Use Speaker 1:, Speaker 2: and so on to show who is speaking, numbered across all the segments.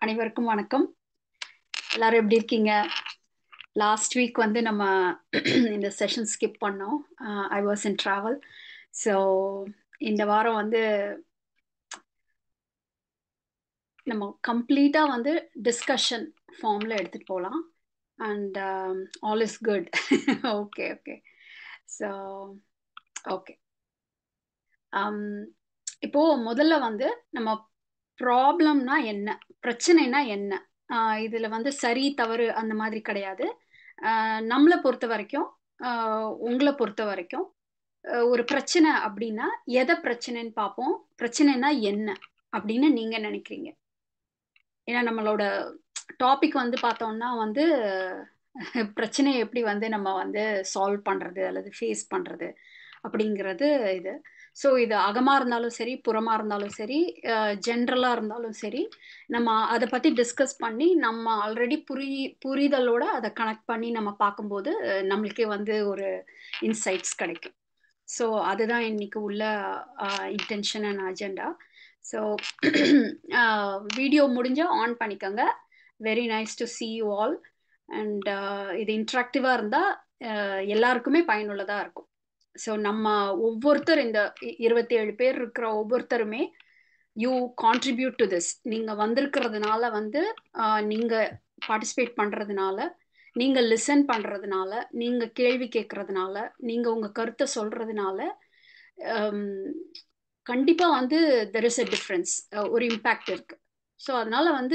Speaker 1: அனைவருக்கும் வணக்கம் எல்லாரும் எப்படி இருக்கீங்க லாஸ்ட் வீக் வந்து நம்ம இந்த செஷன் ஸ்கிப் பண்ணோம் I was in travel so இந்த வாரம் வந்து நம்ம கம்ப்ளீட்டாக வந்து டிஸ்கஷன் ஃபார்மில் எடுத்துகிட்டு போகலாம் and all is good okay okay so okay இப்போ முதல்ல வந்து நம்ம ப்ராப்ளம்னா என்ன பிரச்சனைனா என்ன இதுல வந்து சரி தவறு அந்த மாதிரி கிடையாது நம்மளை பொறுத்த வரைக்கும் உங்களை பொறுத்த வரைக்கும் ஒரு பிரச்சனை அப்படின்னா எதை பிரச்சனைன்னு பார்ப்போம் பிரச்சனைனா என்ன அப்படின்னு நீங்க நினைக்கிறீங்க ஏன்னா நம்மளோட டாபிக் வந்து பார்த்தோம்னா வந்து பிரச்சனையை எப்படி வந்து நம்ம வந்து சால்வ் பண்றது அல்லது ஃபேஸ் பண்றது அப்படிங்கிறது இது ஸோ இது அகமாக இருந்தாலும் சரி புறமாக இருந்தாலும் சரி ஜென்ரலாக இருந்தாலும் சரி நம்ம அதை பற்றி டிஸ்கஸ் பண்ணி நம்ம ஆல்ரெடி புரி புரிதலோட அதை கனெக்ட் பண்ணி நம்ம பார்க்கும்போது நம்மளுக்கே வந்து ஒரு இன்சைட்ஸ் கிடைக்கும் ஸோ அதுதான் இன்னைக்கு உள்ள intention and agenda so video முடிஞ்சால் ஆன் பண்ணிக்கோங்க very nice to see you all and இது இன்ட்ராக்டிவாக இருந்தால் எல்லாருக்குமே பயனுள்ளதாக இருக்கும் ஸோ நம்ம ஒவ்வொருத்தர் இந்த இருபத்தி ஏழு பேர் இருக்கிற ஒவ்வொருத்தருமே யூ கான்ட்ரிபியூட் டு திஸ் நீங்கள் வந்திருக்கிறதுனால வந்து நீங்கள் பார்ட்டிசிபேட் பண்ணுறதுனால நீங்கள் லிசன் பண்ணுறதுனால நீங்கள் கேள்வி கேட்கறதுனால நீங்கள் உங்கள் கருத்தை சொல்கிறதுனால கண்டிப்பாக வந்து தெர் இஸ் அ டிஃப்ரென்ஸ் ஒரு இம்பேக்ட் இருக்குது ஸோ அதனால வந்து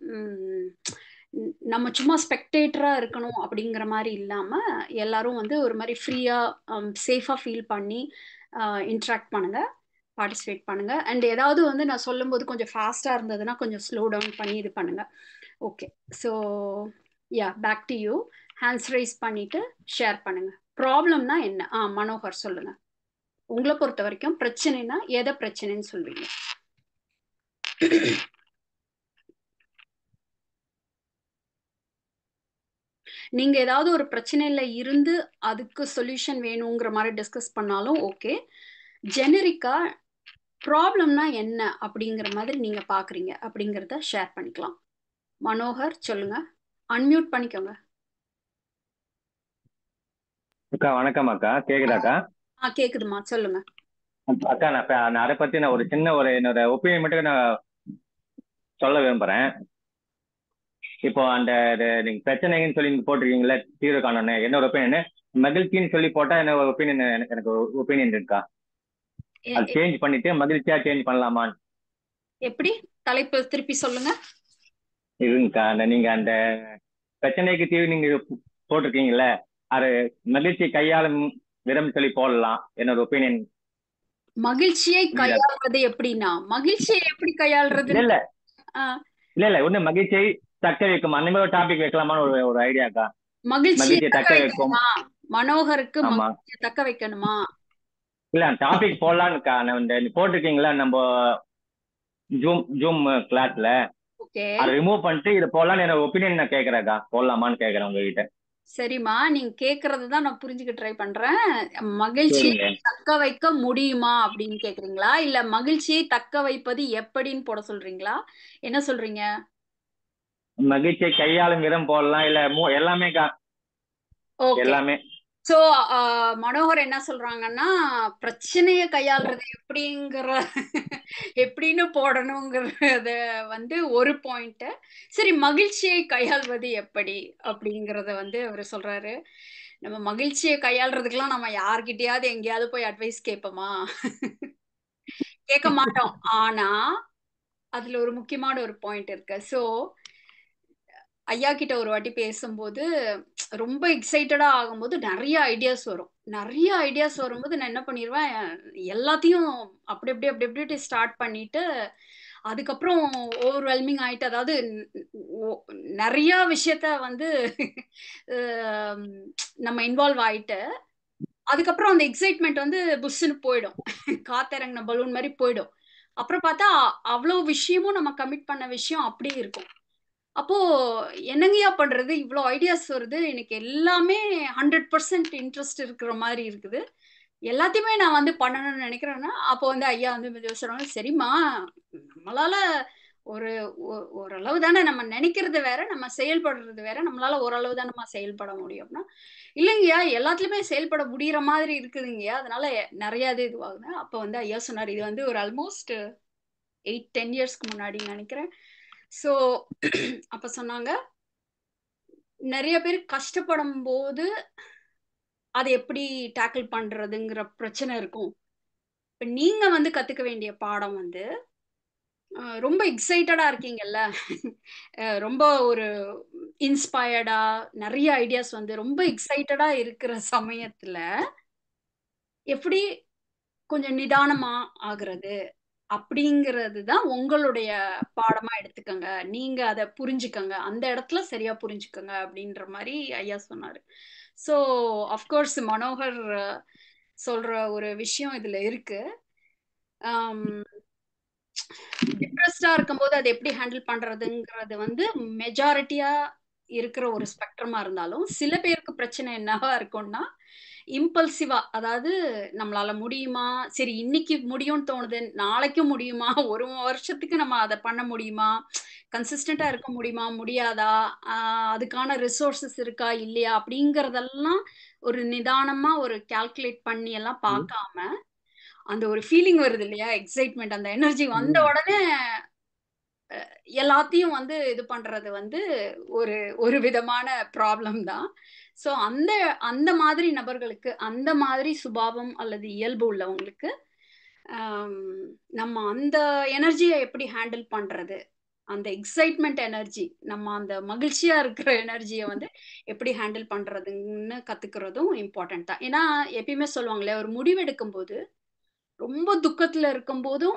Speaker 1: நம்ம சும்மா ஸ்பெக்டேட்டராக இருக்கணும் அப்படிங்கிற மாதிரி இல்லாமல் எல்லாரும் வந்து ஒரு மாதிரி ஃப்ரீயாக சேஃபாக ஃபீல் பண்ணி இன்ட்ராக்ட் பண்ணுங்கள் பார்ட்டிசிபேட் பண்ணுங்கள் அண்ட் ஏதாவது வந்து நான் சொல்லும்போது கொஞ்சம் ஃபாஸ்ட்டாக இருந்ததுன்னா கொஞ்சம் ஸ்லோ டவுன் பண்ணி இது பண்ணுங்கள் okay so yeah back to you hands raise பண்ணிவிட்டு ஷேர் பண்ணுங்கள் ப்ராப்ளம்னா என்ன ஆ மனோகர் சொல்லுங்கள் உங்களை பொறுத்த வரைக்கும் பிரச்சனைனா எதை பிரச்சனைன்னு சொல்வீங்க நீங்க ஏதாவது ஒரு பிரச்சனையில இருந்து அதுக்கு சொல்யூஷன் வேணுங்கிற மாதிரி டிஸ்கஸ் பண்ணாலும் ஓகே ஜெனரிக்கா ப்ராப்ளம்னா என்ன அப்படிங்கிற மாதிரி நீங்க பாக்குறீங்க அப்படிங்கிறத ஷேர் பண்ணிக்கலாம் மனோகர் சொல்லுங்க அன்மியூட் பண்ணிக்கோங்க
Speaker 2: அக்கா வணக்கம் அக்கா கேக்குதாக்கா
Speaker 1: ஆ கேக்குதுமா சொல்லுங்க
Speaker 2: அக்கா நான் நான் அதை பத்தி நான் ஒரு சின்ன ஒரு என்னோட ஒப்பீனியன் மட்டும் நான் சொல்ல விரும்புறேன் இப்போ அந்த நீங்க பிரச்சனைன்னு சொல்லி நீங்க போட்டிருக்கீங்களா தீர்வு காணணும் என்னோட ஒப்பீனியன் மகிழ்ச்சின்னு சொல்லி போட்டா என்ன ஒப்பீனியன் எனக்கு ஒப்பீனியன் இருக்கா அது சேஞ்ச் பண்ணிட்டு மகிழ்ச்சியா சேஞ்ச் பண்ணலாமா
Speaker 1: எப்படி தலைப்பு திருப்பி சொல்லுங்க
Speaker 2: இருங்கக்கா அந்த நீங்க அந்த பிரச்சனைக்கு தீர்வு நீங்க போட்டிருக்கீங்கல்ல அது மகிழ்ச்சி கையாளும் விதம் சொல்லி போடலாம் என்னோட ஒப்பீனியன்
Speaker 1: மகிழ்ச்சியை கையாள்றது எப்படின்னா மகிழ்ச்சியை எப்படி கையாள்றது
Speaker 2: இல்ல இல்ல இல்ல ஒண்ணு மகிழ்ச்சியை தக்க வைக்கும் அந்த மாதிரி ஒரு டாபிக் வைக்கலாமான்னு ஒரு ஒரு ஐடியாக்கா
Speaker 1: மகிழ்ச்சியை
Speaker 2: தக்க வைக்கும்
Speaker 1: மனோகருக்கு மகிழ்ச்சியை தக்க வைக்கணுமா
Speaker 2: இல்ல டாபிக் போடலாம்னுக்கா இந்த போட்டிருக்கீங்களா நம்ம ஜூம் ஜூம் கிளாஸ்ல அதை ரிமூவ் பண்ணிட்டு இதை போடலாம்னு என்னோட ஒப்பீனியன் நான் கேக்குறேக்கா போடலாமான்னு கேக்குறேன் உங்ககிட்ட
Speaker 1: சரிம்மா நீங்க கேக்குறது தான் நான் புரிஞ்சுக்க ட்ரை பண்றேன் மகிழ்ச்சியை தக்க வைக்க முடியுமா அப்படின்னு கேக்குறீங்களா இல்ல மகிழ்ச்சியை தக்க வைப்பது எப்படின்னு போட சொல்றீங்களா என்ன சொல்றீங்க
Speaker 2: மகிழ்ச்சியை கையாளும் விதம் போடலாம் இல்ல எல்லாமே எல்லாமே
Speaker 1: சோ மனோகர் என்ன சொல்றாங்கன்னா பிரச்சனைய கையாளுறது எப்படிங்கிற எப்படின்னு போடணுங்கிறத வந்து ஒரு பாயிண்ட் சரி மகிழ்ச்சியை கையாள்வது எப்படி அப்படிங்கறத வந்து அவர் சொல்றாரு நம்ம மகிழ்ச்சியை கையாளுறதுக்கெல்லாம் நம்ம யார்கிட்டயாவது எங்கேயாவது போய் அட்வைஸ் கேட்போமா கேட்க மாட்டோம் ஆனா அதுல ஒரு முக்கியமான ஒரு பாயிண்ட் இருக்கு ஸோ ஐயா கிட்ட ஒரு வாட்டி பேசும்போது ரொம்ப எக்ஸைட்டடா ஆகும்போது நிறைய ஐடியாஸ் வரும் நிறைய ஐடியாஸ் வரும்போது நான் என்ன பண்ணிடுவேன் எல்லாத்தையும் அப்படி அப்படி அப்படி அப்படி ஸ்டார்ட் பண்ணிட்டு அதுக்கப்புறம் ஓவர்வெல்மிங் ஆயிட்டு அதாவது நிறைய விஷயத்த வந்து நம்ம இன்வால்வ் ஆயிட்டு அதுக்கப்புறம் அந்த எக்ஸைட்மெண்ட் வந்து புஷ்ஷுன்னு போயிடும் காத்திறங்கின பலூன் மாதிரி போயிடும் அப்புறம் பார்த்தா அவ்வளோ விஷயமும் நம்ம கமிட் பண்ண விஷயம் அப்படியே இருக்கும் அப்போ என்னங்கய்யா பண்றது இவ்வளோ ஐடியாஸ் வருது எனக்கு எல்லாமே ஹண்ட்ரட் பர்சன்ட் இன்ட்ரெஸ்ட் இருக்கிற மாதிரி இருக்குது எல்லாத்தையுமே நான் வந்து பண்ணணும்னு நினைக்கிறேன்னா அப்போ வந்து ஐயா வந்து சொல்றாங்க சரிம்மா நம்மளால ஒரு ஒ- ஓரளவு தானே நம்ம நினைக்கிறது வேற நம்ம செயல்படுறது வேற நம்மளால ஓரளவு தான் நம்ம செயல்பட முடியும்னா இல்லைங்கய்யா எல்லாத்துலயுமே செயல்பட முடியற மாதிரி இருக்குதுங்கய்யா அதனால நிறைய இது இதுவாகுது அப்ப வந்து ஐயா சொன்னார் இது வந்து ஒரு ஆல்மோஸ்ட் எயிட் டென் இயர்ஸ்க்கு முன்னாடி நினைக்கிறேன் ஸோ அப்ப சொன்னாங்க நிறைய பேர் கஷ்டப்படும் போது அதை எப்படி டேக்கிள் பண்றதுங்கிற பிரச்சனை இருக்கும் இப்ப நீங்க வந்து கத்துக்க வேண்டிய பாடம் வந்து அஹ், ரொம்ப எக்ஸைட்டடா இருக்கீங்கல்ல அஹ், ரொம்ப ஒரு இன்ஸ்பயர்டா நிறைய ஐடியாஸ் வந்து ரொம்ப எக்ஸைட்டடா இருக்கிற சமயத்துல எப்படி கொஞ்சம் நிதானமா ஆகுறது அப்படிங்கிறது தான் உங்களுடைய பாடமா எடுத்துக்கங்க நீங்க அதை புரிஞ்சுக்கங்க அந்த இடத்துல சரியா புரிஞ்சுக்கங்க அப்படின்ற மாதிரி ஐயா சொன்னாரு ஸோ அஃப்கோர்ஸ் மனோகர் அஹ், சொல்ற ஒரு விஷயம் இதுல இருக்கு டிப்ரெஸ்டா இருக்கும்போது அதை எப்படி ஹேண்டில் பண்றதுங்கிறது வந்து மெஜாரிட்டியா இருக்கிற ஒரு ஸ்பெக்ட்ரமா இருந்தாலும் சில பேருக்கு பிரச்சனை என்னவா இருக்கும்னா இம்பல்சிவா அதாவது நம்மளால முடியுமா சரி இன்னைக்கு முடியும்னு தோணுது நாளைக்கும் முடியுமா ஒரு வருஷத்துக்கு நம்ம அதை பண்ண முடியுமா கன்சிஸ்டண்டா இருக்க முடியுமா முடியாதா ஆஹ் அதுக்கான ரிசோர்சஸ் இருக்கா இல்லையா அப்படிங்கறதெல்லாம் ஒரு நிதானமா ஒரு கால்குலேட் பண்ணி எல்லாம்
Speaker 2: ம்,
Speaker 1: பார்க்காம அந்த ஒரு ஃபீலிங் வருது இல்லையா எக்ஸைட்மெண்ட் அந்த எனர்ஜி வந்த
Speaker 2: ம்,
Speaker 1: உடனே எல்லாத்தையும் வந்து இது பண்றது வந்து ஒரு ஒரு விதமான ப்ராப்ளம் தான் ஸோ அந்த அந்த மாதிரி நபர்களுக்கு அந்த மாதிரி சுபாவம் அல்லது இயல்பு உள்ளவங்களுக்கு ஆம், நம்ம அந்த எனர்ஜியை எப்படி ஹேண்டில் பண்றது அந்த எக்ஸைட்மெண்ட் எனர்ஜி நம்ம அந்த மகிழ்ச்சியா இருக்கிற எனர்ஜியை வந்து எப்படி ஹேண்டில் பண்றதுன்னு கத்துக்கிறதும் இம்பார்ட்டன்ட் தான் ஏன்னா எப்பயுமே சொல்லுவாங்களே ஒரு முடிவெடுக்கும் போது ரொம்ப துக்கத்துல இருக்கும் போதும்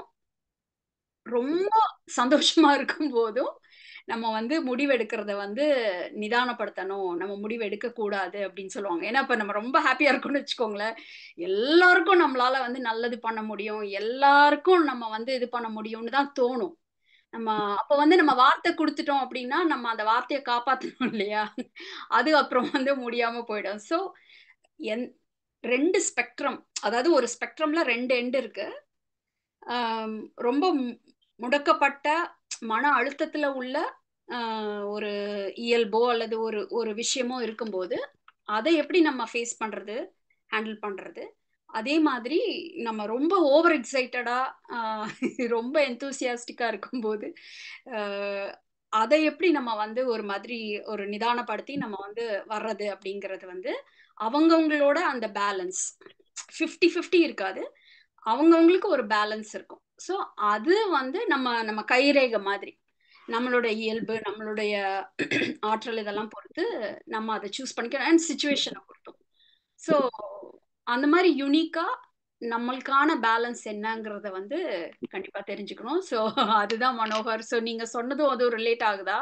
Speaker 1: ரொம்ப சந்தோஷமா இருக்கும் போதும் நம்ம வந்து முடிவெடுக்கிறத வந்து நிதானப்படுத்தணும் நம்ம முடிவு எடுக்க கூடாது அப்படின்னு சொல்லுவாங்க ஏன்னா இப்ப நம்ம ரொம்ப ஹாப்பியா இருக்கோம்னு வச்சுக்கோங்களேன் எல்லாருக்கும் நம்மளால வந்து நல்லது பண்ண முடியும் எல்லாருக்கும் நம்ம வந்து இது பண்ண முடியும்னு தான் தோணும் நம்ம அப்ப வந்து நம்ம வார்த்தை கொடுத்துட்டோம் அப்படின்னா நம்ம அந்த வார்த்தையை காப்பாத்தணும் இல்லையா அது அப்புறம் வந்து முடியாம போயிடும் ஸோ என் ரெண்டு ஸ்பெக்ட்ரம் அதாவது ஒரு ஸ்பெக்ட்ரம்ல ரெண்டு எண்டு இருக்கு ஆம், ரொம்ப மு- முடக்கப்பட்ட மன அழுத்தத்துல உள்ள ஆஹ், ஒரு இயல்போ அல்லது ஒரு ஒரு விஷயமோ இருக்கும்போது அதை எப்படி நம்ம ஃபேஸ் பண்றது ஹேண்டில் பண்றது அதே மாதிரி நம்ம ரொம்ப ஓவர் எக்ஸைட்டடா ரொம்ப எந்தூசியாஸ்டிக்கா இருக்கும்போது ஆஹ், அதை எப்படி நம்ம வந்து ஒரு மாதிரி ஒரு நிதானப்படுத்தி நம்ம வந்து வர்றது அப்படிங்கிறது வந்து அவங்கவங்களோட அந்த பேலன்ஸ் ஃபிஃப்டி ஃபிஃப்டி இருக்காது அவங்கவங்களுக்கு ஒரு பேலன்ஸ் இருக்கும் ஸோ அது வந்து நம்ம நம்ம கைரேகை மாதிரி நம்மளோட இயல்பு நம்மளுடைய ஆற்றல் இதெல்லாம் பொறுத்து நம்ம அதை சூஸ் பண்ணிக்கணும் அண்ட் சுச்சுவேஷனை பொறுத்தும் ஸோ அந்த மாதிரி யுனிக்கா நம்மளுக்கான பேலன்ஸ் என்னங்கிறத வந்து கண்டிப்பா தெரிஞ்சுக்கணும் ஸோ அதுதான் மனோகர் ஸோ நீங்க சொன்னதும் அதுவும் ரிலேட் ஆகுதா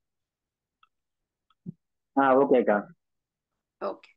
Speaker 2: ஆ ஓகேக்கா
Speaker 1: ஓகே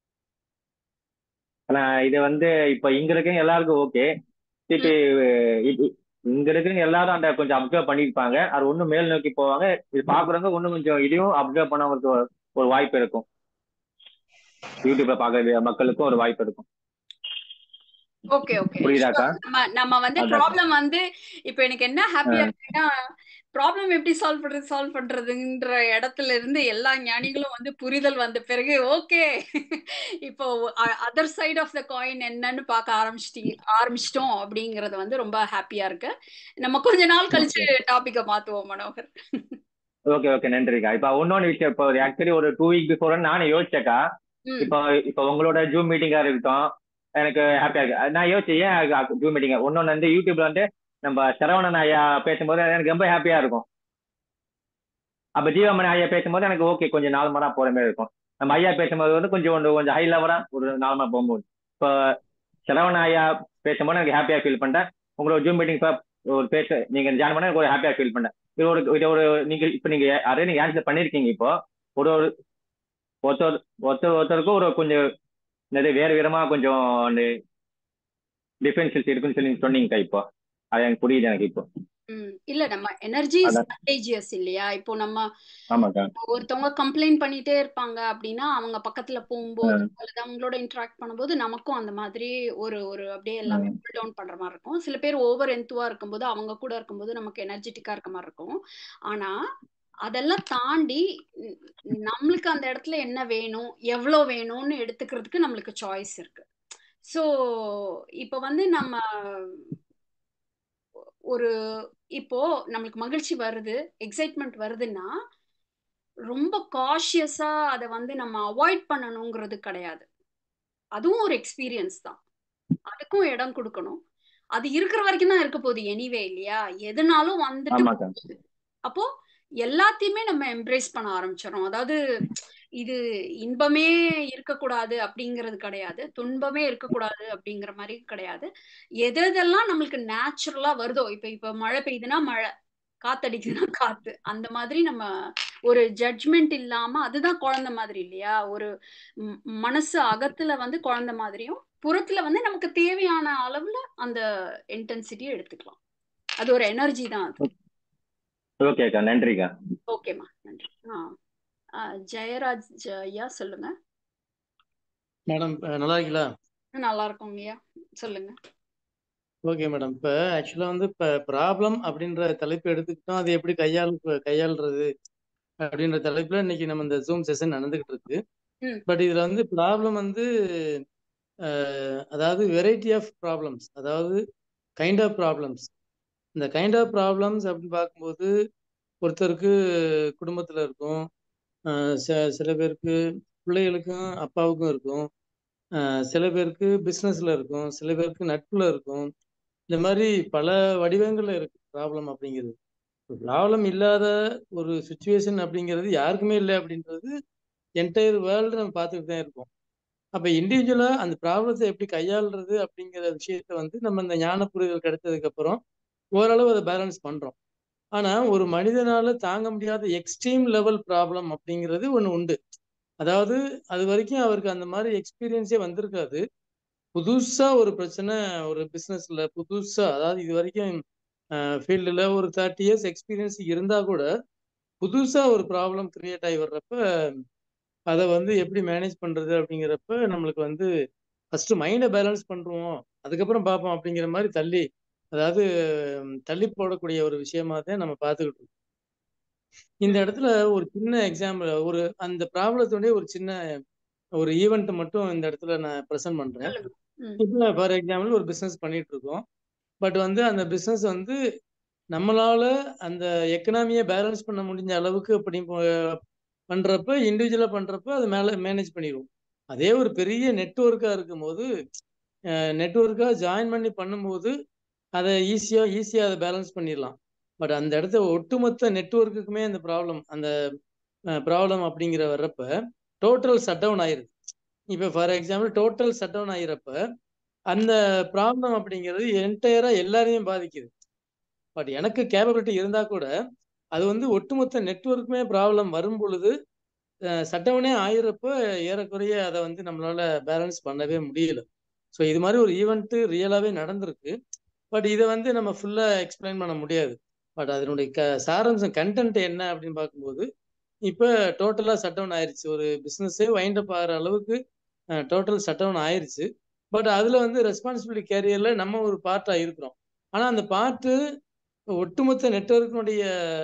Speaker 2: ஆனா இது வந்து இப்ப இங்க இருக்க எல்லாருக்கும் ஓகே திருப்பி இது- இங்க இருக்க எல்லாரும் அந்த கொஞ்சம் அப்சர்வ் பண்ணிருப்பாங்க அது ஒண்ணும் மேல் நோக்கி போவாங்க இது பாக்குறவங்க இன்னும் கொஞ்சம் இதையும் அப்சர்வ் பண்ணவங்களுக்கு ஒரு- ஒரு வாய்ப்பு இருக்கும் யூடியூப்ல பாக்குற மக்களுக்கும் ஒரு வாய்ப்பு இருக்கும்
Speaker 1: ஓகே ஓகே
Speaker 2: புரியுதாக்கா
Speaker 1: நம்ம நம்ம வந்து
Speaker 2: அதான்.
Speaker 1: ப்ராப்ளம் வந்து இப்போ எனக்கு என்ன ஹாப்பியா இருக்குன்னா ப்ராப்ளம் எப்படி சால்வ் பண்றது சால்வ் பண்றதுன்ற இடத்துல இருந்து எல்லா ஞானிகளும் வந்து புரிதல் வந்த பிறகு ஓகே இப்போ other side of the coin என்னன்னு பார்க்க ஆரம்பிச்சிட்டீங்க ஆரம்பிச்சிட்டோம் அப்படிங்கறது வந்து ரொம்ப ஹாப்பியா இருக்கு நம்ம கொஞ்ச நாள் கழிச்சு டாபிக்க மாத்துவோம் மனோகர்
Speaker 2: ஓகே ஓகே நன்றிக்கா இப்ப இன்னொன்னு விஷயம் இப்போ ஆக்சுவலி ஒரு டூ வீக் பிஃபோர் நானும் யோசிச்சேக்கா
Speaker 1: ம்,
Speaker 2: இப்போ இப்போ உங்களோட ஜூம் மீட்டிங்கா இருக்கட்டும் எனக்கு ஹாப்பியா இருக்கு நான் யோசிச்சேன் ஏன் ஜூம் மீட்டிங் இன்னொன்னு வந்து யூடியூப்ல வந்து நம்ம சரவணன் ஐயா பேசும்போது எனக்கு ரொம்ப ஹாப்பியா இருக்கும் அப்ப ஜீவாமணி ஐயா பேசும்போது எனக்கு ஓகே கொஞ்சம் நார்மலா போற மாதிரி இருக்கும் நம்ம ஐயா பேசும்போது வந்து கொஞ்சம் ஒன்று கொஞ்சம் ஹை லெவலா ஒரு நார்மலா போகும்போது இப்போ சரவண ஐயா பேசும்போது எனக்கு ஹாப்பியா ஃபீல் பண்ணேன் உங்களோட ஜூம் மீட்டிங் ஒரு பேச நீங்க ஜாயின் பண்ண எனக்கு ஒரு ஹாப்பியா ஃபீல் பண்ணேன் இது ஒரு இது ஒரு நீங்க இப்போ நீங்க அதே நீங்க ஆன்சர் பண்ணிருக்கீங்க இப்போ ஒரு ஒரு ஒருத்தர் ஒருத்தர் ஒருத்தருக்கும் ஒரு கொஞ்சம் நிறைய வேறு விதமா கொஞ்சம் டிஃபரன்ஷியல்ஸ் இருக்குன்னு சொல்லி சொன்னீங்கக்கா இப்போ அது எனக்கு புரியுது எனக்கு இப்போ
Speaker 1: ம் இல்ல நம்ம எனர்ஜி இஸ்
Speaker 2: அதான்
Speaker 1: கண்டேஜியஸ் இல்லையா இப்போ நம்ம
Speaker 2: ஆமாக்கா
Speaker 1: ஒருத்தவங்க கம்ப்ளைண்ட் பண்ணிட்டே இருப்பாங்க அப்படின்னா அவங்க பக்கத்துல போகும்போது
Speaker 2: ம்,
Speaker 1: அல்லது அவங்களோட இன்டராக்ட் பண்ணும்போது நமக்கும் அந்த மாதிரி ஒரு ஒரு அப்படியே எல்லாமே
Speaker 2: ம்.
Speaker 1: புல் டவுன் பண்ற மாதிரி இருக்கும் சில பேர் ஓவர் எந்துவா இருக்கும்போது அவங்க கூட இருக்கும்போது நமக்கு எனர்ஜெட்டிக்கா இருக்க மாதிரி இருக்கும் ஆனா அதெல்லாம் தாண்டி ந- நம்மளுக்கு அந்த இடத்துல என்ன வேணும் எவ்வளோ வேணும்னு எடுத்துக்கிறதுக்கு நம்மளுக்கு சாய்ஸ் இருக்கு ஸோ இப்போ வந்து நம்ம ஒரு இப்போ நம்மளுக்கு மகிழ்ச்சி வருது எக்ஸைட்மெண்ட் வருதுன்னா ரொம்ப காஷியஸா அதை வந்து நம்ம அவாய்ட் பண்ணணுங்கிறது கிடையாது அதுவும் ஒரு எக்ஸ்பீரியன்ஸ் தான் அதுக்கும் இடம் கொடுக்கணும் அது இருக்கிற வரைக்கும் தான் இருக்க போகுது எனிவே இல்லையா எதுனாலும் வந்துட்டு
Speaker 2: ஆமாக்கா
Speaker 1: போகுது அப்போ எல்லாத்தையுமே நம்ம எம்ப்ரேஸ் பண்ண ஆரம்பிச்சிடறோம் அதாவது இது இன்பமே இருக்கக்கூடாது அப்படிங்கிறது கிடையாது துன்பமே இருக்கக்கூடாது அப்படிங்கிற மாதிரி கிடையாது எது எதெல்லாம் நம்மளுக்கு நேச்சுரலா வருதோ இப்ப இப்ப மழை பெய்யுதுன்னா மழை காத்தடிக்குதுன்னா காத்து அந்த மாதிரி நம்ம ஒரு ஜட்ஜ்மெண்ட் இல்லாம அதுதான் குழந்தை மாதிரி இல்லையா ஒரு ம், மனசு அகத்துல வந்து குழந்தை மாதிரியும் புறத்துல வந்து நமக்கு தேவையான அளவுல அந்த இன்டென்சிட்டியை எடுத்துக்கலாம் அது ஒரு எனர்ஜி தான் அது
Speaker 2: ஓகேக்கா நன்றிக்கா
Speaker 1: ஓகேம்மா நன்றி ஆ ஆ, ஜெயராஜ் ஐயா சொல்லுங்க
Speaker 3: மேடம் அஹ் நல்லா இருக்கீங்களா
Speaker 1: நல்லா இருக்கோங்க ஐயா சொல்லுங்க
Speaker 3: ஓகே மேடம் இப்போ ஆக்சுவலாக வந்து இப்போ ப்ராப்ளம் அப்படின்ற தலைப்பு எடுத்துக்கிட்டோம் அது எப்படி கையாள் கையாளுறது அப்படின்ற தலைப்புல இன்னைக்கு நம்ம இந்த ஜூம் செஷன் நடந்துகிட்டு இருக்கு
Speaker 1: ம்
Speaker 3: பட் இதுல வந்து ப்ராப்ளம் வந்து அஹ், அதாவது வெரைட்டி ஆஃப் ப்ராப்ளம்ஸ் அதாவது கைண்ட் ஆஃப் ப்ராப்ளம்ஸ் இந்த கைண்ட் ஆஃப் ப்ராப்ளம்ஸ் அப்படின்னு பார்க்கும்போது ஒருத்தருக்கு குடும்பத்துல இருக்கும் அஹ், ச- சில பேருக்கு பிள்ளைகளுக்கும் அப்பாவுக்கும் இருக்கும் அஹ், சில பேருக்கு பிஸ்னஸ்ல இருக்கும் சில பேருக்கு நட்புல இருக்கும் இந்த மாதிரி பல வடிவங்கள்ல இருக்கு ப்ராப்ளம் அப்படிங்கிறது ப்ராப்ளம் இல்லாத ஒரு சுச்சுவேஷன் அப்படிங்கிறது யாருக்குமே இல்லை அப்படின்றது என்டையர் வேர்ல்டு நம்ம பார்த்துட்டு தான் இருக்கோம் அப்ப இண்டிவிஜுவலா அந்த ப்ராப்ளத்தை எப்படி கையாளுறது அப்படிங்கிற விஷயத்த வந்து நம்ம இந்த ஞான புரிதல் கிடைத்ததுக்கு அப்புறம் ஓரளவு அதை பேலன்ஸ் பண்றோம் ஆனா ஒரு மனிதனால தாங்க முடியாத எக்ஸ்ட்ரீம் லெவல் ப்ராப்ளம் அப்படிங்கிறது ஒண்ணு உண்டு அதாவது அது வரைக்கும் அவருக்கு அந்த மாதிரி எக்ஸ்பீரியன்ஸே வந்திருக்காது புதுசா ஒரு பிரச்சனை ஒரு பிசினஸ்ல புதுசா அதாவது இது வரைக்கும் ஃபீல்டில் ஒரு தேர்ட்டி இயர்ஸ் எக்ஸ்பீரியன்ஸ் இருந்தா கூட புதுசா ஒரு ப்ராப்ளம் கிரியேட் ஆகி வர்றப்ப அதை வந்து எப்படி மேனேஜ் பண்றது அப்படிங்கிறப்ப நம்மளுக்கு வந்து ஃபர்ஸ்ட் மைண்டை பேலன்ஸ் பண்றோம் அதுக்கப்புறம் பார்ப்போம் அப்படிங்கிற மாதிரி தள்ளி அதாவது உம், தள்ளி போடக்கூடிய ஒரு விஷயமா தான் நம்ம பார்த்துக்கிட்டு இருக்கோம் இந்த
Speaker 1: ம்
Speaker 3: இடத்துல ஒரு சின்ன எக்ஸாம்பிள் ஒரு அந்த ப்ராப்ளத்துடைய ஒரு சின்ன ஒரு ஈவெண்ட் மட்டும் இந்த இடத்துல நான் ப்ரெசென்ட் பண்றேன்
Speaker 1: சொல்லுங்க ம்
Speaker 3: இப்போ ஃபார் எக்ஸாம்பிள் ஒரு பிஸ்னஸ் பண்ணிட்டு இருக்கோம் பட் வந்து அந்த பிஸ்னஸ் வந்து நம்மளால அந்த எக்கனாமியை பேலன்ஸ் பண்ண முடிஞ்ச அளவுக்கு அப்படி போ- பண்றப்ப இண்டிவிஜுவலா பண்றப்ப அது மேல மேனேஜ் பண்ணிடுவோம் அதே ஒரு பெரிய நெட்ஒர்க்கா இருக்கும்போது நெட்ஒர்க்கா ஜாயின் பண்ணி பண்ணும்போது அதை ஈஸியா ஈஸியா அதை பேலன்ஸ் பண்ணிடலாம் பட் அந்த இடத்த ஒட்டுமொத்த நெட்ஒர்க்குக்குமே அந்த ப்ராப்ளம் அந்த ப்ராப்ளம் அப்படிங்கிற வர்றப்ப டோட்டல் ஷட் டவுன் ஆயிருது இப்போ for example total shut down ஆகிறப்ப அந்த ப்ராப்ளம் அப்படிங்கிறது என்டையரா எல்லாரையும் பாதிக்குது பட் எனக்கு கேப்பபிலிட்டி இருந்தா கூட அது வந்து ஒட்டுமொத்த நெட்ஒர்க்குமே ப்ராப்ளம் வரும் பொழுது சட்டவனே ஆயிரப்ப ஏறக்குறைய அதை வந்து நம்மளால பேலன்ஸ் பண்ணவே முடியல ஸோ இது மாதிரி ஒரு ஈவெண்ட்டு ரியலாகவே நடந்திருக்கு பட் இதை வந்து நம்ம ஃபுல்லாக எக்ஸ்பிளைன் பண்ண முடியாது பட் அதனுடைய க சாராம்சம் கண்டென்ட் என்ன அப்படின்னு பார்க்கும்போது இப்போ டோட்டலாக ஷட் டவுன் ஆயிருச்சு ஒரு பிஸ்னஸே வைண்ட் அப் ஆகிற அளவுக்கு டோட்டல் ஷட் டவுன் ஆயிருச்சு பட் அதில் வந்து ரெஸ்பான்சிபிலிட்டி கேரியரில் நம்ம ஒரு பார்ட்டாக இருக்கிறோம் ஆனால் அந்த பார்ட்டு ஒட்டுமொத்த நெட்ஒர்க்கினுடைய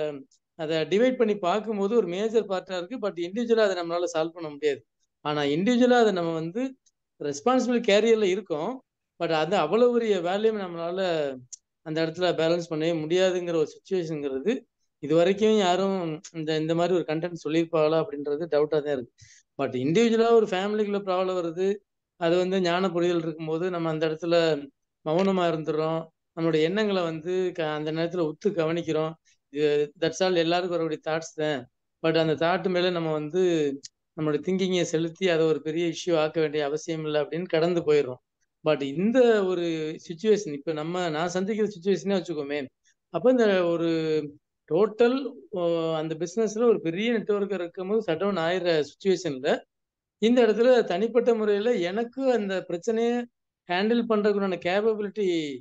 Speaker 3: அதை டிவைட் பண்ணி பார்க்கும்போது ஒரு மேஜர் பார்ட்டாக இருக்குது பட் இண்டிவிஜுவலாக அதை நம்மளால சால்வ் பண்ண முடியாது ஆனால் இண்டிவிஜுவலாக அதை நம்ம வந்து ரெஸ்பான்சிபிள் கேரியரில் இருக்கோம் பட் அது அவ்வளோ பெரிய வேல்யூம் நம்மளால அந்த இடத்துல பேலன்ஸ் பண்ணவே முடியாதுங்கிற ஒரு சுச்சுவேஷனுங்கிறது இது வரைக்கும் யாரும் இந்த இந்த மாதிரி ஒரு கண்டென்ட் சொல்லியிருப்பாங்களா அப்படின்றது டவுட்டாக தான் இருக்கு பட் இண்டிவிஜுவலாக ஒரு ஃபேமிலிக்குள்ள ப்ராப்ளம் வருது அது வந்து ஞான புரிதல் இருக்கும்போது நம்ம அந்த இடத்துல மௌனமாக இருந்துடுறோம் நம்மளுடைய எண்ணங்களை வந்து க அந்த நேரத்தில் உத்து கவனிக்கிறோம் தட்ஸ் ஆல் எல்லாருக்கும் வரக்கூடிய தாட்ஸ் தான் பட் அந்த தாட்டு மேலே நம்ம வந்து நம்மளுடைய திங்கிங்கை செலுத்தி அதை ஒரு பெரிய இஷ்யூ ஆக்க வேண்டிய அவசியம் இல்லை அப்படின்னு கடந்து போயிடுறோம் பட் இந்த ஒரு சுச்சுவேஷன் இப்போ நம்ம நான் சந்திக்கிற சுச்சுவேஷனே வச்சுக்கோமே அப்போ இந்த ஒரு டோட்டல் அந்த பிஸ்னஸ்ல ஒரு பெரிய நெட்ஒர்க் இருக்கும்போது ஷட் டவுன் ஆயிடுற சுச்சுவேஷன்ல இந்த இடத்துல தனிப்பட்ட முறையில் எனக்கு அந்த பிரச்சனையை ஹேண்டில் பண்ணுறதுக்குண்டான கேப்பபிலிட்டி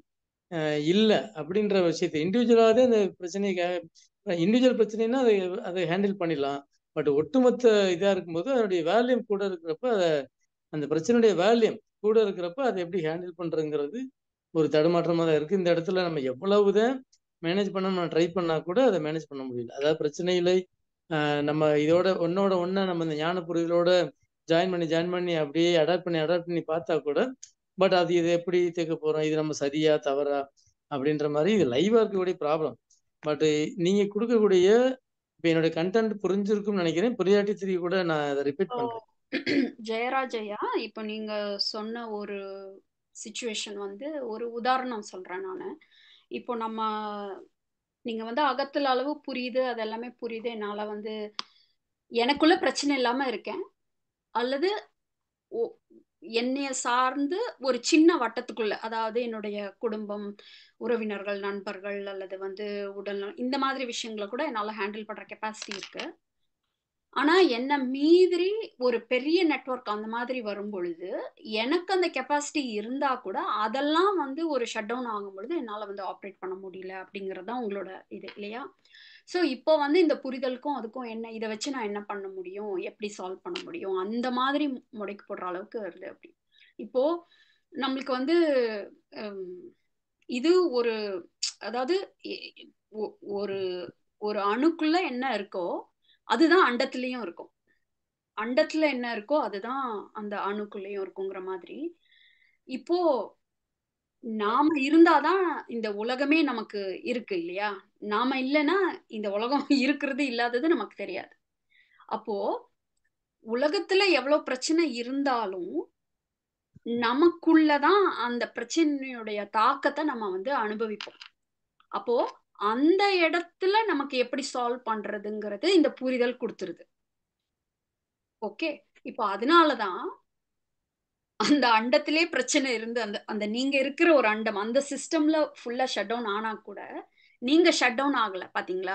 Speaker 3: இல்லை அப்படின்ற விஷயத்தை இண்டிவிஜுவலாகவே அந்த பிரச்சனையை இண்டிவிஜுவல் பிரச்சனைனா அதை அதை ஹேண்டில் பண்ணிடலாம் பட் ஒட்டுமொத்த இதாக இருக்கும்போது அதனுடைய வேல்யூம் கூட இருக்கிறப்ப அதை அந்த பிரச்சனையுடைய வேல்யூம் கூட இருக்கிறப்ப அதை எப்படி ஹேண்டில் பண்ணுறதுங்கிறது ஒரு தடுமாற்றமாக தான் இருக்குது இந்த இடத்துல நம்ம எவ்வளவுதான் மேனேஜ் பண்ண நம்ம ட்ரை பண்ணால் கூட அதை மேனேஜ் பண்ண முடியல அதாவது பிரச்சனைகளை நம்ம இதோட ஒன்னோட ஒன்றா நம்ம இந்த ஞான புரிதலோட ஜாயின் பண்ணி ஜாயின் பண்ணி அப்படியே அடாப்ட் பண்ணி அடாப்ட் பண்ணி பார்த்தா கூட பட் அது இது எப்படி தேக்க போகிறோம் இது நம்ம சரியா தவறா அப்படின்ற மாதிரி இது லைவாக இருக்கக்கூடிய ப்ராப்ளம் பட் நீங்கள் கொடுக்கக்கூடிய இப்போ என்னுடைய கண்டென்ட் புரிஞ்சிருக்கும்னு நினைக்கிறேன் புரியாட்டி திரி கூட நான் அதை ரிப்பீட் பண்ணுறேன்
Speaker 1: ஜெயராஜையா இப்போ நீங்க சொன்ன ஒரு சுச்சுவேஷன் வந்து ஒரு உதாரணம் சொல்றேன் நான் இப்போ நம்ம நீங்க வந்து அகத்துல அளவு புரியுது அதெல்லாமே புரியுது என்னால வந்து எனக்குள்ள பிரச்சனை இல்லாம இருக்கேன் அல்லது என்னைய சார்ந்து ஒரு சின்ன வட்டத்துக்குள்ள அதாவது என்னுடைய குடும்பம் உறவினர்கள் நண்பர்கள் அல்லது வந்து உடல் இந்த மாதிரி விஷயங்களை கூட என்னால் ஹேண்டில் பண்ற கெப்பாசிட்டி இருக்கு ஆனா என்ன மீறி ஒரு பெரிய நெட்ஒர்க் அந்த மாதிரி வரும் பொழுது எனக்கு அந்த கெப்பாசிட்டி இருந்தா கூட அதெல்லாம் வந்து ஒரு ஷட் டவுன் ஆகும் பொழுது என்னால் வந்து ஆப்ரேட் பண்ண முடியல அப்படிங்கிறது தான் உங்களோட இது இல்லையா ஸோ இப்போ வந்து இந்த புரிதலுக்கும் அதுக்கும் என்ன இதை வச்சு நான் என்ன பண்ண முடியும் எப்படி சால்வ் பண்ண முடியும் அந்த மாதிரி முடைக்கு போடுற அளவுக்கு வருது அப்படி இப்போ நம்மளுக்கு வந்து இது ஒரு அதாவது ஒரு ஒரு அணுக்குள்ள என்ன இருக்கோ அதுதான் அண்டத்துலயும் இருக்கும் அண்டத்துல என்ன இருக்கோ அதுதான் அந்த அணுக்குள்ளயும் இருக்குங்கிற மாதிரி இப்போ நாம இருந்தாதான் இந்த உலகமே நமக்கு இருக்கு இல்லையா நாம இல்லைன்னா இந்த உலகம் இருக்கிறது இல்லாதது நமக்கு தெரியாது அப்போ உலகத்துல எவ்வளவு பிரச்சனை இருந்தாலும் நமக்குள்ளதான் அந்த பிரச்சனையுடைய தாக்கத்தை நம்ம வந்து அனுபவிப்போம் அப்போ அந்த இடத்துல நமக்கு எப்படி சால்வ் பண்றதுங்கிறது இந்த புரிதல் கொடுத்துருது ஓகே இப்போ அதனாலதான் அந்த அண்டத்திலே பிரச்சனை இருந்து அந்த அந்த நீங்க இருக்கிற ஒரு அண்டம் அந்த சிஸ்டம்ல ஃபுல்லா ஷட் டவுன் ஆனா கூட நீங்க ஷட் டவுன் ஆகல பாத்தீங்களா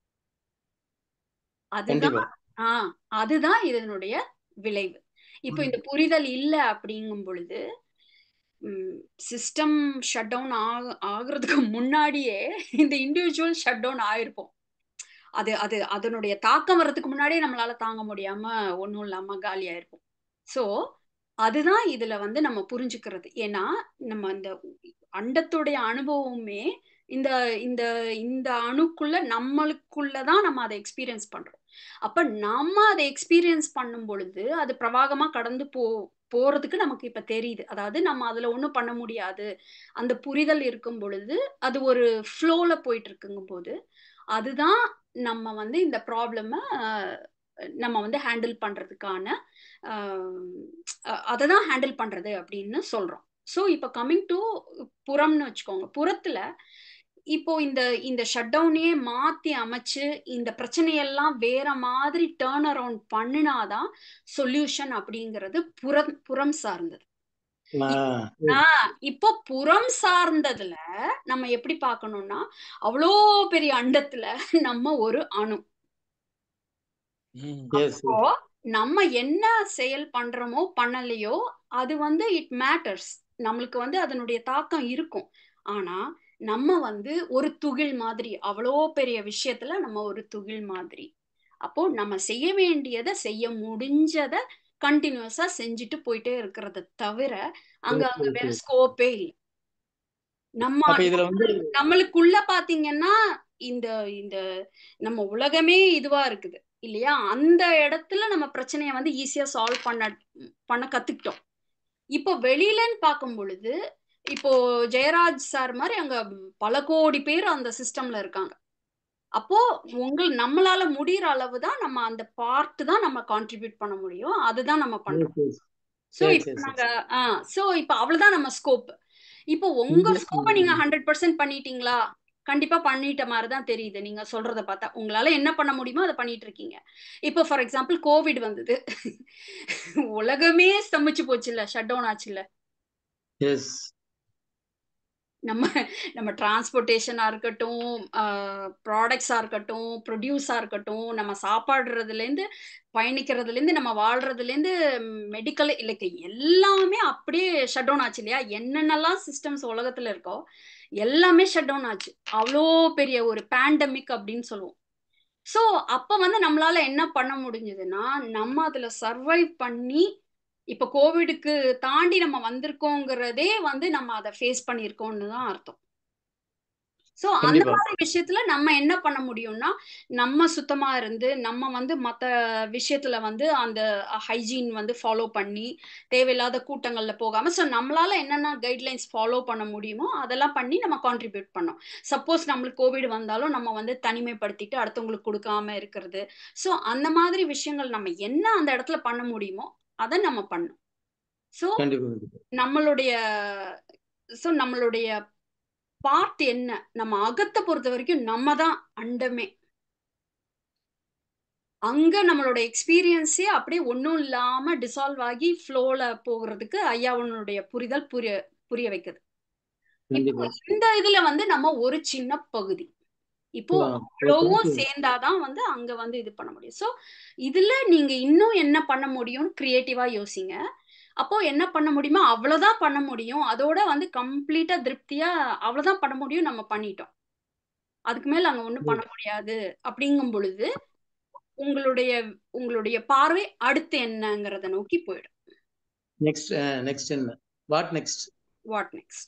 Speaker 1: அதுதான் ஆஹ் அதுதான் இதனுடைய விளைவு இப்போ இந்த புரிதல் இல்லை அப்படிங்கும் பொழுது சிஸ்டம் ஷட் டவுன் ஆக ஆகுறதுக்கு முன்னாடியே இந்த இண்டிவிஜுவல் ஷட் டவுன் ஆயிருப்போம் அது அது அதனுடைய தாக்கம் வர்றதுக்கு முன்னாடியே நம்மளால தாங்க முடியாம ஒன்றும் இல்லாம காலி ஆயிருப்போம் ஸோ அதுதான் இதுல வந்து நம்ம புரிஞ்சுக்கிறது ஏன்னா நம்ம இந்த அண்டத்துடைய அனுபவமே இந்த இந்த இந்த அணுக்குள்ள நம்மளுக்குள்ளதான் நம்ம அதை எக்ஸ்பீரியன்ஸ் பண்றோம் அப்ப நம்ம அதை எக்ஸ்பீரியன்ஸ் பண்ணும் பொழுது அது பிரவாகமா கடந்து போ போறதுக்கு நமக்கு இப்ப தெரியுது அதாவது நம்ம அதுல ஒண்ணும் பண்ண முடியாது அந்த புரிதல் இருக்கும் பொழுது அது ஒரு ஃப்ளோல போயிட்டு இருக்குங்கும் போது அதுதான் நம்ம வந்து இந்த ப்ராப்ளம நம்ம வந்து ஹேண்டில் பண்றதுக்கான அதை தான் ஹேண்டில் பண்றது அப்படின்னு சொல்றோம் ஸோ இப்போ கம்மிங் டு புறம்னு வச்சுக்கோங்க புறத்துல இப்போ இந்த இந்த ஷட் டவுனையே மாத்தி அமைச்சு இந்த பிரச்சனையெல்லாம் வேற மாதிரி டேர்ன் அரவுண்ட் பண்ணினாதான் சொல்யூஷன் அப்படிங்கிறது புறம் புறம் சார்ந்தது இப்போ புறம் சார்ந்ததுல நம்ம எப்படி பார்க்கணும்னா அவ்வளோ பெரிய அண்டத்துல நம்ம ஒரு அணு அப்போ நம்ம என்ன செயல் பண்றோமோ பண்ணலையோ அது வந்து இட் மேட்டர்ஸ் நம்மளுக்கு வந்து அதனுடைய தாக்கம் இருக்கும் ஆனா நம்ம வந்து ஒரு துகில் மாதிரி அவ்வளோ பெரிய விஷயத்துல நம்ம ஒரு துகில் மாதிரி அப்போ நம்ம செய்ய வேண்டியதை செய்ய முடிஞ்சத கண்டினியூஸா செஞ்சுட்டு போயிட்டே இருக்கிறத தவிர அங்க அங்க வேற ஸ்கோப்பே இல்லை நம்ம நம்மளுக்குள்ள பாத்தீங்கன்னா இந்த இந்த நம்ம உலகமே இதுவா இருக்குது இல்லையா அந்த இடத்துல நம்ம பிரச்சனைய வந்து ஈஸியா சால்வ் பண்ண பண்ண கத்துக்கிட்டோம் இப்போ வெளியிலன்னு பார்க்கும் பொழுது இப்போ ஜெயராஜ் சார் மாதிரி அங்க பல கோடி பேர் அந்த சிஸ்டம்ல இருக்காங்க அப்போ உங்கள் நம்மளால முடியற அளவு தான் நம்ம அந்த பார்ட் தான் நம்ம கான்ட்ரிபியூட் பண்ண முடியும் அதுதான் நம்ம பண்றோம் சோ இப்போ நாங்க ஆஹ் சோ இப்போ அவ்வளவுதான் நம்ம ஸ்கோப் இப்போ உங்க ஸ்கோப்பை நீங்க ஹண்ட்ரட் பர்சன்ட் பண்ணிட்டீங்களா கண்டிப்பா பண்ணிட்ட மாதிரி தான் தெரியுது நீங்க சொல்றத பார்த்தா உங்களால என்ன பண்ண முடியுமோ அதை பண்ணிட்டு இருக்கீங்க இப்போ ஃபார் எக்ஸாம்பிள் கோவிட் வந்தது உலகமே ஸ்தம்பிச்சு போச்சு இல்ல ஷட் டவுன் ஆச்சு இல்ல நம்ம நம்ம டிரான்ஸ்போர்ட்டேஷனா இருக்கட்டும் ப்ராடக்ட்ஸா இருக்கட்டும் ப்ரொடியூஸா இருக்கட்டும் நம்ம சாப்பாடுறதுல இருந்து பயணிக்கிறதுல இருந்து நம்ம வாழ்றதுல இருந்து மெடிக்கல் இல்லைக்கு எல்லாமே அப்படியே ஷட் டவுன் ஆச்சு இல்லையா என்னென்னலாம் சிஸ்டம்ஸ் உலகத்துல இருக்கோ எல்லாமே ஷட் டவுன் ஆச்சு அவ்வளோ பெரிய ஒரு பேண்டமிக் அப்படின்னு சொல்லுவோம் ஸோ அப்ப வந்து நம்மளால என்ன பண்ண முடிஞ்சதுன்னா நம்ம அதுல சர்வைவ் பண்ணி இப்ப கோவிடுக்கு தாண்டி நம்ம வந்திருக்கோங்கிறதே வந்து நம்ம அதை ஃபேஸ் பண்ணியிருக்கோம்னு தான் அர்த்தம் ஸோ அந்த
Speaker 3: கண்டிப்பா
Speaker 1: மாதிரி விஷயத்துல நம்ம என்ன பண்ண முடியும்னா நம்ம சுத்தமா இருந்து நம்ம வந்து மற்ற விஷயத்துல வந்து அந்த ஹைஜீன் வந்து ஃபாலோ பண்ணி தேவையில்லாத கூட்டங்கள்ல போகாம ஸோ நம்மளால என்னென்ன கைட்லைன்ஸ் ஃபாலோ பண்ண முடியுமோ அதெல்லாம் பண்ணி நம்ம கான்ட்ரிபியூட் பண்ணோம் சப்போஸ் நம்மளுக்கு கோவிட் வந்தாலும் நம்ம வந்து தனிமைப்படுத்திட்டு அடுத்தவங்களுக்கு கொடுக்காம இருக்கிறது ஸோ அந்த மாதிரி விஷயங்கள் நம்ம என்ன அந்த இடத்துல பண்ண முடியுமோ அதை நம்ம பண்ணோம் ஸோ
Speaker 3: கண்டிப்பா கண்டிப்பா
Speaker 1: நம்மளுடைய ஸோ நம்மளுடைய பார்ட் என்ன நம்ம அகத்தை பொறுத்த வரைக்கும் நம்ம தான் அண்டமே அங்க நம்மளோட எக்ஸ்பீரியன்ஸே அப்படியே ஒன்றும் இல்லாம டிசால்வ் ஆகி ஃப்ளோல போகிறதுக்கு ஐயாவனுடைய புரிதல் புரிய புரிய வைக்குது இப்போ
Speaker 3: கண்டிப்பா
Speaker 1: இந்த இதுல வந்து நம்ம ஒரு சின்ன பகுதி இப்போ
Speaker 3: ஆ,
Speaker 1: அவ்வளவும்
Speaker 3: thank you.
Speaker 1: சேர்ந்தாதான் வந்து அங்க வந்து இது பண்ண முடியும் ஸோ இதுல நீங்க இன்னும் என்ன பண்ண முடியும்னு கிரியேட்டிவா யோசிங்க அப்போ என்ன பண்ண முடியுமோ அவ்வளவுதான் பண்ண முடியும் அதோட வந்து கம்ப்ளீட்டா திருப்தியா அவ்வளவுதான் பண்ண முடியும் நம்ம பண்ணிட்டோம் அதுக்கு மேல அங்க ஒண்ணும் பண்ண முடியாது அப்படிங்கும் பொழுது உங்களுடைய உங்களுடைய பார்வை அடுத்து என்னங்கிறத நோக்கி போயிடும்
Speaker 3: நெக்ஸ்ட் நெக்ஸ்ட் என்ன வாட் நெக்ஸ்ட்
Speaker 1: வாட் நெக்ஸ்ட்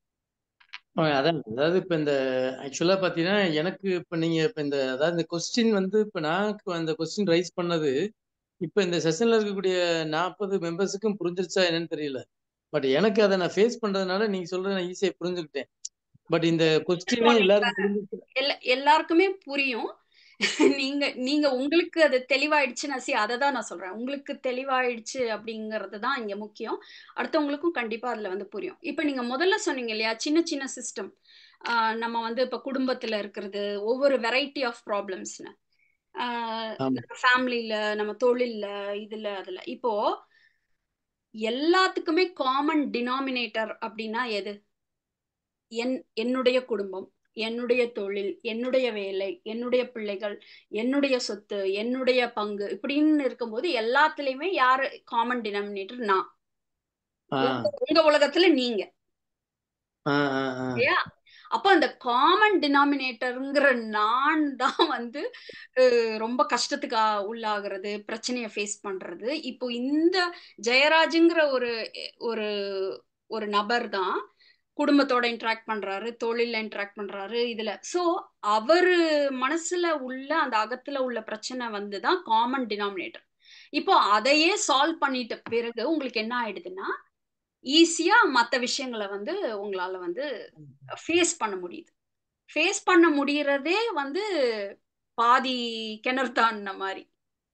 Speaker 3: அதான் அதாவது இப்போ இந்த ஆக்சுவலாக பார்த்தீங்கன்னா எனக்கு இப்போ நீங்கள் இப்போ இந்த அதாவது இந்த கொஸ்டின் வந்து இப்போ நான் அந்த கொஸ்டின் ரைஸ் பண்ணது இப்போ இந்த செஷனில் இருக்கக்கூடிய நாற்பது மெம்பர்ஸுக்கும் புரிஞ்சிருச்சா என்னன்னு தெரியல பட் எனக்கு அதை நான் ஃபேஸ் பண்ணுறதுனால நீங்கள் சொல்கிறத நான் ஈஸியாக புரிஞ்சுக்கிட்டேன் பட் இந்த கொஸ்டினே எல்லாருக்கும் புரிஞ்சிச்சு
Speaker 1: எல்லா எல்லாருக்குமே புரியும் நீங்க நீங்க உங்களுக்கு அது தெளிவாயிடுச்சு நான் சி அதை தான் நான் சொல்றேன் உங்களுக்கு தெளிவாயிடுச்சு அப்படிங்கிறது தான் இங்க முக்கியம் அடுத்தவங்களுக்கும் கண்டிப்பா அதுல வந்து புரியும் இப்ப நீங்க முதல்ல சொன்னீங்க இல்லையா சின்ன சின்ன சிஸ்டம் நம்ம வந்து இப்ப குடும்பத்துல இருக்கிறது ஒவ்வொரு வெரைட்டி ஆஃப் ப்ராப்ளம்ஸ்னு
Speaker 3: ஆமா
Speaker 1: ஃபேமிலியில நம்ம தொழில்ல இதுல அதுல இப்போ எல்லாத்துக்குமே காமன் டினாமினேட்டர் அப்படின்னா எது என் என்னுடைய குடும்பம் என்னுடைய தொழில் என்னுடைய வேலை என்னுடைய பிள்ளைகள் என்னுடைய சொத்து என்னுடைய பங்கு இப்படின்னு இருக்கும்போது எல்லாத்துலயுமே யாரு காமன் டினாமினேட்டர் நான்
Speaker 3: ஆ
Speaker 1: உங்க- உங்க உலகத்துல நீங்க
Speaker 3: ஆ ஆ ஆ
Speaker 1: இல்லையா அப்போ அந்த காமன் டினாமினேட்டருங்கிற நான் தான் வந்து அஹ், ரொம்ப கஷ்டத்துக்கு ஆ- உள்ளாகிறது பிரச்சனையை ஃபேஸ் பண்றது இப்போ இந்த ஜெயராஜுங்கிற ஒரு ஒரு ஒரு நபர் தான் குடும்பத்தோட இன்டராக்ட் பண்றாரு தொழில இன்டராக்ட் பண்றாரு இதுல சோ அவரு மனசுல உள்ள அந்த அகத்துல உள்ள பிரச்சனை வந்து தான் காமன் டினாமினேட்டர் இப்போ அதையே சால்வ் பண்ணிட்ட பிறகு உங்களுக்கு என்ன ஆயிடுதுன்னா ஈஸியா மத்த விஷயங்களை வந்து உங்களால வந்து ஃபேஸ் பண்ண முடியுது ஃபேஸ் பண்ண முடியறதே வந்து பாதி கிணறு தாண்டின மாதிரி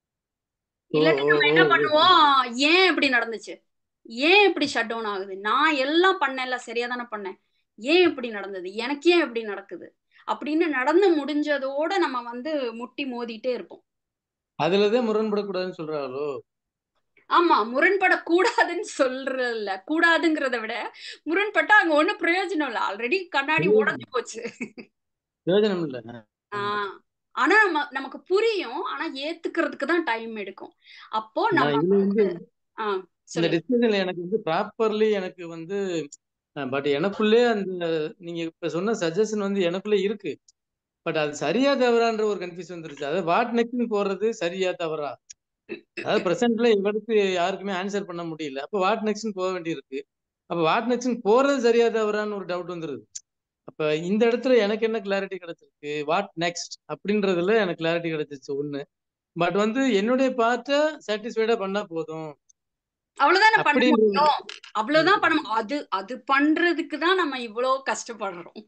Speaker 3: ஓ
Speaker 1: இல்லாட்டி
Speaker 3: ஓ
Speaker 1: நம்ம
Speaker 3: ஓ
Speaker 1: என்ன
Speaker 3: ஓ
Speaker 1: பண்ணுவோம் ஏன் இப்படி நடந்துச்சு ஏன் இப்படி ஷட் டவுன் ஆகுது நான் எல்லாம் பண்ணேன்ல சரியா தானே பண்ணேன் ஏன் இப்படி நடந்தது எனக்கு ஏன் இப்படி நடக்குது அப்படின்னு நடந்து முடிஞ்சதோட நம்ம வந்து முட்டி மோதிட்டே இருப்போம்
Speaker 3: அதுலதான் முரண்படக்கூடாதுன்னு சொல்றாங்களோ
Speaker 1: ஆமா முரண்படக்கூடாதுன்னு சொல்றல கூடாதுங்கிறத விட முரண்பட்டா அங்க ஒண்ணும் பிரயோஜனம் இல்லை ஆல்ரெடி கண்ணாடி உடைஞ்சு போச்சு
Speaker 3: பிரயோஜனம் இல்ல
Speaker 1: ஆஹ் ஆனா நம்ம நமக்கு புரியும் ஆனா ஏத்துக்கிறதுக்கு தான் டைம் எடுக்கும் அப்போ
Speaker 3: நான்
Speaker 1: நம்ம
Speaker 3: இதுல வந்து
Speaker 1: ஆஹ்
Speaker 3: இந்த
Speaker 1: சொல்லுங்க
Speaker 3: டிஸ்கஷன்ல எனக்கு வந்து ப்ராப்பர்லி எனக்கு வந்து பட் எனக்குள்ளே அந்த நீங்க இப்ப சொன்ன சஜஷன் வந்து எனக்குள்ளே இருக்கு பட் அது சரியா தவறான்ற ஒரு கன்ஃபியூஸ் வந்துருச்சு அதாவது வாட் நெக்ஸ்ட்னு போறது சரியா தவறா அதாவது பிரசன்ட்ல இவருக்கு யாருக்குமே ஆன்சர் பண்ண முடியல அப்ப வாட் நெக்ஸ்ட்னு போக வேண்டியிருக்கு அப்ப வாட் நெக்ஸ்ட்னு போறது சரியா தவறான்னு ஒரு டவுட் வந்துருது அப்ப இந்த இடத்துல எனக்கு என்ன கிளாரிட்டி கிடைச்சிருக்கு வாட் நெக்ஸ்ட் அப்படின்றதுல எனக்கு கிளாரிட்டி கிடைச்சிருச்சு ஒண்ணு பட் வந்து என்னுடைய பார்ட்டை சாட்டிஸ்ஃபைடா பண்ணா போதும்
Speaker 1: அவ்வளவுதான் பண்ண
Speaker 3: அப்படின்ற
Speaker 1: முடியும் அவ்வளவுதான் பண்ண முடியும். அது அது பண்றதுக்கு தான் நம்ம இவ்வளவு கஷ்டப்படுறோம்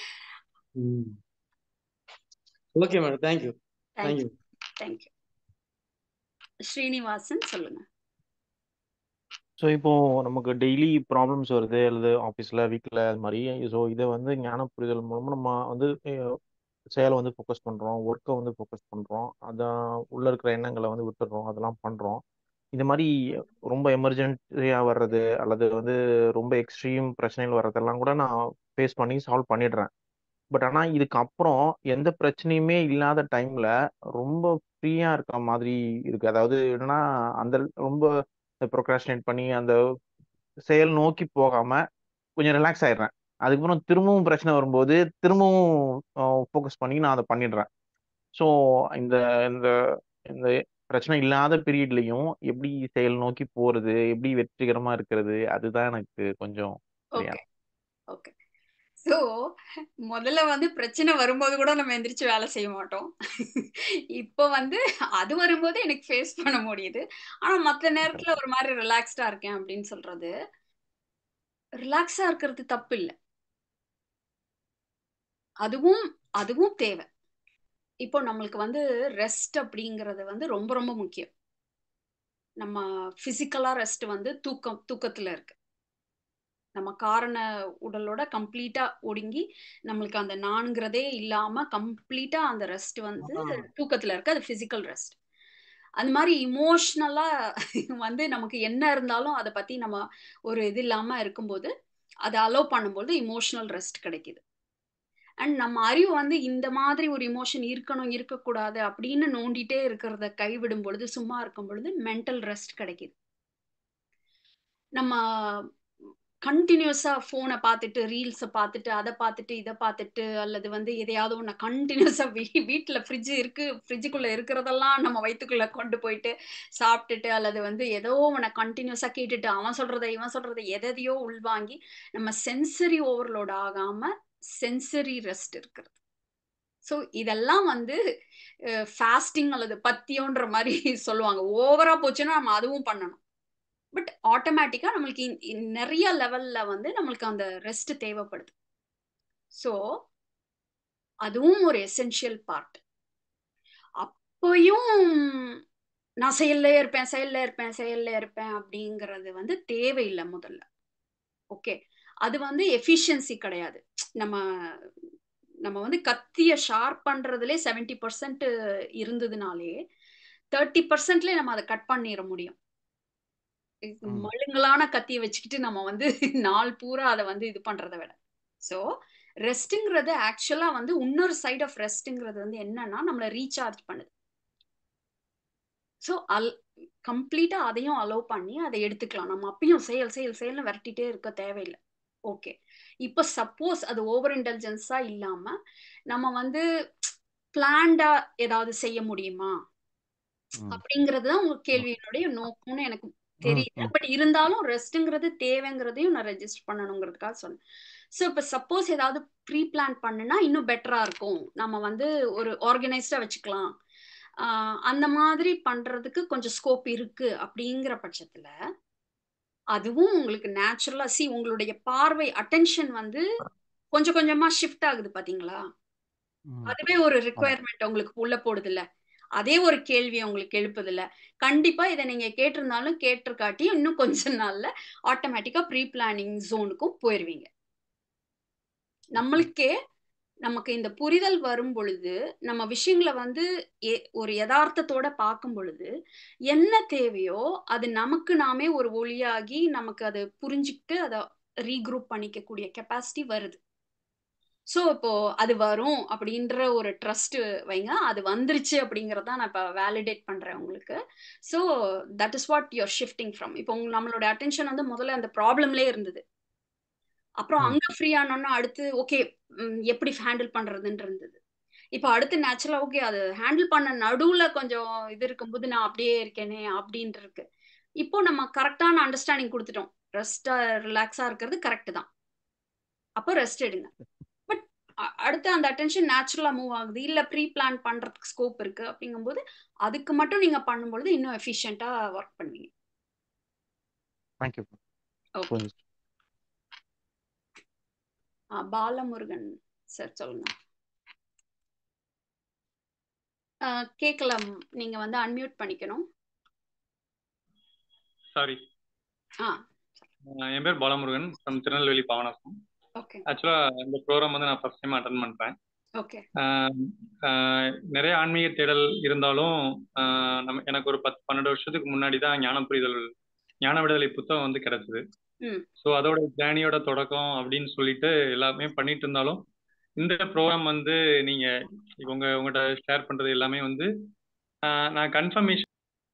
Speaker 3: okay madam thank you
Speaker 1: thank you
Speaker 3: thank you
Speaker 1: thank you Srinivasan சொல்லுங்க
Speaker 4: ஸோ இப்போ நமக்கு டெய்லி ப்ராப்ளம்ஸ் வருது அல்லது ஆஃபீஸில் வீட்டில் அது மாதிரி ஸோ இதை வந்து ஞான புரிதல் மூலமாக நம்ம வந்து அஹ், செயலை வந்து ஃபோக்கஸ் பண்ணுறோம் ஒர்க்கை வந்து ஃபோக்கஸ் பண்ணுறோம் அதான் உள்ளே இருக்கிற எண்ணங்களை வந்து விட்டுடுறோம் அதெல்லாம் பண்ணுறோம் இந்த மாதிரி ரொம்ப எமர்ஜென்சியாக வர்றது அல்லது வந்து ரொம்ப எக்ஸ்ட்ரீம் பிரச்சனைகள் வர்றதெல்லாம் கூட நான் ஃபேஸ் பண்ணி சால்வ் பண்ணிடுறேன் பட் ஆனா இதுக்கு அப்புறம் எந்த பிரச்சனையுமே இல்லாத டைம்ல ரொம்ப ஃப்ரீயா இருக்க மாதிரி இருக்கு அதாவது என்னன்னா அந்த ரொம்ப ப்ரொக்ராஸ்டினேட் பண்ணி அந்த செயல் நோக்கி போகாம கொஞ்சம் ரிலாக்ஸ் ஆயிடுறேன் அதுக்கப்புறம் திரும்பவும் பிரச்சனை வரும்போது திரும்பவும் ஃபோக்கஸ் பண்ணி நான் அதை பண்ணிடுறேன் ஸோ இந்த இந்த இந்த பிரச்சனை இல்லாத பீரியட்லயும் எப்படி செயல் நோக்கி போறது எப்படி வெற்றிகரமா இருக்கிறது அதுதான் எனக்கு கொஞ்சம்
Speaker 1: ஓகே ஓகே ஸோ முதல்ல வந்து பிரச்சனை வரும்போது கூட நம்ம எந்திரிச்சு வேலை செய்ய மாட்டோம் இப்போ வந்து அது வரும்போது எனக்கு ஃபேஸ் பண்ண முடியுது ஆனா மற்ற நேரத்துல ஒரு மாதிரி ரிலாக்ஸ்டா இருக்கேன் அப்படின்னு சொல்றது ரிலாக்ஸா இருக்கிறது தப்பு இல்லை அதுவும் அதுவும் தேவை இப்போ நம்மளுக்கு வந்து ரெஸ்ட் அப்படிங்கிறது வந்து ரொம்ப ரொம்ப முக்கியம் நம்ம பிசிக்கலா ரெஸ்ட் வந்து தூக்கம் தூக்கத்துல இருக்கு நம்ம காரண உடலோட கம்ப்ளீட்டா ஒடுங்கி நம்மளுக்கு அந்த நான்கிறதே இல்லாம கம்ப்ளீட்டா அந்த ரெஸ்ட் வந்து தூக்கத்துல இருக்கு அது பிசிக்கல் ரெஸ்ட் அந்த மாதிரி இமோஷ்னலா வந்து நமக்கு என்ன இருந்தாலும் அதை பத்தி நம்ம ஒரு இது இல்லாம இருக்கும்போது அதை அலோவ் பண்ணும்போது இமோஷனல் ரெஸ்ட் கிடைக்குது அண்ட் நம்ம அறிவு வந்து இந்த மாதிரி ஒரு இமோஷன் இருக்கணும் இருக்கக்கூடாது அப்படின்னு நோண்டிட்டே இருக்கிறத கைவிடும் பொழுது சும்மா இருக்கும் பொழுது மென்டல் ரெஸ்ட் கிடைக்குது நம்ம கண்டினியூஸா ஃபோனை பார்த்துட்டு ரீல்ஸை பார்த்துட்டு அதை பார்த்துட்டு இதை பார்த்துட்டு அல்லது வந்து எதையாவது ஒன்று கண்டினியூஸா வீ வீட்டில் ஃப்ரிட்ஜ் இருக்கு ஃப்ரிட்ஜுக்குள்ள இருக்கிறதெல்லாம் நம்ம வயிற்றுக்குள்ள கொண்டு போயிட்டு சாப்பிட்டுட்டு அல்லது வந்து ஏதோ ஒன்று கண்டினியூஸா கேட்டுட்டு அவன் சொல்றதை இவன் சொல்றதை எதையோ உள்வாங்கி நம்ம சென்சரி ஓவர்லோட் ஆகாம சென்சரி ரெஸ்ட் இருக்கிறது ஸோ இதெல்லாம் வந்து ஃபாஸ்டிங் அல்லது பத்தியோன்ற மாதிரி சொல்லுவாங்க ஓவரா போச்சுன்னா நம்ம அதுவும் பண்ணணும் பட் ஆட்டோமேட்டிக்கா நம்மளுக்கு நிறைய லெவல்ல வந்து நம்மளுக்கு அந்த ரெஸ்ட் தேவைப்படுது ஸோ அதுவும் ஒரு எசென்ஷியல் பார்ட் அப்பயும் நான் செயல்ல இருப்பேன் செயல்ல இருப்பேன் செயல்ல இருப்பேன் அப்படிங்கிறது வந்து தேவையில்லை முதல்ல ஓகே அது வந்து எஃபிஷியன்சி கிடையாது நம்ம நம்ம வந்து கத்திய ஷார்ப் பண்றதுலே செவன்டி பர்சன்ட் இருந்ததுனாலே தேர்ட்டி பர்சன்ட்லேயே நம்ம அதை கட் பண்ணிட முடியும் மழுங்கலான கத்தியை வச்சுக்கிட்டு நம்ம வந்து நாள் பூரா அதை வந்து இது பண்றதை விட ஸோ ரெஸ்ட்டுங்கிறது ஆக்சுவலா வந்து இன்னொரு சைட் ஆஃப் ரெஸ்ட்டுங்கிறது வந்து என்னன்னா நம்மளை ரீசார்ஜ் பண்ணுது ஸோ அல் கம்ப்ளீட்டா அதையும் அலோவ் பண்ணி அதை எடுத்துக்கலாம் நம்ம அப்பயும் செயல் செயல் செயல்னு விரட்டிட்டே இருக்க தேவையில்லை ஓகே இப்போ சப்போஸ் அது ஓவர் இன்டெலிஜென்ஸா இல்லாம நம்ம வந்து பிளான்டா ஏதாவது செய்ய முடியுமா அப்படிங்கிறது தான் உங்க கேள்வியினுடைய நோக்கம்னு எனக்கு தெரியல பட் இருந்தாலும் ரெஸ்ட்ங்கிறது தேவைங்கிறதையும் நான் ரெஜிஸ்டர் பண்ணணுங்கிறதுக்காக சொன்னேன் ஸோ இப்போ சப்போஸ் ஏதாவது ப்ரீ பிளான் பண்ணுனா இன்னும் பெட்டரா இருக்கும் நம்ம வந்து ஒரு ஆர்கனைஸ்டா வச்சுக்கலாம் அந்த மாதிரி பண்றதுக்கு கொஞ்சம் ஸ்கோப் இருக்கு அப்படிங்கிற பட்சத்துல அதுவும் உங்களுக்கு நேச்சுரலா சி உங்களுடைய பார்வை அட்டென்ஷன் வந்து கொஞ்சம் கொஞ்சமா ஷிஃப்ட் ஆகுது பாத்தீங்களா அதுவே ஒரு ரிக்குவயர்மெண்ட் உங்களுக்கு உள்ள போடுது இல்ல அதே ஒரு கேள்வி உங்களுக்கு எழுப்புது இல்ல கண்டிப்பா இதை நீங்க கேட்டிருந்தாலும் கேட்டிருக்காட்டி இன்னும் கொஞ்ச நாள்ல ஆட்டோமேட்டிக்கா ப்ரீ பிளானிங் ஜோனுக்கும் போயிருவீங்க நம்மளுக்கே நமக்கு இந்த புரிதல் வரும் பொழுது நம்ம விஷயங்களை வந்து ஒரு யதார்த்தத்தோட பார்க்கும் பொழுது என்ன தேவையோ அது நமக்கு நாமே ஒரு ஒளியாகி நமக்கு அதை புரிஞ்சுக்கிட்டு அதை ரீக்ரூப் பண்ணிக்கக்கூடிய கெப்பாசிட்டி வருது ஸோ இப்போ அது வரும் அப்படின்ற ஒரு ட்ரஸ்ட் வைங்க அது வந்துருச்சு அப்படிங்கிறத நான் இப்போ வேலிடேட் பண்றேன் உங்களுக்கு so that is what you're shifting from இப்போ நம்மளோட அட்டென்ஷன் வந்து முதல்ல அந்த ப்ராப்ளம்லேயே இருந்தது அப்புறம் அங்க ஃப்ரீ ஆனோன்னா அடுத்து ஓகே எப்படி ஹேண்டில் பண்றதுன்னு இருந்தது இப்போ அடுத்து நேச்சுரலா ஓகே அது ஹேண்டில் பண்ண நடுவுல கொஞ்சம் இது இருக்கும்போது நான் அப்படியே இருக்கேனே அப்படின்ட்டு இருக்கு இப்போ நம்ம கரெக்டான அண்டர்ஸ்டாண்டிங் கொடுத்துட்டோம் ரெஸ்டா ரிலாக்ஸா இருக்கிறது கரெக்ட் தான் அப்போ ரெஸ்ட் எடுங்க பட் அடுத்து அந்த அட்டென்ஷன் நேச்சுரலா மூவ் ஆகுது இல்ல ப்ரீ பிளான் பண்றதுக்கு ஸ்கோப் இருக்கு அப்படிங்கும்போது அதுக்கு மட்டும் நீங்க பண்ணும்பொழுது இன்னும் எஃபிஷியண்டா ஒர்க் பண்ணுவீங்க
Speaker 4: தேங்க்யூ
Speaker 1: ஓகே பாலமுருகன் சார் சொல்லுங்க கேட்கலாம் நீங்க வந்து அன்மியூட் பண்ணிக்கணும்
Speaker 5: சாரி
Speaker 1: ஆ
Speaker 5: என் பேர் பாலமுருகன் ஃப்ரம் திருநெல்வேலி பாவனாசம்
Speaker 1: ஓகே
Speaker 5: ஆக்சுவலா இந்த ப்ரோக்ராம் வந்து நான் ஃபர்ஸ்ட் டைம் அட்டன் பண்றேன்
Speaker 1: ஓகே
Speaker 5: நிறைய ஆன்மீக தேடல் இருந்தாலும் நம்ம எனக்கு ஒரு பத்து பன்னெண்டு வருஷத்துக்கு முன்னாடி தான் ஞான புரிதல் ஞான விடுதலை புத்தகம் வந்து கிடைச்சது
Speaker 1: ம்
Speaker 5: ஸோ அதோட ஜேர்னியோட தொடக்கம் அப்படின்னு சொல்லிட்டு எல்லாமே பண்ணிட்டு இருந்தாலும் இந்த ப்ரோக்ராம் வந்து நீங்க உங்க உங்கள்கிட்ட ஷேர் பண்றது எல்லாமே வந்து ஆஹ், நான் கன்ஃபர்மேஷன்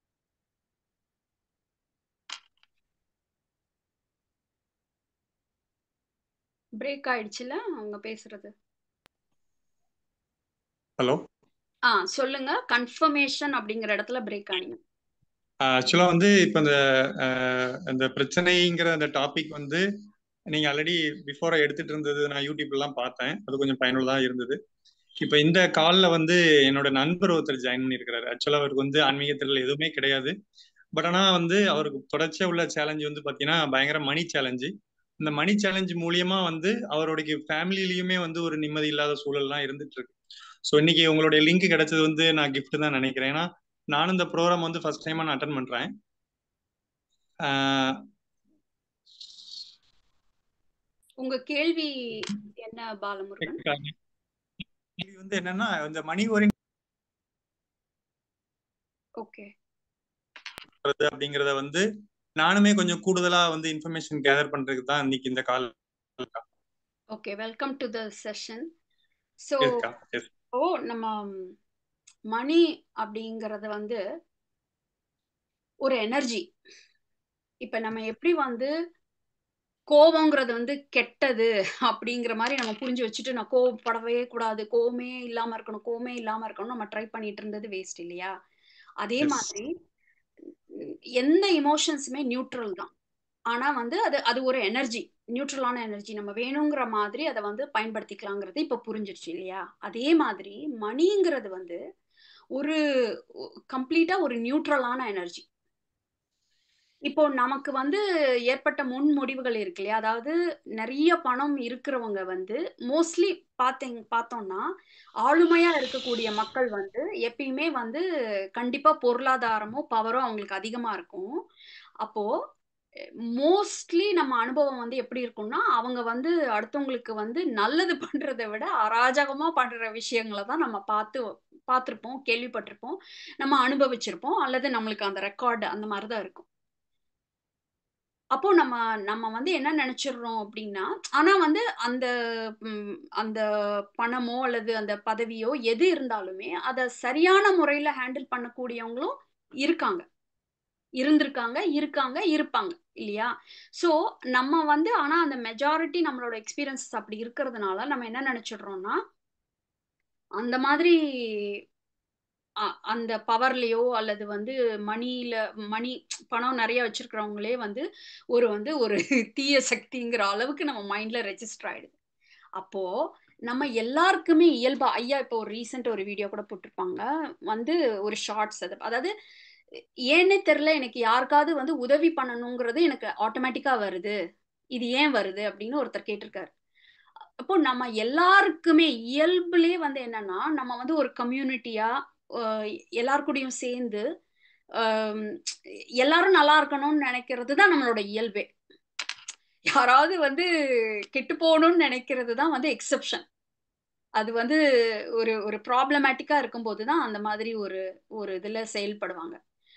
Speaker 1: பிரேக் ஆயிடுச்சுல அவங்க பேசுறது
Speaker 5: ஹலோ
Speaker 1: ஆ சொல்லுங்க கன்ஃபர்மேஷன் அப்படிங்கிற இடத்துல பிரேக் ஆனீங்க
Speaker 5: ஆக்சுவலாக வந்து இப்போ இந்த ஆஹ், இந்த பிரச்சனைங்கிற அந்த டாபிக் வந்து நீங்க ஆல்ரெடி பிஃபோரா எடுத்துட்டு இருந்தது நான் யூடியூப்லாம் பார்த்தேன் அது கொஞ்சம் பயனுள்ளதாக இருந்தது இப்போ இந்த காலில் வந்து என்னோட நண்பர் ஒருத்தர் ஜாயின் பண்ணியிருக்கிறாரு ஆக்சுவலாக அவருக்கு வந்து ஆன்மீகத்தில் எதுவுமே கிடையாது பட் ஆனால் வந்து அவருக்கு தொடர்ச்சியாக உள்ள சேலஞ்சு வந்து பார்த்தீங்கன்னா பயங்கர மணி சேலஞ்சு இந்த மணி சேலஞ்சு மூலியமா வந்து அவருடைய ஃபேமிலிலையுமே வந்து ஒரு நிம்மதி இல்லாத சூழல்லாம் இருந்துட்டு இருக்கு ஸோ இன்னைக்கு உங்களுடைய லிங்க் கிடைச்சது வந்து நான் கிஃப்ட் தான் நினைக்கிறேன் ஏன்னா நானும் இந்த ப்ரோக்ராம் வந்து ஃபர்ஸ்ட் டைமா நான் அட்டன் பண்றேன் ஆஹ்
Speaker 1: உங்க கேள்வி என்ன பாலமுருகன்
Speaker 5: கேள்வி வந்து என்னன்னா இந்த மணி ஓரியன்ட்
Speaker 1: ஓகே
Speaker 5: அப்படிங்கறத வந்து நானுமே கொஞ்சம் கூடுதலா வந்து இன்ஃபர்மேஷன் கேதர் பண்றதுக்கு தான் இன்னைக்கு இந்த call
Speaker 1: okay welcome to the session so
Speaker 5: இருக்கா எஸ்
Speaker 1: ஓ நம்ம மணி அப்படிங்கறது வந்து ஒரு எனர்ஜி இப்ப நம்ம எப்படி வந்து கோவங்கிறது வந்து கெட்டது அப்படிங்கிற மாதிரி நம்ம புரிஞ்சு வச்சுட்டு நான் கோவப்படவே கூடாது கோவமே இல்லாம இருக்கணும் கோவமே இல்லாம இருக்கணும் நம்ம ட்ரை பண்ணிட்டு இருந்தது வேஸ்ட் இல்லையா அதே
Speaker 5: எஸ்
Speaker 1: மாதிரி உம், எந்த இமோஷன்ஸுமே நியூட்ரல் தான் ஆனா வந்து அது அது ஒரு எனர்ஜி நியூட்ரலான எனர்ஜி நம்ம வேணுங்கிற மாதிரி அதை வந்து பயன்படுத்திக்கலாங்கிறது இப்ப புரிஞ்சிருச்சு இல்லையா அதே மாதிரி மணிங்கிறது வந்து ஒரு கம்ப்ளீட்டா ஒரு நியூட்ரலான எனர்ஜி இப்போ நமக்கு வந்து ஏற்பட்ட முன் முடிவுகள் இருக்கு இல்லையா அதாவது நிறைய பணம் இருக்கிறவங்க வந்து மோஸ்ட்லி பார்த்தீங்க பார்த்தோம்னா ஆளுமையா இருக்கக்கூடிய மக்கள் வந்து எப்பயுமே வந்து கண்டிப்பா பொருளாதாரமோ பவரோ அவங்களுக்கு அதிகமா இருக்கும் அப்போ மோஸ்ட்லி நம்ம அனுபவம் வந்து எப்படி இருக்கும்னா அவங்க வந்து அடுத்தவங்களுக்கு வந்து நல்லது பண்றதை விட அராஜகமா பண்ற விஷயங்களை தான் நம்ம பார்த்து பார்த்துருப்போம் கேள்விப்பட்டிருப்போம் நம்ம அனுபவிச்சிருப்போம் அல்லது நம்மளுக்கு அந்த ரெக்கார்டு அந்த மாதிரி தான் இருக்கும் அப்போ நம்ம நம்ம வந்து என்ன நினைச்சிடுறோம் அப்படின்னா ஆனா வந்து அந்த ம், அந்த பணமோ அல்லது அந்த பதவியோ எது இருந்தாலுமே அதை சரியான முறையில ஹேண்டில் பண்ணக்கூடியவங்களும் இருக்காங்க இருந்திருக்காங்க இருக்காங்க இருப்பாங்க இல்லையா சோ நம்ம வந்து ஆனா அந்த மெஜாரிட்டி நம்மளோட எக்ஸ்பீரியன்சஸ் அப்படி இருக்கிறதுனால நம்ம என்ன நினைச்சிடுறோம்னா அந்த மாதிரி அ- அந்த பவர்லயோ அல்லது வந்து மணியில மணி பணம் நிறைய வச்சிருக்கிறவங்களே வந்து ஒரு வந்து ஒரு தீய சக்திங்கிற அளவுக்கு நம்ம மைண்ட்ல ரெஜிஸ்டர் ஆயிடுது அப்போ நம்ம எல்லாருக்குமே இயல்பா ஐயா இப்போ ஒரு ரீசெண்ட் ஒரு வீடியோ கூட போட்டிருப்பாங்க வந்து ஒரு ஷார்ட்ஸ் அது அதாவது ஏன்னே தெரியல எனக்கு யாருக்காவது வந்து உதவி பண்ணணுங்கிறது எனக்கு ஆட்டோமேட்டிக்கா வருது இது ஏன் வருது அப்படின்னு ஒருத்தர் கேட்டிருக்காரு அப்போ நம்ம எல்லாருக்குமே இயல்புலயே வந்து என்னன்னா நம்ம வந்து ஒரு கம்யூனிட்டியா எல்லார் கூடயும் சேர்ந்து ஆம், எல்லாரும் நல்லா இருக்கணும்னு நினைக்கிறது தான் நம்மளோட இயல்பே யாராவது வந்து கெட்டு போகணும்னு நினைக்கிறது தான் வந்து எக்ஸெப்ஷன் அது வந்து ஒரு ஒரு ப்ராப்ளமேட்டிக்கா இருக்கும்போது தான் அந்த மாதிரி ஒரு ஒரு இதுல செயல்படுவாங்க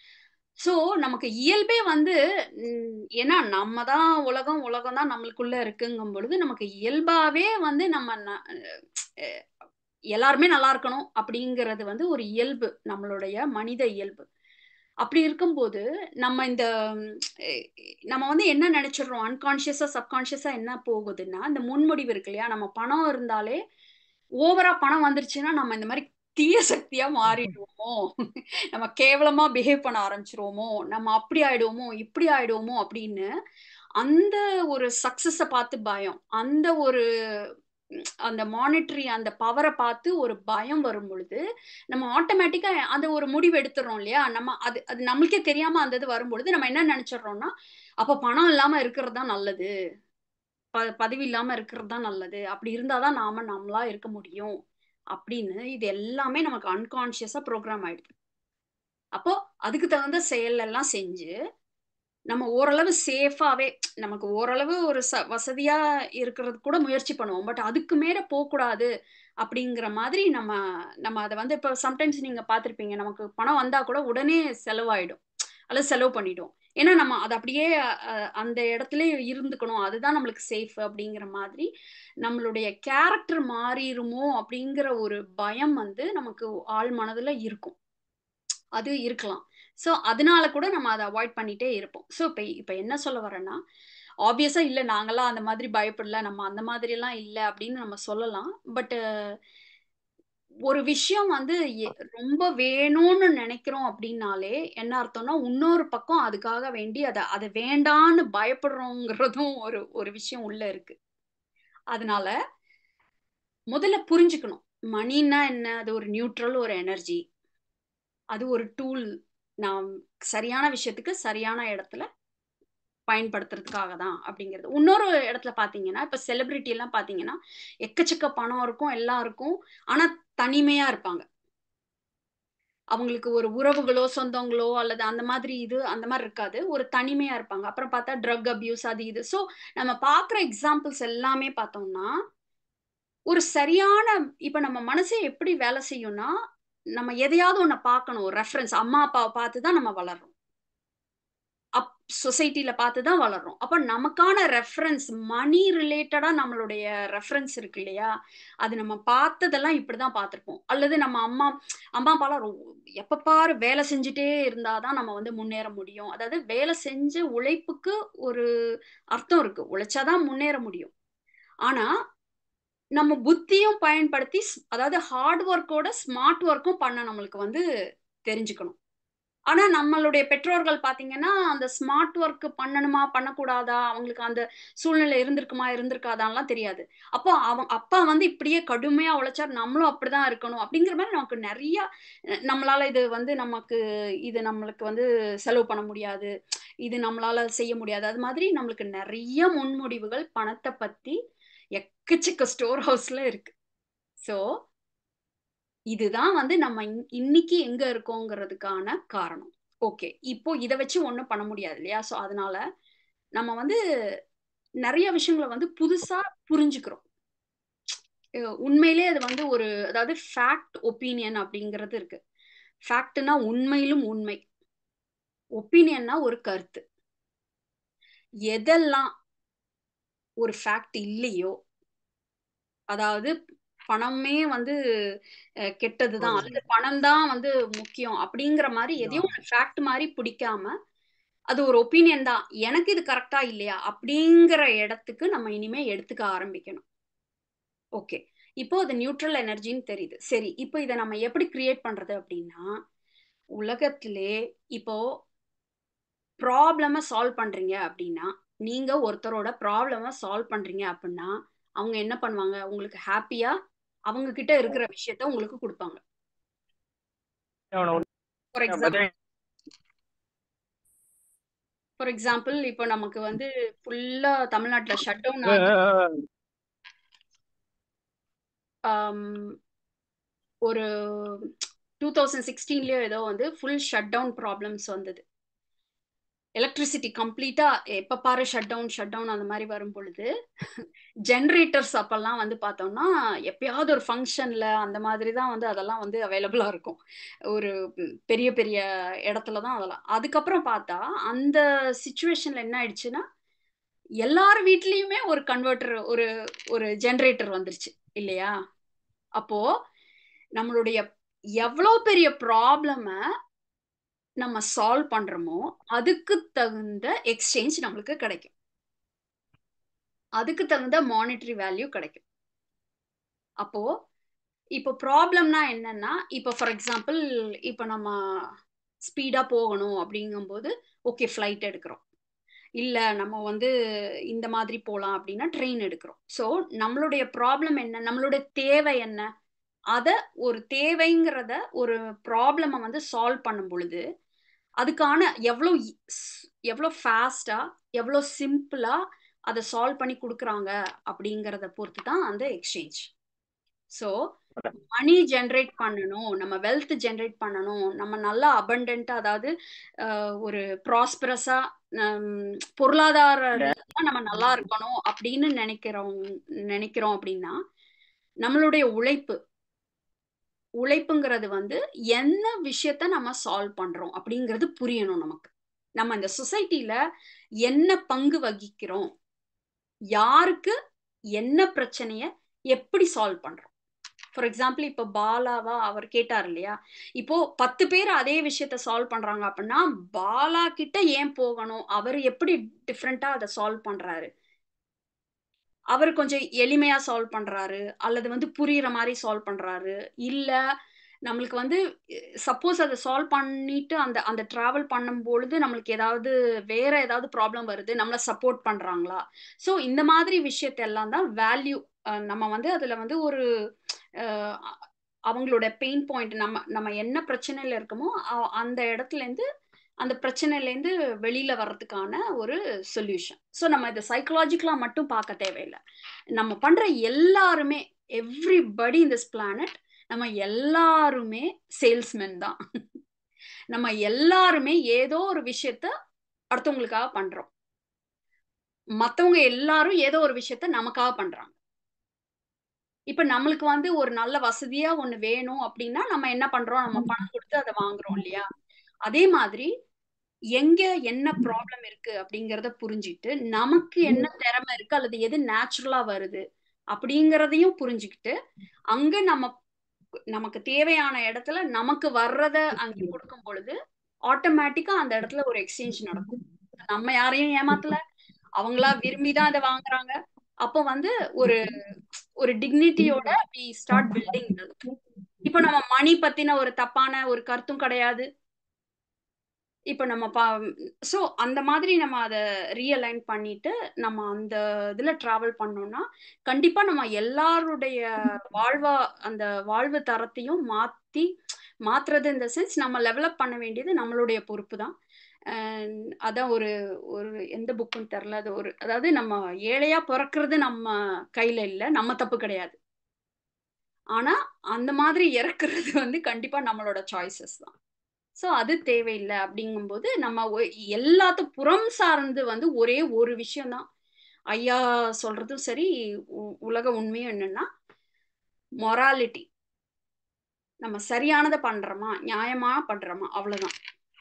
Speaker 1: ஸோ நமக்கு இயல்பே வந்து ம், ஏன்னா நம்ம தான் உலகம் உலகம் தான் நம்மளுக்குள்ள இருக்குங்கும் பொழுது நமக்கு இயல்பாவே வந்து நம்ம ந- அஹ் எல்லாருமே நல்லா இருக்கணும் அப்படிங்கிறது வந்து ஒரு இயல்பு நம்மளுடைய மனித இயல்பு அப்படி இருக்கும்போது நம்ம இந்த ம், அஹ் நம்ம வந்து என்ன நினைச்சிடுறோம் அன்கான்ஷியஸா சப்கான்ஷியஸா என்ன போகுதுன்னா இந்த முன்முடிவு இருக்கு இல்லையா நம்ம பணம் இருந்தாலே ஓவரா பணம் வந்துருச்சுன்னா நம்ம இந்த மாதிரி தீய சக்தியா மாறிடுவோமோ நம்ம கேவலமா பிஹேவ் பண்ண ஆரம்பிச்சிருவோமோ நம்ம அப்படி ஆயிடுவோமோ இப்படி ஆயிடுவோமோ அப்படின்னு அந்த ஒரு சக்சஸ பார்த்து பயம் அந்த ஒரு ம், அந்த மானிட்டரி அந்த பவரை பார்த்து ஒரு பயம் வரும் பொழுது நம்ம ஆட்டோமேட்டிக்கா அந்த ஒரு முடிவு எடுத்துறோம் இல்லையா நம்ம அது அது நம்மளுக்கே தெரியாம அந்த இது வரும்பொழுது நம்ம என்ன நினைச்சிடுறோம்னா அப்ப பணம் இல்லாம இருக்கிறது தான் நல்லது ப- பதவி இல்லாம இருக்கிறது தான் நல்லது அப்படி இருந்தாதான் நாம நம்மளா இருக்க முடியும் அப்படின்னு இது எல்லாமே நமக்கு அன்கான்ஷியஸா ப்ரோக்ராம் ஆயிடுது அப்போ அதுக்கு தகுந்த செயல் எல்லாம் செஞ்சு நம்ம ஓரளவு சேஃபாவே நமக்கு ஓரளவு ஒரு ச வசதியா இருக்கிறது கூட முயற்சி பண்ணுவோம் பட் அதுக்கு மேல போகக்கூடாது அப்படிங்கிற மாதிரி நம்ம நம்ம அதை வந்து இப்போ சம்டைம்ஸ் நீங்க பார்த்திருப்பீங்க நமக்கு பணம் வந்தா கூட உடனே செலவாயிடும் அல்லது செலவு பண்ணிடும் ஏன்னா நம்ம அது அப்படியே அஹ், அந்த இடத்துல இருந்துக்கணும் அதுதான் நம்மளுக்கு சேஃப் அப்படிங்கிற மாதிரி நம்மளுடைய கேரக்டர் மாறிடுமோ அப்படிங்கிற ஒரு பயம் வந்து நமக்கு ஆள் மனதுல இருக்கும் அது இருக்கலாம் ஸோ அதனால கூட நம்ம அதை அவாய்ட் பண்ணிட்டே இருப்போம் ஸோ இப்போ இப்போ என்ன சொல்ல வரேன்னா ஆப்வியஸாக இல்லை நாங்களாம் அந்த மாதிரி பயப்படல நம்ம அந்த மாதிரிலாம் இல்லை அப்படின்னு நம்ம சொல்லலாம் பட் ஒரு விஷயம் வந்து எ- ரொம்ப வேணும்னு நினைக்கிறோம் அப்படின்னாலே என்ன அர்த்தம்னா இன்னொரு பக்கம் அதுக்காக வேண்டி அதை அதை வேண்டான்னு பயப்படுறோங்கிறதும் ஒரு ஒரு விஷயம் உள்ள இருக்கு அதனால முதல்ல புரிஞ்சுக்கணும் மணின்னா என்ன அது ஒரு நியூட்ரல் ஒரு எனர்ஜி அது ஒரு டூல் நாம் சரியான விஷயத்துக்கு சரியான இடத்துல பயன்படுத்துறதுக்காக தான் அப்படிங்கிறது இன்னொரு இடத்துல பார்த்தீங்கன்னா இப்போ செலிபிரிட்டி எல்லாம் பார்த்தீங்கன்னா எக்கச்சக்க பணம் இருக்கும் எல்லாம் இருக்கும் ஆனால் தனிமையா இருப்பாங்க அவங்களுக்கு ஒரு உறவுகளோ சொந்தங்களோ அல்லது அந்த மாதிரி இது அந்த மாதிரி இருக்காது ஒரு தனிமையா இருப்பாங்க அப்புறம் பார்த்தா ட்ரக் அபியூஸ் அது இது ஸோ நம்ம பார்க்குற எக்ஸாம்பிள்ஸ் எல்லாமே பார்த்தோம்னா ஒரு சரியான இப்ப நம்ம மனசே எப்படி வேலை செய்யும்னா நம்ம எதையாவது ஒண்ண பார்க்கணும் ரெஃபரன்ஸ் அம்மா அப்பாவை பார்த்து தான் நம்ம வளர்றோம் அப் சொசைட்டில பார்த்து தான் வளர்றோம் அப்ப நமக்கான ரெஃபரன்ஸ் மணி ரிலேட்டடா நம்மளுடைய ரெஃபரன்ஸ் இருக்கு இல்லையா அது நம்ம பார்த்ததெல்லாம் இப்படிதான் பார்த்திருப்போம் அல்லது நம்ம அம்மா அம்மா அப்பாலாம் ரொ- எப்ப பாரு வேலை செஞ்சுட்டே இருந்தாதான் நம்ம வந்து முன்னேற முடியும் அதாவது வேலை செஞ்ச உழைப்புக்கு ஒரு அர்த்தம் இருக்கு உழைச்சாதான் முன்னேற முடியும் ஆனா நம்ம புத்தியும் பயன்படுத்தி ஸ்- அதாவது ஹார்ட் ஒர்க்கோட ஸ்மார்ட் ஒர்க்கும் பண்ண நம்மளுக்கு வந்து தெரிஞ்சுக்கணும் ஆனா நம்மளுடைய பெற்றோர்கள் பாத்தீங்கன்னா அந்த ஸ்மார்ட் ஒர்க் பண்ணணுமா பண்ணக்கூடாதா அவங்களுக்கு அந்த சூழ்நிலை இருந்திருக்குமா இருந்திருக்காதான்லாம் தெரியாது அப்போ அவன் அப்பா வந்து இப்படியே கடுமையா உழைச்சார் நம்மளும் அப்படிதான் இருக்கணும் அப்படிங்கிற மாதிரி நமக்கு நிறைய அஹ், நம்மளால இது வந்து நமக்கு இது நம்மளுக்கு வந்து செலவு பண்ண முடியாது இது நம்மளால செய்ய முடியாது அது மாதிரி நம்மளுக்கு நிறைய முன்முடிவுகள் பணத்தை பத்தி எக்கச்சக்க ஸ்டோர் ஹவுஸ்ல இருக்கு ஸோ இதுதான் வந்து நம்ம இன்- இன்னைக்கு எங்க இருக்கோங்கிறதுக்கான காரணம் ஓகே இப்போ இதை வச்சு ஒன்றும் பண்ண முடியாது இல்லையா ஸோ அதனால நம்ம வந்து நிறைய விஷயங்களை வந்து புதுசா புரிஞ்சுக்கிறோம் அஹ் உண்மையிலே அது வந்து ஒரு அதாவது ஃபேக்ட் ஒப்பீனியன் அப்படிங்கிறது இருக்கு ஃபேக்ட்னா உண்மையிலும் உண்மை ஒப்பீனியன்னா ஒரு கருத்து எதெல்லாம் ஒரு ஃபேக்ட் இல்லையோ அதாவது பணமே வந்து அஹ், கெட்டதுதான் அல்லது பணம் தான் வந்து முக்கியம் அப்படிங்கிற மாதிரி எதையும் ஒரு ஃபேக்ட் மாதிரி பிடிக்காம அது ஒரு ஒப்பீனியன் தான் எனக்கு இது கரெக்டா இல்லையா அப்படிங்கிற இடத்துக்கு நம்ம இனிமே எடுத்துக்க ஆரம்பிக்கணும் ஓகே இப்போ அது நியூட்ரல் எனர்ஜின்னு தெரியுது சரி இப்போ இதை நம்ம எப்படி கிரியேட் பண்றது அப்படின்னா உலகத்திலே இப்போ ப்ராப்ளம சால்வ் பண்றீங்க அப்படின்னா நீங்க ஒருத்தரோட ப்ராப்ளம சால்வ் பண்றீங்க அப்படின்னா அவங்க என்ன பண்ணுவாங்க உங்களுக்கு ஹாப்பியா அவங்க கிட்ட இருக்கிற விஷயத்த உங்களுக்கு கொடுப்பாங்க ஃபார் எக்ஸாம்பிள் ஃபார் எக்ஸாம்பிள் இப்போ நமக்கு வந்து ஃபுல்லா தமிழ்நாட்டுல ஷட் டவுன் ஆகி ஆம், ஒரு டூ தௌசண்ட் சிக்ஸ்டீன்லயோ ஏதோ வந்து ஃபுல் ஷட் டவுன் ப்ராப்ளம்ஸ் வந்தது எலக்ட்ரிசிட்டி கம்ப்ளீட்டா எப்ப பாரு ஷட் டவுன் ஷட் டவுன் அந்த மாதிரி வரும் பொழுது ஜென்ரேட்டர்ஸ் அப்பெல்லாம் வந்து பார்த்தோம்னா எப்பயாவது ஒரு ஃபங்க்ஷன்ல அந்த மாதிரி தான் வந்து அதெல்லாம் வந்து அவைலபிளா இருக்கும் ஒரு ம், பெரிய பெரிய இடத்துல தான் அதெல்லாம் அதுக்கப்புறம் பார்த்தா அந்த சுச்சுவேஷன்ல என்ன ஆயிடுச்சுன்னா எல்லார் வீட்லயுமே ஒரு கன்வெர்ட்டர் ஒரு ஒரு ஜென்ரேட்டர் வந்துருச்சு இல்லையா அப்போ நம்மளுடைய எவ்வளோ பெரிய ப்ராப்ளம நம்ம சால்வ் பண்றோமோ அதுக்கு தகுந்த எக்ஸ்சேஞ்ச் நம்மளுக்கு கிடைக்கும் அதுக்கு தகுந்த மானிட்டரி வேல்யூ கிடைக்கும் அப்போ இப்போ ப்ராப்ளம்னா என்னன்னா இப்போ ஃபார் எக்ஸாம்பிள் இப்போ நம்ம ஸ்பீடா போகணும் அப்படிங்கும்போது ஓகே ஃப்ளைட் எடுக்கிறோம் இல்ல நம்ம வந்து இந்த மாதிரி போலாம் அப்படின்னா ட்ரெயின் எடுக்கிறோம் ஸோ நம்மளுடைய ப்ராப்ளம் என்ன நம்மளுடைய தேவை என்ன அத ஒரு தேவைங்கிறத ஒரு ப்ராப்ளம வந்து சால்வ் பண்ணும் பொழுது அதுக்கான எவ்வளோ எவ்வளோ ஃபாஸ்டா எவ்வளோ சிம்பிளா அதை சால்வ் பண்ணி கொடுக்குறாங்க அப்படிங்கிறத பொறுத்து தான் அந்த எக்ஸ்சேஞ்ச் ஸோ மணி ஜென்ரேட் பண்ணணும் நம்ம வெல்த் ஜென்ரேட் பண்ணணும் நம்ம நல்லா அபண்டன்ட்டா அதாவது அஹ், ஒரு ப்ராஸ்பரஸா பொருளாதார ரீதியா நம்ம நல்லா இருக்கணும் அப்படின்னு நினைக்கிறோம் நினைக்கிறோம் அப்படின்னா நம்மளுடைய உழைப்பு உழைப்புங்கிறது வந்து என்ன விஷயத்த நம்ம சால்வ் பண்றோம் அப்படிங்கிறது புரியணும் நமக்கு நம்ம இந்த சொசைட்டில என்ன பங்கு வகிக்கிறோம் யாருக்கு என்ன பிரச்சனைய எப்படி சால்வ் பண்றோம் ஃபார் எக்ஸாம்பிள் இப்போ பாலாவா அவர் கேட்டார் இல்லையா இப்போ பத்து பேர் அதே விஷயத்த சால்வ் பண்றாங்க அப்படின்னா பாலா கிட்ட ஏன் போகணும் அவர் எப்படி டிஃப்ரெண்டா அதை சால்வ் பண்றாரு அவர் கொஞ்சம் எளிமையா சால்வ் பண்றாரு அல்லது வந்து புரியுற மாதிரி சால்வ் பண்றாரு இல்ல நம்மளுக்கு வந்து சப்போஸ் அதை சால்வ் பண்ணிட்டு அந்த அந்த டிராவல் பண்ணும் பொழுது நம்மளுக்கு ஏதாவது வேற ஏதாவது ப்ராப்ளம் வருது நம்மளை சப்போர்ட் பண்றாங்களா ஸோ இந்த மாதிரி விஷயத்த எல்லாம் தான் வேல்யூ நம்ம வந்து அதுல வந்து ஒரு அஹ், அவங்களோட பெயின் பாயிண்ட் நம்ம நம்ம என்ன பிரச்சனையில இருக்கோமோ அ- அந்த இடத்துல இருந்து அந்த பிரச்சனையிலேருந்து வெளியில வர்றதுக்கான ஒரு சொல்யூஷன் ஸோ நம்ம இதை சைக்கலாஜிக்கலா மட்டும் பார்க்க தேவையில்லை நம்ம பண்ற எல்லாருமே எவ்ரிபடி இன் திஸ் பிளானட் நம்ம எல்லாருமே சேல்ஸ்மென் தான் நம்ம எல்லாருமே ஏதோ ஒரு விஷயத்த அடுத்தவங்களுக்காக பண்றோம் மத்தவங்க எல்லாரும் ஏதோ ஒரு விஷயத்த நமக்காக பண்றாங்க இப்ப நம்மளுக்கு வந்து ஒரு நல்ல வசதியா ஒண்ணு வேணும் அப்படின்னா நம்ம என்ன பண்றோம் நம்ம பணம் கொடுத்து அதை வாங்குறோம் இல்லையா அதே மாதிரி எங்க என்ன ப்ராப்ளம் இருக்கு அப்படிங்கறத புரிஞ்சுக்கிட்டு நமக்கு என்ன திறமை இருக்கு அல்லது எது நேச்சுரலா வருது அப்படிங்கறதையும் புரிஞ்சுக்கிட்டு அங்க நம்ம நமக்கு தேவையான இடத்துல நமக்கு வர்றத அங்க கொடுக்கும் பொழுது ஆட்டோமேட்டிக்கா அந்த இடத்துல ஒரு எக்ஸ்சேஞ்ச் நடக்கும் நம்ம யாரையும் ஏமாத்தல அவங்களா விரும்பி தான் அதை வாங்குறாங்க அப்போ வந்து ஒரு ஒரு டிக்னிட்டியோட வி ஸ்டார்ட் பில்டிங் இப்போ நம்ம மணி பத்தின ஒரு தப்பான ஒரு கருத்தும் கிடையாது இப்போ நம்ம பா ஸோ அந்த மாதிரி நம்ம அதை ரீஅலைன் பண்ணிட்டு நம்ம அந்த இதில் ட்ராவல் பண்ணோம்னா கண்டிப்பாக நம்ம எல்லாருடைய வாழ்வா அந்த வாழ்வு தரத்தையும் மாற்றி மாற்றுறது இந்த சென்ஸ் நம்ம லெவலப் பண்ண வேண்டியது நம்மளுடைய பொறுப்பு தான் அதான் ஒரு ஒரு எந்த புக்குன்னு தெரில அது ஒரு அதாவது நம்ம ஏழையா பிறக்கிறது நம்ம கையில இல்லை நம்ம தப்பு கிடையாது ஆனா அந்த மாதிரி இறக்குறது வந்து கண்டிப்பா நம்மளோட சாய்ஸஸ் தான் ஸோ அது தேவையில்லை அப்படிங்கும்போது நம்ம எல்லாத்த புறம் சார்ந்து வந்து ஒரே ஒரு விஷயம்தான் ஐயா சொல்றதும் சரி உலக உண்மையும் என்னன்னா மொராலிட்டி நம்ம சரியானதை பண்றோமா நியாயமா பண்றோமா அவ்வளவுதான்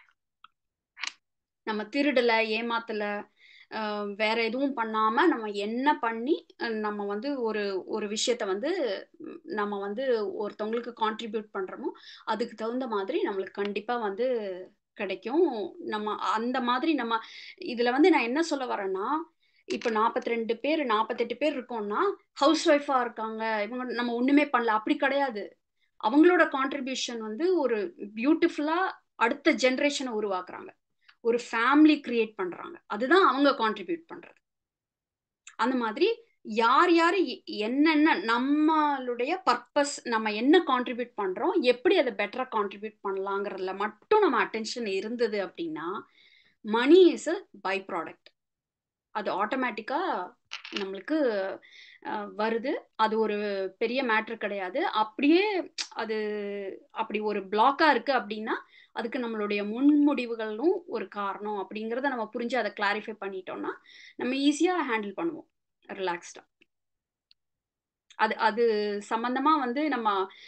Speaker 1: நம்ம திருடல ஏமாத்தல வேற எதுவும் பண்ணாம நம்ம என்ன பண்ணி நம்ம வந்து ஒரு ஒரு விஷயத்த வந்து நம்ம வந்து ஒருத்தவங்களுக்கு கான்ட்ரிபியூட் பண்றோமோ அதுக்கு தகுந்த மாதிரி நம்மளுக்கு கண்டிப்பா வந்து கிடைக்கும் நம்ம அந்த மாதிரி நம்ம இதுல வந்து நான் என்ன சொல்ல வரேன்னா இப்ப நாற்பத்தி ரெண்டு பேர் நாற்பத்தெட்டு பேர் இருக்கோம்னா ஹவுஸ் ஒய்ஃபா இருக்காங்க இவங்க நம்ம ஒண்ணுமே பண்ணல அப்படி கிடையாது அவங்களோட கான்ட்ரிபியூஷன் வந்து ஒரு பியூட்டிஃபுல்லா அடுத்த ஜென்ரேஷனை உருவாக்குறாங்க ஒரு ஃபேமிலி கிரியேட் பண்றாங்க அதுதான் அவங்க கான்ட்ரிபியூட் பண்றது அந்த மாதிரி யார் யார் என்னென்ன நம்மளுடைய பர்பஸ் நம்ம என்ன கான்ட்ரிபியூட் பண்றோம் எப்படி அதை பெட்டரா கான்ட்ரிபியூட் பண்ணலாங்கிறதுல மட்டும் நம்ம அட்டென்ஷன் இருந்தது அப்படின்னா money is a byproduct அது ஆட்டோமேட்டிக்கா நம்மளுக்கு வருது அது ஒரு பெரிய மேட்ரு கிடையாது அப்படியே அது அப்படி ஒரு பிளாக்கா இருக்கு அப்படின்னா அதுக்கு நம்மளுடைய முன்முடிவுகளும் ஒரு காரணம் அப்படிங்கிறத நம்ம புரிஞ்சு அதை கிளாரிஃபை பண்ணிட்டோம்னா நம்ம ஈஸியா ஹேண்டில் பண்ணுவோம் ரிலாக்ஸ்டா அது அது சம்பந்தமா வந்து நம்ம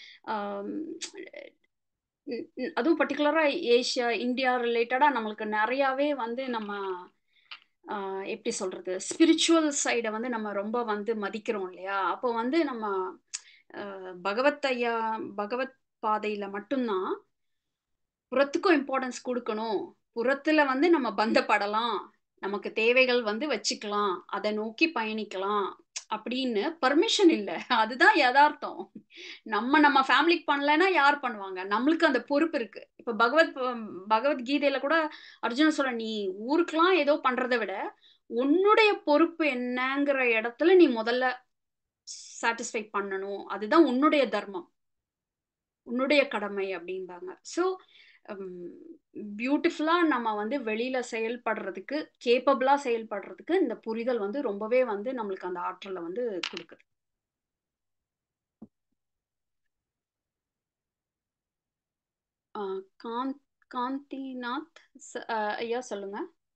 Speaker 1: அதுவும் பர்டிகுலரா ஏஷியா இந்தியா ரிலேட்டடா நம்மளுக்கு நிறையாவே வந்து நம்ம எப்படி சொல்றது ஸ்பிரிச்சுவல் சைடை வந்து நம்ம ரொம்ப வந்து மதிக்கிறோம் இல்லையா அப்போ வந்து நம்ம பகவத் ஐயா பகவத் பாதையில மட்டும்தான் புறத்துக்கும் இம்பார்ட்டன்ஸ் கொடுக்கணும் புறத்துல வந்து நம்ம பந்தப்படலாம் நமக்கு தேவைகள் வந்து வச்சுக்கலாம் அதை நோக்கி பயணிக்கலாம் அப்படின்னு பர்மிஷன் இல்லை அதுதான் யதார்த்தம் நம்ம நம்ம ஃபேமிலிக்கு பண்ணலைன்னா யார் பண்ணுவாங்க நம்மளுக்கு அந்த பொறுப்பு இருக்கு இப்ப பகவத் பகவத்கீதையில கூட அர்ஜுன சொல்ல நீ ஊருக்கெல்லாம் ஏதோ பண்றதை விட உன்னுடைய பொறுப்பு என்னங்கிற இடத்துல நீ முதல்ல சாட்டிஸ்ஃபை பண்ணணும் அதுதான் உன்னுடைய தர்மம் உன்னுடைய கடமை அப்படிம்பாங்க ஸோ பியூட்டிஃபுல்லா நம்ம வந்து வெளியில செயல்படுறதுக்கு கேப்பபிளா செயல்படுறதுக்கு இந்த புரிதல் வந்து ரொம்பவே வந்து நம்மளுக்கு அந்த ஆற்றலை வந்து கொடுக்குது காந்த் காந்திநாத் ஐயா சொல்லுங்க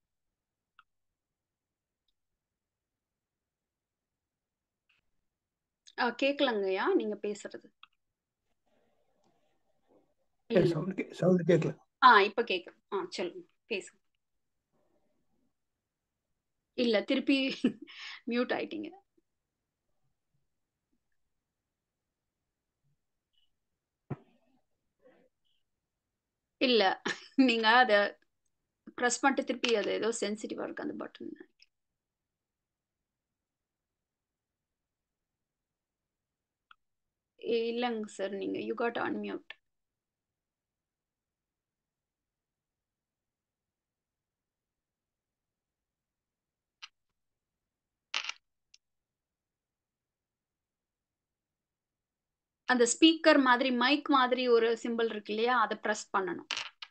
Speaker 1: கேட்கலங்கய்யா நீங்க பேசுறது
Speaker 6: சவுண்ட் கேட்கல
Speaker 1: ஆ இப்ப கேக்குது ஆ சொல்லுங்க பேசுங்க இல்ல திருப்பி மியூட் ஆயிட்டீங்க இல்ல நீங்க அத ப்ரெஸ் பண்ணிட்டு திருப்பி அது ஏதோ சென்சிட்டிவா இருக்கு அந்த பட்டன் இல்லைங்க சார் நீங்க யூ காட் அன்மியூட் அந்த ஸ்பீக்கர் மாதிரி மைக் மாதிரி ஒரு சிம்பிள் இருக்கு இல்லையா அதை ப்ரெஸ் பண்ணணும்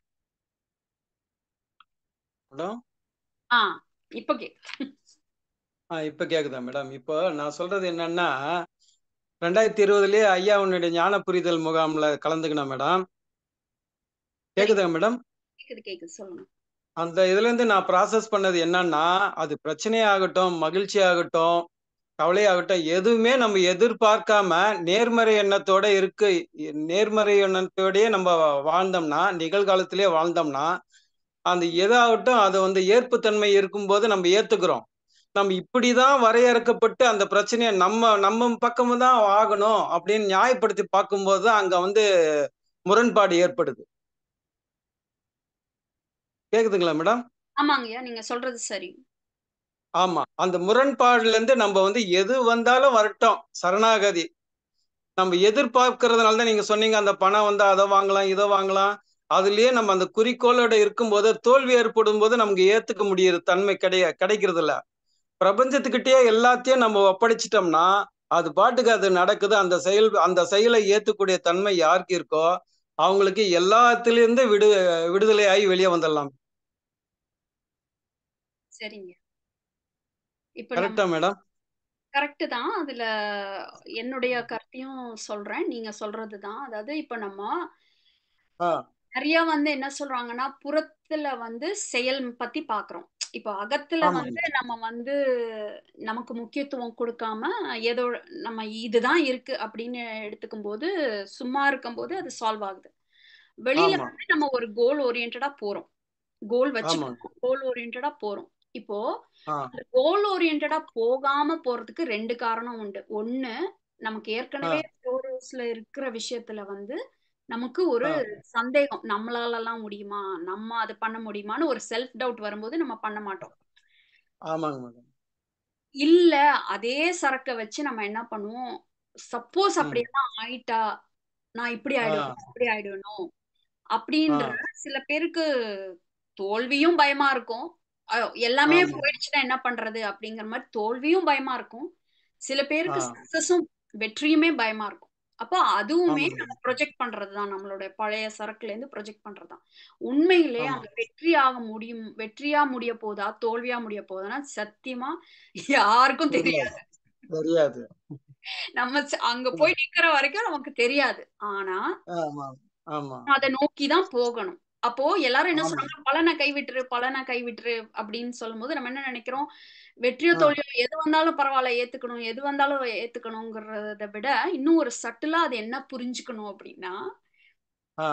Speaker 6: ஹலோ
Speaker 1: ஆ இப்போ கே
Speaker 6: ஆ இப்போ கேக்குதா மேடம் இப்போ நான் சொல்றது என்னன்னா ரெண்டாயிரத்தி இருபதுலயே ஐயா உன்னுடைய ஞான புரிதல் முகாம்ல கலந்துக்கினேன் மேடம் கேக்குதா மேடம்
Speaker 1: கேக்குது கேக்குது சொல்லுங்க
Speaker 6: அந்த இதுல இருந்து நான் ப்ராசஸ் பண்ணது என்னன்னா அது பிரச்சனையாகட்டும் மகிழ்ச்சி ஆகட்டும் கவலையாகட்டும் எதுவுமே நம்ம எதிர்பார்க்காம நேர்மறை எண்ணத்தோட இருக்கு நேர்மறை எண்ணத்தோடயே நம்ம வாழ்ந்தோம்னா நிகழ்காலத்திலே வாழ்ந்தோம்னா அந்த எதாகட்டும் அது வந்து ஏற்புத்தன்மை இருக்கும்போது நம்ம ஏத்துக்கிறோம் நம்ம இப்படிதான் வரையறுக்கப்பட்டு அந்த பிரச்சனையை நம்ம நம்ம பக்கமும் தான் ஆகணும் அப்படின்னு நியாயப்படுத்தி பார்க்கும்போது தான் அங்க வந்து முரண்பாடு ஏற்படுது கேக்குதுங்களா மேடம்
Speaker 1: ஆமாங்கய்யா நீங்க சொல்றது சரி
Speaker 6: ஆமா அந்த முரண்பாடுல இருந்து நம்ம வந்து எது வந்தாலும் வரட்டும் சரணாகதி நம்ம எதிர்பார்க்கறதுனால தான் நீங்க சொன்னீங்க அந்த பணம் வந்து அதை வாங்கலாம் இதை வாங்கலாம் அதுலயே நம்ம அந்த குறிக்கோளோட இருக்கும்போது தோல்வி ஏற்படும் போது நமக்கு ஏத்துக்க முடியுற தன்மை கிடையா கிடைக்கிறது இல்ல பிரபஞ்சத்துக்கிட்டயே எல்லாத்தையும் நம்ம ஒப்படைச்சிட்டோம்னா அது பாட்டுக்கு அது நடக்குது அந்த செயல் அந்த செயலை ஏத்துக்கூடிய தன்மை யாருக்கு இருக்கோ அவங்களுக்கு எல்லாத்திலிருந்து விடு விடுதலையாகி வெளியே வந்துடலாம்
Speaker 1: சரிங்க இப்ப
Speaker 6: கரெக்டா மேடம்
Speaker 1: கரெக்ட் தான் அதுல என்னுடைய கருத்தையும் சொல்றேன் நீங்க சொல்றது தான் அதாவது இப்ப நம்ம
Speaker 6: ஆ
Speaker 1: நிறைய வந்து என்ன சொல்றாங்கன்னா புறத்துல வந்து செயல் பத்தி பாக்குறோம் இப்போ அகத்துல
Speaker 6: ஆமா
Speaker 1: வந்து நம்ம வந்து நமக்கு முக்கியத்துவம் கொடுக்காம ஏதோ நம்ம இதுதான் இருக்கு அப்படின்னு எடுத்துக்கும் போது சும்மா இருக்கும் போது அது சால்வ் ஆகுது வெளியில
Speaker 6: ஆமா
Speaker 1: வந்து நம்ம ஒரு கோல் ஓரியன்டா போறோம் கோல் வச்சு
Speaker 6: ஆமாங்க
Speaker 1: கோல் ஓரியன்டா போறோம் இப்போ
Speaker 6: ஆ
Speaker 1: கோல் ஓரியன்டா போகாம போறதுக்கு ரெண்டு காரணம் உண்டு ஒண்ணு நமக்கு
Speaker 6: ஆ
Speaker 1: ஏற்கனவே ஸ்டோரேஸ்ல இருக்கிற விஷயத்துல வந்து நமக்கு ஒரு
Speaker 6: ஆ
Speaker 1: சந்தேகம் நம்மளால எல்லாம் முடியுமா நம்ம அது பண்ண முடியுமான்னு ஒரு செல்ஃப் டவுட் வரும்போது நம்ம பண்ண மாட்டோம்
Speaker 6: ஆமாங்க மேடம்
Speaker 1: இல்ல அதே சரக்க வச்சு நம்ம என்ன பண்ணுவோம் சப்போஸ்
Speaker 6: ம்
Speaker 1: அப்படியெல்லாம் ஆயிட்டா நான் இப்படி
Speaker 6: ஆ
Speaker 1: ஆயிடுவேன் அப்படி ஆயிடுவேணும்
Speaker 6: ஆ
Speaker 1: அப்படின்ற சில பேருக்கு தோல்வியும் பயமா இருக்கும் அஹ் எல்லாமே
Speaker 6: ஆமா
Speaker 1: போயிடுச்சுன்னா என்ன பண்றது அப்படிங்கிற மாதிரி தோல்வியும் பயமா இருக்கும் சில
Speaker 6: ஆ
Speaker 1: பேருக்கு சக்சஸும் வெற்றியுமே பயமா இருக்கும் அப்போ அதுவுமே
Speaker 6: ஆமாங்க
Speaker 1: நம்ம ப்ரொஜெக்ட் பண்றதுதான் நம்மளுடைய பழைய சரக்குல இருந்து ப்ரொஜெக்ட் பண்றதுதான் உண்மையிலே
Speaker 6: ஆமா
Speaker 1: அங்க வெற்றியாக முடியும் வெற்றியா முடிய போதா தோல்வியா முடிய போதான்னா சத்தியமா யாருக்கும் தெரியாது
Speaker 6: தெரியாது தெரியாது
Speaker 1: நம்ம ச- அங்க போய் நிக்கிற வரைக்கும் நமக்கு தெரியாது ஆனா
Speaker 6: ஆமா ஆமா
Speaker 1: அதை நோக்கி தான் போகணும் அப்போ எல்லாரும் என்ன
Speaker 6: ஆமா
Speaker 1: சொல்றாங்க பலனை கைவிட்டுரு பலனை கைவிட்டுரு அப்படின்னு சொல்லும்போது நம்ம என்ன நினைக்கிறோம் வெற்றியோ
Speaker 6: ஆ
Speaker 1: தோல்வியோ எது வந்தாலும் பரவாயில்ல ஏத்துக்கணும் எது வந்தாலும் ஏத்துக்கணுங்கிறத விட இன்னும் ஒரு சட்டிலா அது என்ன புரிஞ்சுக்கணும் அப்படின்னா
Speaker 6: ஆ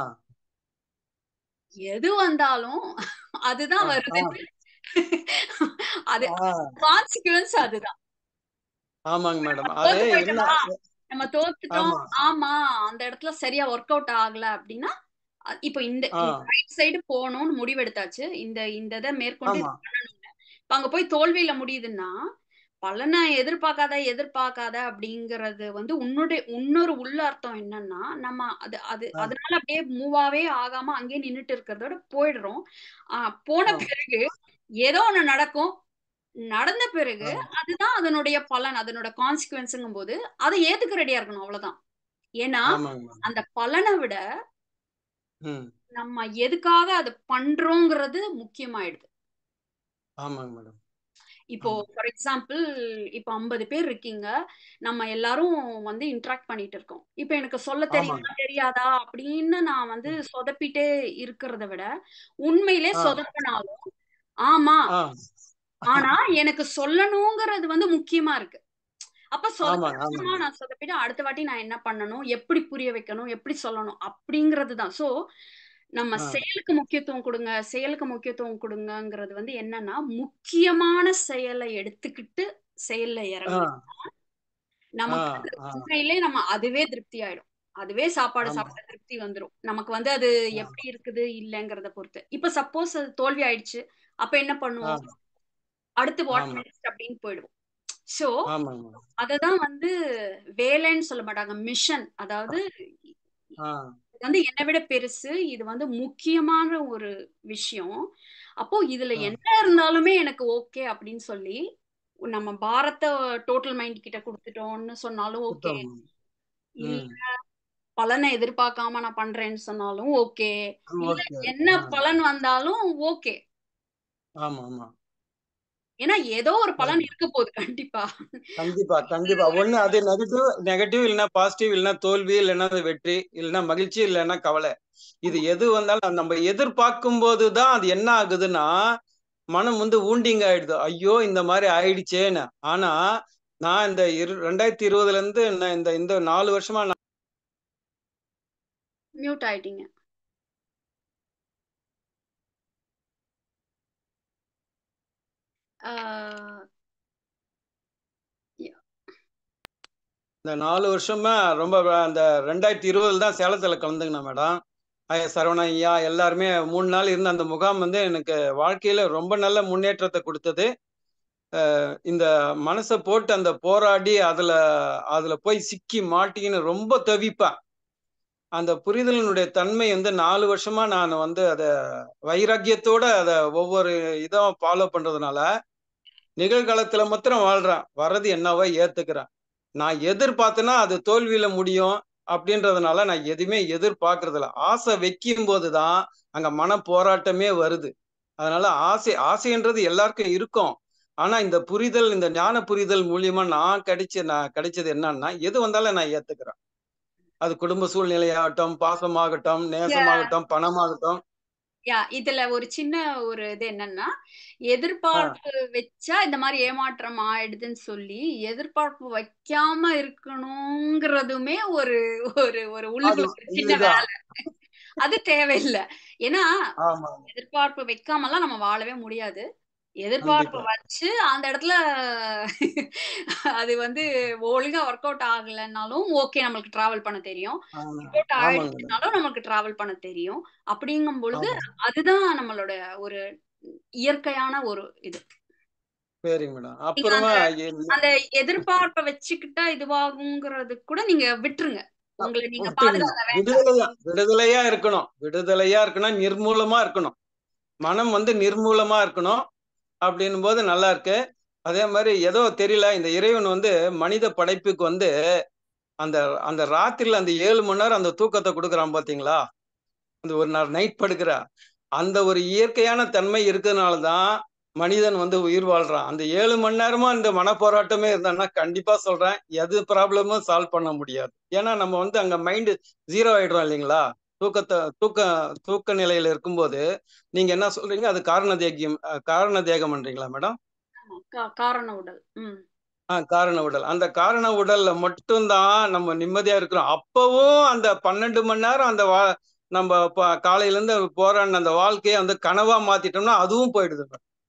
Speaker 1: எது வந்தாலும் அதுதான்
Speaker 6: ஆ ஆ
Speaker 1: வருது அது
Speaker 6: ஆ
Speaker 1: கான்சிக்வன்ஸ் அதுதான்
Speaker 6: ஆமாங்க மேடம்
Speaker 1: நம்ம
Speaker 6: அது
Speaker 1: தோத்து
Speaker 6: என்ன
Speaker 1: போயிட்டோமா நம்ம தோத்துட்டோம்
Speaker 6: ஆமா
Speaker 1: ஆமா அந்த இடத்துல சரியா ஒர்க் அவுட் ஆகல அப்படின்னா அ- இப்போ இந்த
Speaker 6: ஆ
Speaker 1: ரைட் சைடு போகணும்னு முடிவெடுத்தாச்சு இந்த இந்த இதை மேற்கொண்டு இது
Speaker 6: ஆமா
Speaker 1: பண்ணணும்னு இப்ப அங்க போய் தோல்வியில முடியுதுன்னா பலனை எதிர்பார்க்காத எதிர்பார்க்காத அப்படிங்கறது வந்து உன்னுடைய இன்னொரு உள்ள அர்த்தம் என்னன்னா நம்ம அது அது
Speaker 6: ஆ
Speaker 1: அதனால அப்படியே மூவாவே ஆகாம அங்கேயே நின்னுட்டு இருக்கிறதோட போயிடுறோம் ஆஹ் போன
Speaker 6: ஆ
Speaker 1: பிறகு ஏதோ ஒண்ணு நடக்கும் நடந்த பிறகு
Speaker 6: ஆ
Speaker 1: அதுதான் அதனுடைய பலன் அதனோட கான்சிக்வன்ஸுங்கும் போது அதை ஏத்துக்க ரெடியா இருக்கணும் அவ்வளவுதான் ஏன்னா
Speaker 6: ஆமாங்க மேடம்
Speaker 1: அந்த பலனை விட
Speaker 6: ம்
Speaker 1: நம்ம எதுக்காக அதை பண்றோங்கிறது முக்கியமாயிடுது
Speaker 6: ஆமாங்க மேடம்
Speaker 1: இப்போ
Speaker 6: ஆமா
Speaker 1: ஃபார் எக்ஸாம்பிள் இப்போ ஐம்பது பேர் இருக்கீங்க நம்ம எல்லாரும் வந்து இன்ட்ராக்ட் பண்ணிட்டு இருக்கோம் இப்போ எனக்கு சொல்ல
Speaker 6: ஆமாங்க
Speaker 1: தெரியுமா தெரியாதா அப்படின்னு நான் வந்து சொதப்பிட்டே இருக்கிறத விட உண்மையிலே
Speaker 6: ஆ
Speaker 1: சொதப்பினாலும் ஆமா
Speaker 6: ஆ
Speaker 1: ஆனா எனக்கு சொல்லணுங்கிறது வந்து முக்கியமா இருக்கு அப்ப
Speaker 6: ஆமாங்க
Speaker 1: சொதப்பினா
Speaker 6: ஆமாங்க
Speaker 1: நான் சொதப்பிட்டு அடுத்த வாட்டி நான் என்ன பண்ணணும் எப்படி புரிய வைக்கணும் எப்படி சொல்லணும் அப்படிங்கிறது தான் சோ நம்ம
Speaker 6: ஆ
Speaker 1: செயலுக்கு முக்கியத்துவம் கொடுங்க செயலுக்கு முக்கியத்துவம் கொடுங்கங்கிறது வந்து என்னன்னா முக்கியமான செயலை எடுத்துக்கிட்டு செயல்ல
Speaker 6: ஆ
Speaker 1: இறங்கணும்
Speaker 6: ஆ
Speaker 1: நமக்கு அது
Speaker 6: ஆ
Speaker 1: உண்மையிலே நம்ம அதுவே திருப்தி ஆயிடும் அதுவே சாப்பாடு
Speaker 6: ஆமா
Speaker 1: சாப்பிட்ட திருப்தி வந்துடும் நமக்கு வந்து அது
Speaker 6: ஆ
Speaker 1: எப்படி இருக்குது இல்லைங்கிறத பொறுத்து இப்ப சப்போஸ் அது தோல்வி ஆயிடுச்சு அப்ப என்ன
Speaker 6: ஆ
Speaker 1: பண்ணுவோம் அடுத்து வாட்
Speaker 6: ஆமா
Speaker 1: நெக்ஸ்ட் அப்படின்னு போயிடுவோம் சோ
Speaker 6: ஆமாங்க
Speaker 1: அததான் வந்து வேலைன்னு சொல்ல மாட்டாங்க மிஷன் அதாவது
Speaker 6: ஆ
Speaker 1: இது வந்து என்னை விட பெருசு இது வந்து முக்கியமான ஒரு விஷயம் அப்போ இதுல
Speaker 6: ஆ
Speaker 1: என்ன இருந்தாலுமே எனக்கு ஓகே அப்படின்னு சொல்லி நம்ம பாரத்தை டோட்டல் மைண்ட் கிட்ட கொடுத்துட்டோம்னு சொன்னாலும் ஓகே
Speaker 6: சுத்தம்
Speaker 1: இல்ல
Speaker 6: ம்
Speaker 1: பலனை எதிர்பார்க்காம நான் பண்றேன்னு சொன்னாலும் ஓகே இல்ல
Speaker 6: ஓகே
Speaker 1: என்ன
Speaker 6: ஆ
Speaker 1: பலன் வந்தாலும் ஓகே
Speaker 6: ஆமா ஆமா
Speaker 1: ஏன்னா ஏதோ ஒரு பலன்
Speaker 6: சரி.
Speaker 1: இருக்க போகுது கண்டிப்பா
Speaker 6: கண்டிப்பா கண்டிப்பா ஒண்ணு அது நெகட்டிவ் நெகட்டிவ் இல்லைன்னா பாசிட்டிவ் இல்லைன்னா தோல்வி இல்லைன்னா அது வெற்றி இல்லைன்னா மகிழ்ச்சி இல்லைன்னா கவலை இது
Speaker 1: ஆமா
Speaker 6: எது வந்தாலும் நம்ம எதிர்பார்க்கும் போதுதான் அது என்ன ஆகுதுன்னா மனம் வந்து ஊண்டிங் ஆயிடுது ஐயோ இந்த மாதிரி ஆயிடுச்சேன்னு ஆனா நான் இந்த இரு ரெண்டாயிரத்தி இருபதுல இருந்து நான் இந்த இந்த நாலு வருஷமா நான்
Speaker 1: மியூட் ஆயிட்டீங்க ஆஹ் yeah.
Speaker 6: இந்த நாலு வருஷமா ரொம்ப அந்த ரெண்டாயிரத்தி இருபதுல தான் சேலத்துல கலந்துக்கினேன் மேடம் ஐயா சரவணன் ஐயா எல்லாருமே மூணு நாள் இருந்த அந்த முகாம் வந்து எனக்கு வாழ்க்கையில ரொம்ப நல்ல முன்னேற்றத்தை கொடுத்தது இந்த மனசை போட்டு அந்த போராடி அதுல அதுல போய் சிக்கி மாட்டிக்கின்னு ரொம்ப தவிப்பேன் அந்த புரிதலினுடைய தன்மை வந்து நாலு வருஷமா நான் வந்து அதை வைராக்கியத்தோட அதை ஒவ்வொரு இதாக ஃபாலோ பண்றதுனால நிகழ்காலத்துல மாத்திரம் வாழ்றேன் வர்றது என்னவோ ஏத்துக்கிறேன் நான் எதிர்பார்த்தேன்னா அது தோல்வியில முடியும் அப்படின்றதுனால நான் எதுவுமே எதிர்பார்க்கறது இல்லை ஆசை வைக்கும் போதுதான் அங்க மன போராட்டமே வருது அதனால ஆசை ஆசைன்றது எல்லாருக்கும் இருக்கும் ஆனா இந்த புரிதல் இந்த ஞான புரிதல் மூலியமா நான் கிடைச்ச நான் கிடைச்சது என்னன்னா எது வந்தாலும் நான் ஏத்துக்கிறேன் அது குடும்ப சூழ்நிலையாகட்டும் பாசமாகட்டும் நேசமாகட்டும் பணமாகட்டும்
Speaker 1: யா இதுல ஒரு சின்ன ஒரு இது என்னன்னா எதிர்பார்ப்பு வச்சா இந்த மாதிரி ஏமாற்றம் ஆயிடுதுன்னு சொல்லி எதிர்பார்ப்பு வைக்காம இருக்கணுங்கிறதுமே ஒரு ஒரு ஒரு உள்ளுக்குள்ள ஒரு சின்ன வேலை அது தேவையில்லை ஏன்னா
Speaker 6: ஆமா
Speaker 1: எதிர்பார்ப்பு வைக்காமலாம் நம்ம வாழவே முடியாது எதிர்பார்ப்பு
Speaker 6: கண்டிப்பா
Speaker 1: வச்சு அந்த இடத்துல அது வந்து ஒழுங்கா ஒர்க் அவுட் ஆகலைன்னாலும் ஓகே நம்மளுக்கு டிராவல் பண்ண தெரியும்
Speaker 6: ஆமா
Speaker 1: ஒர்க் அவுட்
Speaker 6: ஆமாங்க
Speaker 1: ஆயிடுச்சுனாலும் நமக்கு டிராவல் பண்ண தெரியும் அப்படிங்கும் பொழுது
Speaker 6: ஆமா
Speaker 1: அதுதான் நம்மளோட ஒரு இயற்கையான ஒரு இது
Speaker 6: சரிங்க மேடம்
Speaker 1: நீங்க
Speaker 6: அப்புறமா
Speaker 1: அந்த அந்த எதிர்பார்ப்பை வச்சுக்கிட்டா இதுவாகுங்கிறது கூட நீங்க விட்டுருங்க உங்களை நீங்க
Speaker 6: விட்டுருங்க
Speaker 1: பாதுகாக்க வேண்டாம்
Speaker 6: விடுதலையா விடுதலையா இருக்கணும் விடுதலையா இருக்கணும் நிர்மூலமா இருக்கணும் மனம் வந்து நிர்மூலமா இருக்கணும் அப்படின்னும் போது நல்லா இருக்கு அதே மாதிரி ஏதோ தெரியல இந்த இறைவன் வந்து மனித படைப்புக்கு வந்து அந்த அந்த ராத்திரில அந்த ஏழு மணி நேரம் அந்த தூக்கத்தை கொடுக்குறான் பாத்தீங்களா அந்த ஒரு நாள் நைட் படுக்கிற அந்த ஒரு இயற்கையான தன்மை இருக்கிறதுனால தான் மனிதன் வந்து உயிர் வாழ்றான் அந்த ஏழு மணி நேரமா இந்த மனப்போராட்டமே இருந்தான்னா கண்டிப்பா சொல்றேன் எது ப்ராப்ளமும் சால்வ் பண்ண முடியாது ஏன்னா நம்ம வந்து அங்க மைண்டு ஜீரோ ஆயிடுறோம் இல்லைங்களா தூக்கத்தை தூக்க தூக்க நிலையில இருக்கும்போது நீங்க என்ன சொல்றீங்க அது காரண தேகியம் காரண தேகம்ன்றீங்களா மேடம்
Speaker 1: ஆமா, கா- காரண உடல் உம்
Speaker 6: ஆ காரண உடல் அந்த காரண உடல்ல மட்டும்தான் நம்ம நிம்மதியா இருக்கிறோம் அப்பவும் அந்த பன்னெண்டு மணி நேரம் அந்த வா நம்ம ப- காலையில இருந்து போராடின அந்த வாழ்க்கையை வந்து கனவா மாத்திட்டோம்னா அதுவும் போயிடுது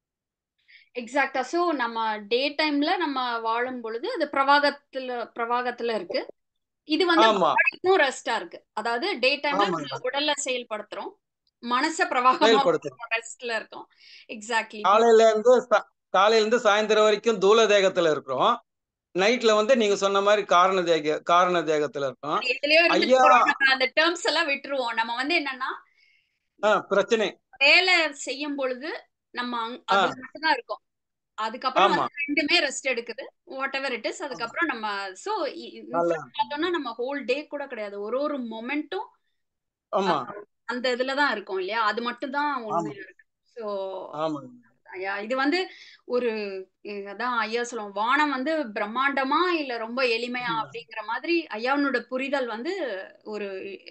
Speaker 1: எக்ஸாக்டா சோ நம்ம டே டைம்ல நம்ம வாழும் பொழுது அது பிரவாகத்துல பிரவாகத்துல இருக்கு இது வந்து
Speaker 6: ஆமா
Speaker 1: பாடிக்கும் ரெஸ்டா இருக்கு அதாவது டே டைம்ல
Speaker 6: ஆமாங்க
Speaker 1: நம்ம உடல்ல செயல்படுத்துறோம் மனச பிரவாகமா
Speaker 6: செயல்படுத்தும்
Speaker 1: ரெஸ்ட்ல இருக்கோம் எக்ஸாக்ட்லி
Speaker 6: காலையில இருந்து சா- காலையில இருந்து சாயந்தரம் வரைக்கும் தூல தேகத்துல இருக்கிறோம் நைட்ல வந்து நீங்க சொன்ன மாதிரி காரண தேக காரண தேகத்துல இருக்கோம்
Speaker 1: எதுலயோ இருந்து
Speaker 6: ஐயா
Speaker 1: போறோம் நம்ம அந்த டேர்ம்ஸ் எல்லாம் விட்டுருவோம் நம்ம வந்து என்னன்னா
Speaker 6: ஆ, பிரச்சனை
Speaker 1: வேலை செய்யும் பொழுது நம்ம அங்க-
Speaker 6: ஆ
Speaker 1: அதுல மட்டும்தான் இருக்கோம் அதுக்கப்புறம்
Speaker 6: ஆமா
Speaker 1: வந்து ரெண்டுமே ரெஸ்ட் எடுக்குது வாட் எவர் இட் இஸ்
Speaker 6: ஆமா
Speaker 1: அதுக்கப்புறம் நம்ம சோ
Speaker 6: நல்ல
Speaker 1: பார்த்தோம்னா நம்ம ஹோல் டே கூட கிடையாது ஒரு ஒரு மொமெண்ட்டும்
Speaker 6: ஆமா
Speaker 1: அந்த இதுலதான் இருக்கும் இல்லையா அது மட்டும் தான்
Speaker 6: ஆமா
Speaker 1: உண்மையா இருக்கு சோ
Speaker 6: ஆமாங்க
Speaker 1: ஐயா இது வந்து ஒரு அஹ் அதான் ஐயா சொல்லுவோம் வானம் வந்து பிரம்மாண்டமா இல்ல ரொம்ப எளிமையா அப்படிங்கிற மாதிரி ஐயாவோட புரிதல் வந்து ஒரு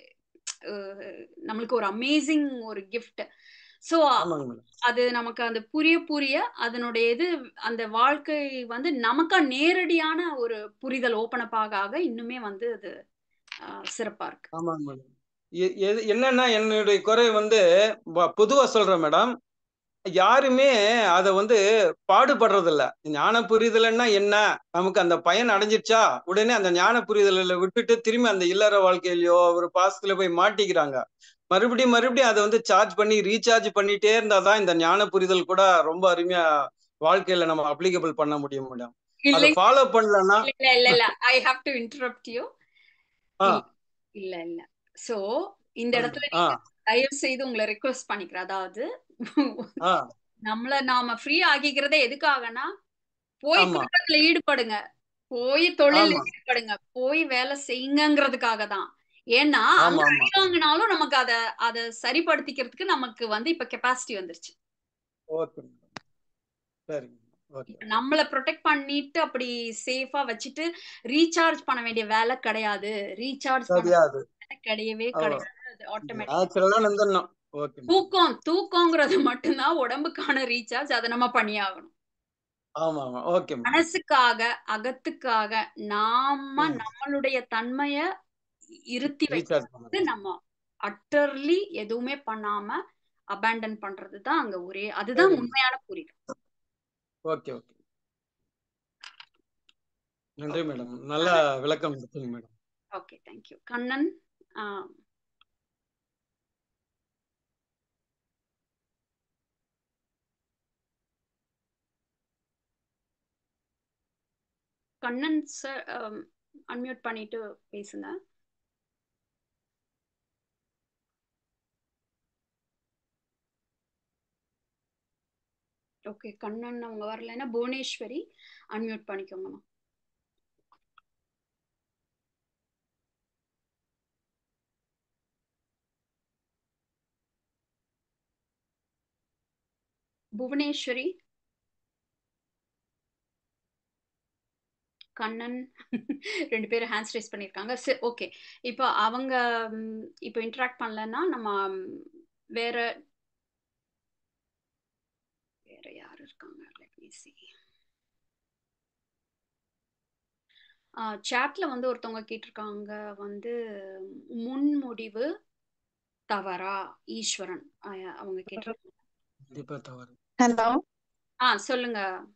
Speaker 1: அஹ் நம்மளுக்கு ஒரு அமேசிங் ஒரு கிஃப்ட் சோ
Speaker 6: ஆமாங்க மேடம்
Speaker 1: அது நமக்கு அந்த புரிய புரிய அதனுடைய இது அந்த வாழ்க்கை வந்து நமக்கா நேரடியான ஒரு புரிதல் ஓப்பன் அப் ஆக ஆக இன்னுமே வந்து அது அஹ், சிறப்பா இருக்கு
Speaker 6: ஆமாங்க மேடம் எ- எது- என்னன்னா என்னுடைய குறை வந்து ப- பொதுவா சொல்றேன் மேடம் யாருமே அதை வந்து பாடுபடுறது இல்ல ஞான புரிதல்னா என்ன நமக்கு அந்த பயன் அடைஞ்சிருச்சா உடனே அந்த ஞான புரிதலை விட்டுட்டு திரும்பி அந்த இல்லற வாழ்க்கையிலயோ ஒரு பாசத்துல போய் மாட்டிக்கிறாங்க மறுபடியும் மறுபடியும் அதை வந்து சார்ஜ் பண்ணி ரீசார்ஜ் பண்ணிட்டே இருந்தாதான் இந்த ஞான புரிதல் கூட ரொம்ப அருமையா வாழ்க்கையில நம்ம அப்ளிகபிள் பண்ண முடியும் மேடம் அதை
Speaker 1: இல்லை
Speaker 6: ஃபாலோ பண்ணலன்னா
Speaker 1: இல்ல இல்ல இல்ல I have to interrupt you
Speaker 6: ah
Speaker 1: இல்ல இல்ல சோ இந்த
Speaker 6: சொல்லுங்க
Speaker 1: இடத்துல
Speaker 6: ஆ
Speaker 1: நீங்க தயவு செய்து உங்களை ரெக்வஸ்ட் பண்ணிக்கிறேன் அதாவது
Speaker 6: ஆ
Speaker 1: நம்மள நாம ஃப்ரீ ஆகிக்கிறதே எதுக்காகனா போய்
Speaker 6: ஆமா
Speaker 1: குடும்பத்துல ஈடுபடுங்க போய் தொழில்
Speaker 6: ஆமா
Speaker 1: ஈடுபடுங்க போய் வேலை செய்யுங்கங்கிறதுக்காக தான் ஏன்னா அங்க
Speaker 6: ஆமா ஆமா
Speaker 1: அடி வாங்கினாலும் நமக்கு அத அத சரிப்படுத்திக்கிறதுக்கு நமக்கு வந்து இப்ப கெப்பாசிட்டி வந்துருச்சு
Speaker 6: ஓகே சரிங்க ஓகே
Speaker 1: இப்ப நம்மள ப்ரொடெக்ட் பண்ணிட்டு அப்படி சேஃபா வச்சுட்டு ரீசார்ஜ் பண்ண வேண்டிய வேலை கிடையாது ரீசார்ஜ் பண்ண
Speaker 6: கிடையாது
Speaker 1: வேலை கிடையவே
Speaker 6: ஓ
Speaker 1: கிடையாது அது ஆட்டோமேட்டிக்
Speaker 6: நேச்சுரலா நின்றுடணும் ஓகே
Speaker 1: தூக்கம் தூக்கங்கிறது மட்டும்தான் உடம்புக்கான ரீசார்ஜ் அதை நம்ம பண்ணியாகணும்
Speaker 6: ஆமா ஆமா ஓகே மேடம்
Speaker 1: மனசுக்காக அகத்துக்காக நாம
Speaker 6: ம்
Speaker 1: நம்மளுடைய தன்மைய இருத்தி
Speaker 6: ரீசார்ஜ்
Speaker 1: வைக்கிறது
Speaker 6: பண்ணணும்
Speaker 1: நம்ம அட்டர்லி எதுவுமே பண்ணாம அபேண்டன் பண்றது தான் அங்க ஒரே அதுதான்
Speaker 6: சரிங்க
Speaker 1: உண்மையான புரிதல்
Speaker 6: ஓகே ஓகே நன்றி மேடம் நல்ல விளக்கம் கொடுத்தீங்க madam
Speaker 1: okay thank you Kannan ah, Kannan sir unmute பண்ணிட்டு பேசுங்க ஓகே கண்ணன் அவங்க வரலைன்னா புவனேஸ்வரி அன்மியூட் பண்ணிக்கோங்கம்மா புவனேஸ்வரி கண்ணன் ரெண்டு பேரும் ஹேண்ட்ஸ் ரைஸ் பண்ணியிருக்காங்க சரி ஓகே இப்போ அவங்க ம், இப்போ இன்டராக்ட் பண்ணலன்னா நம்ம ம், வேற வேற யார் இருக்காங்க let me see சாட்ல வந்து ஒருத்தவங்க கேட்டிருக்காங்க வந்து முன்முடிவு தவறா ஈஸ்வரன் அஹ் அவங்க கேட்டிருக்காங்க
Speaker 6: கண்டிப்பா தவறு
Speaker 7: ஹலோ
Speaker 1: ஆ சொல்லுங்க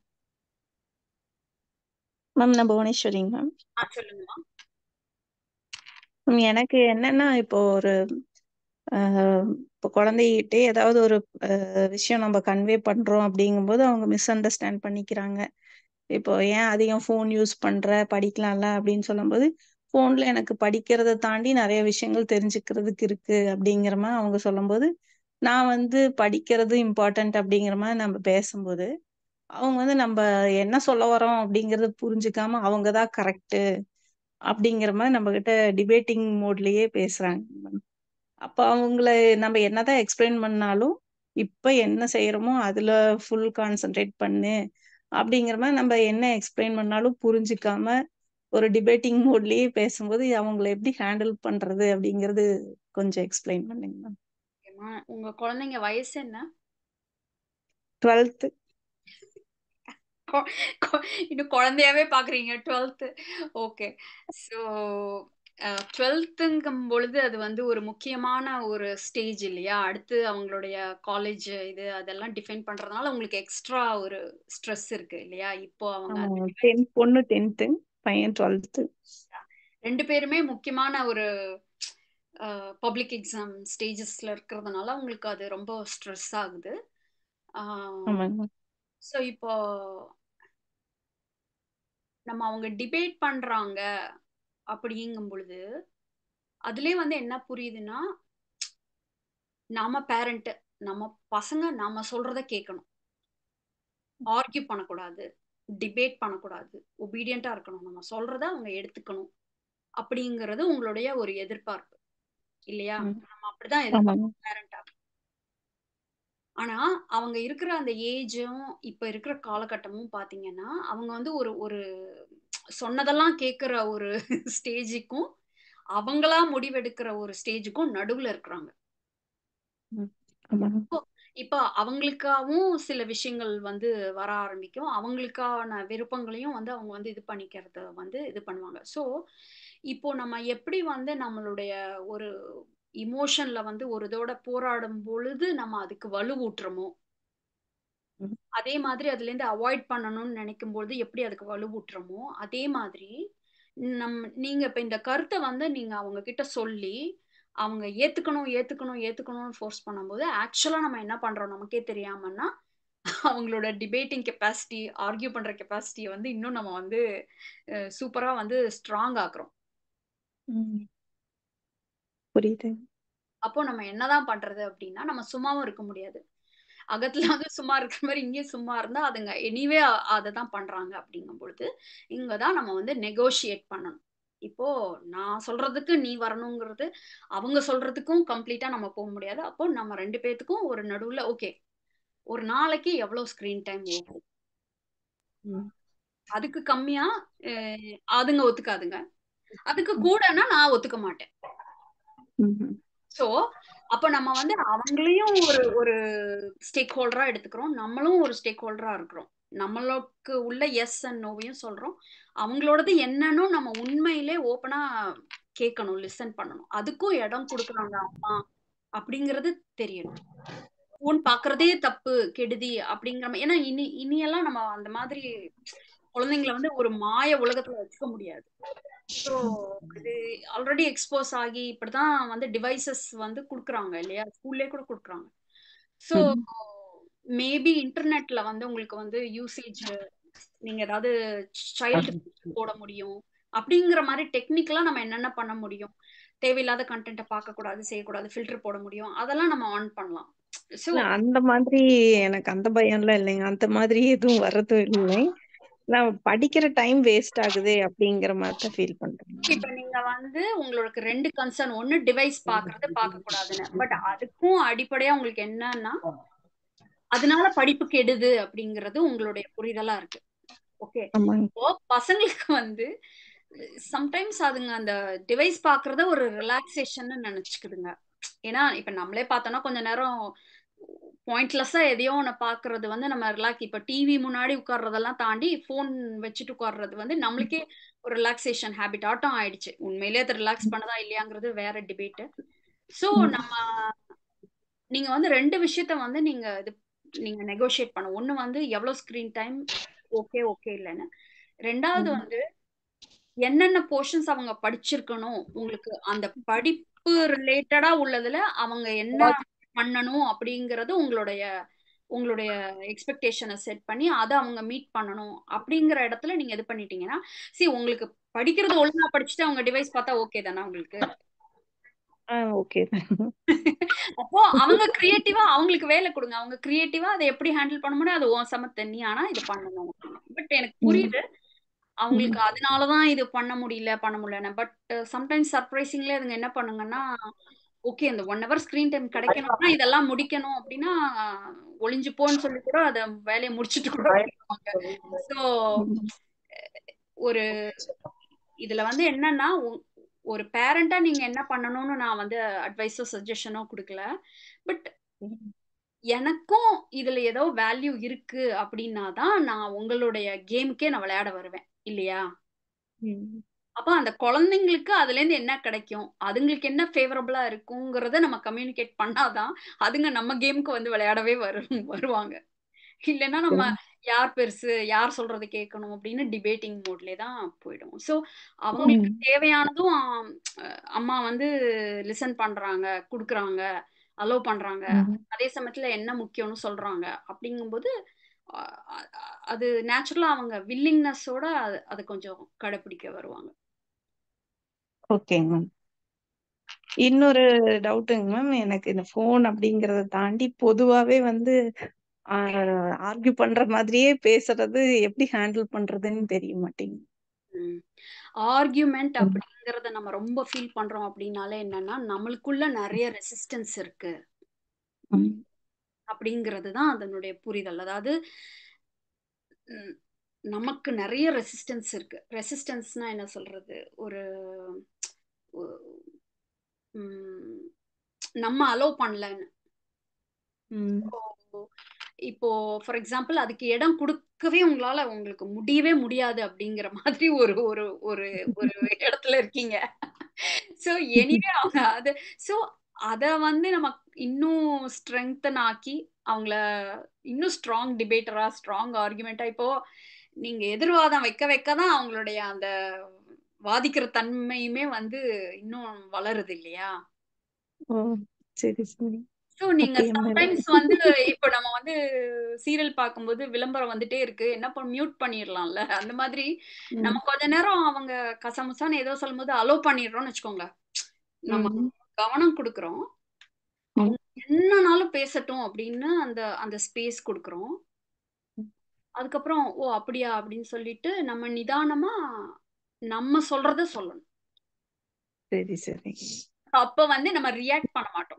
Speaker 7: மேம் நான் புவனேஸ்வரிங்க மேம்
Speaker 1: ஆ சொல்லுங்கம்மா
Speaker 7: மேம் எனக்கு என்னன்னா இப்போ ஒரு ஆஹ், இப்போ குழந்தைகிட்டே ஏதாவது ஒரு ஆஹ், விஷயம் நம்ம கன்வே பண்றோம் அப்படிங்கும்போது அவங்க மிஸ் அண்டர்ஸ்டாண்ட் பண்ணிக்கிறாங்க இப்போ ஏன் அதிகம் ஃபோன் யூஸ் பண்ற படிக்கலாம்ல அப்படின்னு சொல்லும்போது ஃபோன்ல எனக்கு படிக்கிறதை தாண்டி நிறைய விஷயங்கள் தெரிஞ்சுக்கிறதுக்கு இருக்கு அப்படிங்கிற மாதிரி அவங்க சொல்லும்போது நான் வந்து படிக்கிறது இம்பார்ட்டன்ட் அப்படிங்கிற மாதிரி நம்ம பேசும்போது அவங்க வந்து நம்ம என்ன சொல்ல வரோம் அப்படிங்கறத புரிஞ்சுக்காம அவங்க தான் கரெக்ட் அப்படிங்கிற மாதிரி நம்ம கிட்ட டிபேட்டிங் மோட்லயே பேசுறாங்க மேம் அப்ப அவங்கள நம்ம என்னதான் எக்ஸ்பிளைன் பண்ணாலும் இப்ப என்ன செய்யறோமோ அதுல ஃபுல் கான்சென்ட்ரேட் பண்ணு அப்படிங்கிற மாதிரி நம்ம என்ன எக்ஸ்பிளைன் பண்ணாலும் புரிஞ்சுக்காம ஒரு டிபேட்டிங் மோட்லயே பேசும்போது அவங்கள எப்படி ஹேண்டில் பண்றது அப்படிங்கறது கொஞ்சம் எக்ஸ்பிளைன் பண்ணுங்க மேம்
Speaker 1: ஓகேம்மா உங்க குழந்தைங்க வயசு என்ன
Speaker 7: டுவெல்த்
Speaker 1: கொ- கொ- இன்னும் குழந்தையாவே பாக்குறீங்க டுவெல்த்து ஓகே ஸோ டுவெல்த்துங்கும் பொழுது அது வந்து ஒரு முக்கியமான ஒரு ஸ்டேஜ் இல்லையா அடுத்து அவங்களுடைய காலேஜ் இது அதெல்லாம் டிஃபைன் பண்றதுனால உங்களுக்கு எக்ஸ்ட்ரா ஒரு ஸ்ட்ரெஸ் இருக்கு இல்லையா இப்போ அவங்க
Speaker 7: ஆமா
Speaker 1: அந்த
Speaker 7: டென்த் பொண்ணு டென்த்து பையன் டுவெல்த்து
Speaker 1: ரெண்டு பேருமே முக்கியமான ஒரு பப்ளிக் எக்ஸாம் ஸ்டேஜஸ்ல இருக்கிறதுனால உங்களுக்கு அது ரொம்ப ஸ்ட்ரெஸ் ஆகுது
Speaker 7: ஆமாங்க
Speaker 1: ஸோ இப்போ நம்ம அவங்க டிபேட் பண்றாங்க அப்படிங்கும் பொழுது அதுலயே வந்து என்ன புரியுதுன்னா நாம பேரண்ட் நம்ம பசங்க நாம சொல்றத கேட்கணும் ஆர்கியூ பண்ணக்கூடாது டிபேட் பண்ணக்கூடாது ஒபீடியண்டா இருக்கணும் நம்ம சொல்றத அவங்க எடுத்துக்கணும் அப்படிங்கிறது உங்களுடைய ஒரு எதிர்பார்ப்பு இல்லையா
Speaker 7: ம்.
Speaker 1: நம்ம அப்படிதான்
Speaker 7: ஆமாங்க
Speaker 1: எதிர்பார்ப்போம் பேரண்டா ஆனா அவங்க இருக்கிற அந்த ஏஜும் இப்ப இருக்கிற காலகட்டமும் பாத்தீங்கன்னா அவங்க வந்து ஒரு ஒரு சொன்னதெல்லாம் கேட்கிற ஒரு ஸ்டேஜுக்கும் அவங்களா முடிவெடுக்கிற ஒரு ஸ்டேஜுக்கும் நடுவுல இருக்கிறாங்க
Speaker 7: ம். ஆமாங்க
Speaker 1: இப்போ இப்போ அவங்களுக்காகவும் சில விஷயங்கள் வந்து வர ஆரம்பிக்கும் அவங்களுக்கான விருப்பங்களையும் வந்து அவங்க வந்து இது பண்ணிக்கிறத வந்து இது பண்ணுவாங்க ஸோ இப்போ நம்ம எப்படி வந்து நம்மளுடைய ஒரு இமோஷன்ல வந்து ஒரு இதோட போராடும் பொழுது நம்ம அதுக்கு வலுவூட்டுறோமோ
Speaker 7: ம்.
Speaker 1: அதே மாதிரி அதுல இருந்து அவாய்ட் பண்ணணும்னு நினைக்கும் பொழுது எப்படி அதுக்கு வலுவூட்டுறோமோ அதே மாதிரி நம் நீங்க இப்ப இந்த கருத்தை வந்து நீங்க அவங்க கிட்ட சொல்லி அவங்க ஏத்துக்கணும் ஏத்துக்கணும் ஏத்துக்கணும்னு ஃபோர்ஸ் பண்ணும்போது ஆக்சுவலா நம்ம என்ன பண்றோம் நமக்கே தெரியாமன்னா அவங்களோட டிபேட்டிங் கெப்பாசிட்டி ஆர்கியூ பண்ற கெப்பாசிட்டியை வந்து இன்னும் நம்ம வந்து சூப்பரா வந்து ஸ்ட்ராங் ஆக்குறோம்
Speaker 7: ம். புரியுது
Speaker 1: அப்போ நம்ம என்னதான் பண்றது அப்படின்னா நம்ம சும்மாவும் இருக்க முடியாது அகத்துல வந்து சும்மா இருக்கிற மாதிரி இங்கேயும் சும்மா இருந்தா அதுங்க எனிவே அதை தான் பண்றாங்க அப்படிங்கும் பொழுது இங்கதான் நம்ம வந்து நெகோஷியேட் பண்ணணும் இப்போ நான் சொல்றதுக்கு நீ வரணுங்கிறது அவங்க சொல்றதுக்கும் கம்ப்ளீட்டா நம்ம போக முடியாது அப்போ நம்ம ரெண்டு பேத்துக்கும் ஒரு நடுவுல ஓகே ஒரு நாளைக்கு எவ்வளவு ஸ்கிரீன் டைம் ஓகே
Speaker 7: ம்.
Speaker 1: அதுக்கு கம்மியா அஹ், அதுங்க ஒத்துக்காதுங்க அதுக்கு கூடனா நான் ஒத்துக்க மாட்டேன்
Speaker 7: ம்.
Speaker 1: சோ அப்ப நம்ம வந்து அவங்களையும் ஒரு ஒரு ஸ்டேக் ஹோல்டரா எடுத்துக்கிறோம் நம்மளும் ஒரு ஸ்டேக் ஹோல்டரா இருக்கிறோம் நம்மளுக்கு உள்ள எஸ் அண்ட் நோவையும் சொல்றோம் அவங்களோடது என்னன்னு நம்ம உண்மையிலே ஓப்பனா கேட்கணும் லிசன் பண்ணணும் அதுக்கும் இடம் கொடுக்குறாங்க அம்மா அப்படிங்கறது தெரியணும் ஃபோன் பாக்குறதே தப்பு கெடுதி அப்படிங்கிற மா- ஏன்னா இனி இனியெல்லாம் நம்ம அந்த மாதிரி குழந்தைங்களை வந்து ஒரு மாய உலகத்துல வச்சுக்க முடியாது ஸோ இது ஆல்ரெடி எக்ஸ்போஸ் ஆகி இப்படிதான் வந்து டிவைசஸ் வந்து கொடுக்குறாங்க இல்லையா ஸ்கூல்லே கூட கொடுக்குறாங்க ஸோ
Speaker 7: ம்.
Speaker 1: மேபி இன்டர்நெட்ல வந்து உங்களுக்கு வந்து யூசேஜ் நீங்க ஏதாவது சைல்டு போட முடியும் அப்படிங்கிற மாதிரி டெக்னிக்கலா நம்ம என்னென்ன பண்ண முடியும் தேவையில்லாத கண்டென்ட்டை பார்க்க கூடாது செய்யக்கூடாது ஃபில்டர் போட முடியும் அதெல்லாம் நம்ம ஆன் பண்ணலாம் ஸோ
Speaker 7: இல்ல அந்த மாதிரி எனக்கு அந்த பயம்லாம் இல்லைங்க அந்த மாதிரி எதுவும் வர்றதும் இல்லை நான் படிக்கிற டைம் வேஸ்ட் ஆகுதே அப்படிங்கிற மாதிரி தான் ஃபீல் பண்றேன்
Speaker 1: இப்ப நீங்க வந்து உங்களுக்கு ரெண்டு கன்சர்ன் ஒன்னு டிவைஸ் பாக்குறது பார்க்க கூடாதுன்னு பட் அதுக்கும் அடிப்படையா உங்களுக்கு என்னன்னா அதனால படிப்பு கெடுது அப்படிங்கிறது உங்களுடைய புரிதலா இருக்கு ஓகே
Speaker 7: ஆமாங்க
Speaker 1: இப்போ பசங்களுக்கு வந்து சம்டைம்ஸ் அதுங்க அந்த டிவைஸ் பாக்குறத ஒரு ரிலாக்ஸேஷன் நினைச்சுக்குதுங்க ஏன்னா இப்ப நம்மளே பார்த்தோம்னா கொஞ்ச நேரம் பாயிண்ட்லெஸ்ஸா எதையோ ஒன்று பாக்குறது வந்து நம்ம ரிலாக்ஸ் இப்ப டிவி முன்னாடி உட்கார்றதெல்லாம் தாண்டி ஃபோன் வச்சுட்டு உட்கார்றது வந்து நம்மளுக்கே ஒரு ரிலாக்ஸேஷன் ஹேபிட் ஆட்டம் ஆயிடுச்சு உண்மையிலேயே அது ரிலாக்ஸ் பண்ணதா இல்லையாங்கிறது வேற டிபேட் ஸோ நம்ம நீங்க வந்து ரெண்டு விஷயத்த வந்து நீங்க இது நீங்க நெகோஷியேட் பண்ண ஒண்ணு வந்து எவ்வளவு ஸ்கிரீன் டைம் ஓகே ஓகே இல்லைன்னு ரெண்டாவது வந்து என்னென்ன போர்ஷன்ஸ் அவங்க படிச்சிருக்கணும் உங்களுக்கு அந்த படிப்பு ரிலேட்டடா உள்ளதுல அவங்க என்ன பண்ணணும் அப்படிங்கறது உங்களுடைய உங்களுடைய எக்ஸ்பெக்டேஷனை செட் பண்ணி அதை அவங்க மீட் பண்ணணும் அப்படிங்கிற இடத்துல நீங்க இது பண்ணிட்டீங்கன்னா see உங்களுக்கு படிக்கிறது ஒழுங்கா படிச்சுட்டு அவங்க டிவைஸ் பார்த்தா ஓகே தானே உங்களுக்கு
Speaker 7: ஆ ஓகே
Speaker 1: அப்போ அவங்க கிரியேட்டிவா அவங்களுக்கு வேலை கொடுங்க அவங்க கிரியேட்டிவா அதை எப்படி ஹேண்டில் பண்ண முடியும் அது உன் சமத்து நீ ஆனா இது பண்ணணும் பட் எனக்கு புரியுது அவங்களுக்கு அதனாலதான் இது பண்ண முடியல பண்ண முடியல பட் சம்டைம்ஸ் சர்ப்ரைசிங்ல அதுங்க என்ன பண்ணுங்கன்னா ஓகே இந்த ஒன் ஹவர் ஸ்கிரீன் டைம் கிடைக்கணும்னா இதெல்லாம் முடிக்கணும் அப்படின்னா ஒளிஞ்சு போன்னு சொல்லி கூட அதை வேலையை முடிச்சுட்டு கூட போயிடுவாங்க ஸோ ஒரு இதுல வந்து என்னன்னா உ- ஒரு பேரண்டா நீங்க என்ன பண்ணணும்னு நான் வந்து அட்வைஸோ சஜஷனோ கொடுக்கல பட் எனக்கும் இதுல ஏதோ வேல்யூ இருக்கு அப்படின்னா தான் நான் உங்களுடைய கேமுக்கே நான் விளையாட வருவேன் இல்லையா அப்ப அந்த குழந்தைங்களுக்கு அதுல இருந்து என்ன கிடைக்கும் அதுங்களுக்கு என்ன ஃபேவரபிளா இருக்குங்கிறத நம்ம கம்யூனிகேட் பண்ணாதான் அதுங்க நம்ம கேமுக்கு வந்து விளையாடவே வரும் வருவாங்க இல்லைன்னா நம்ம யார் பெருசு யார் சொல்றது கேட்கணும் அப்படின்னு டிபேட்டிங் மோட்லயே தான் போயிடும் ஸோ அவங்களுக்கு தேவையானதும் ஆம், அஹ், அம்மா வந்து லிசன் பண்றாங்க கொடுக்குறாங்க அலோவ் பண்றாங்க அதே சமயத்துல என்ன முக்கியம்னு சொல்றாங்க அப்படிங்கும்போது அஹ், அஹ், அது நேச்சுரலா அவங்க வில்லிங்னஸோட அது கொஞ்சம் கடைபிடிக்க வருவாங்க
Speaker 7: ஓகேங்க மேம் இன்னொரு டவுட்டுங்க மேம் எனக்கு இந்த ஃபோன் அப்படிங்கறத தாண்டி பொதுவாவே வந்து ஆர்கியூ பண்ற மாதிரியே பேசுறது எப்படி ஹேண்டில் பண்றதுன்னு தெரிய மாட்டேங்குது
Speaker 1: ஆர்கியூமெண்ட் அப்படிங்கறத நம்ம ரொம்ப ஃபீல் பண்றோம் அப்படின்னாலே என்னன்னா நம்மளுக்குள்ள நிறைய ரெசிஸ்டன்ஸ் இருக்கு
Speaker 7: ம்.
Speaker 1: அப்படிங்கிறது தான் அதனுடைய புரிதல் அதாவது ம், நமக்கு நிறைய ரெசிஸ்டன்ஸ் இருக்கு ரெசிஸ்டன்ஸ்னா என்ன சொல்றது ஒரு ஒ- ம், நம்ம அலோவ் பண்ணலன்னு
Speaker 7: ம்.
Speaker 1: இப்போ ஃபார் எக்ஸாம்பிள் அதுக்கு இடம் கொடுக்கவே உங்களால உங்களுக்கு முடியவே முடியாது அப்படிங்கிற மாதிரி ஒரு ஒரு ஒரு ஒரு இடத்துல இருக்கீங்க ஸோ எனிவே அவங்க அது ஸோ அத வந்து நம்ம இன்னும் ஸ்ட்ரெங்தன் ஆக்கி அவங்கள இன்னும் ஸ்ட்ராங் டிபேட்டரா ஸ்ட்ராங் ஆர்குமெண்டா இப்போ நீங்க எதிர்வாதம் வைக்க வைக்க தான் அவங்களுடைய அந்த வாதிக்கிற தன்மையுமே வந்து இன்னும் வளருது இல்லையா
Speaker 7: ஓ சரி சரி
Speaker 1: ஸோ நீங்க
Speaker 7: அப்ப என் மேல
Speaker 1: சம்டைம்ஸ் வந்து இப்போ நம்ம வந்து சீரியல் பார்க்கும்போது விளம்பரம் வந்துட்டே இருக்கு என்ன பண்ண மியூட் பண்ணிடலாம்ல அந்த மாதிரி நம்ம
Speaker 7: ம்
Speaker 1: கொஞ்ச நேரம் அவங்க கசமுசான்னு ஏதோ சொல்லும்போது அலோ பண்ணிடுறோம்னு வச்சுக்கோங்க நம்ம
Speaker 7: ம்
Speaker 1: கவனம் கொடுக்குறோம்
Speaker 7: ம்
Speaker 1: அவங்க என்னனாலும் பேசட்டும் அப்படின்னு அந்த அந்த ஸ்பேஸ் கொடுக்குறோம் அதுக்கப்புறம் ஓ அப்படியா அப்படின்னு சொல்லிட்டு நம்ம நிதானமா நம்ம சொல்றத சொல்லணும்
Speaker 7: சரி சரி
Speaker 1: அப்ப வந்து நம்ம ரியாக்ட் பண்ண மாட்டோம்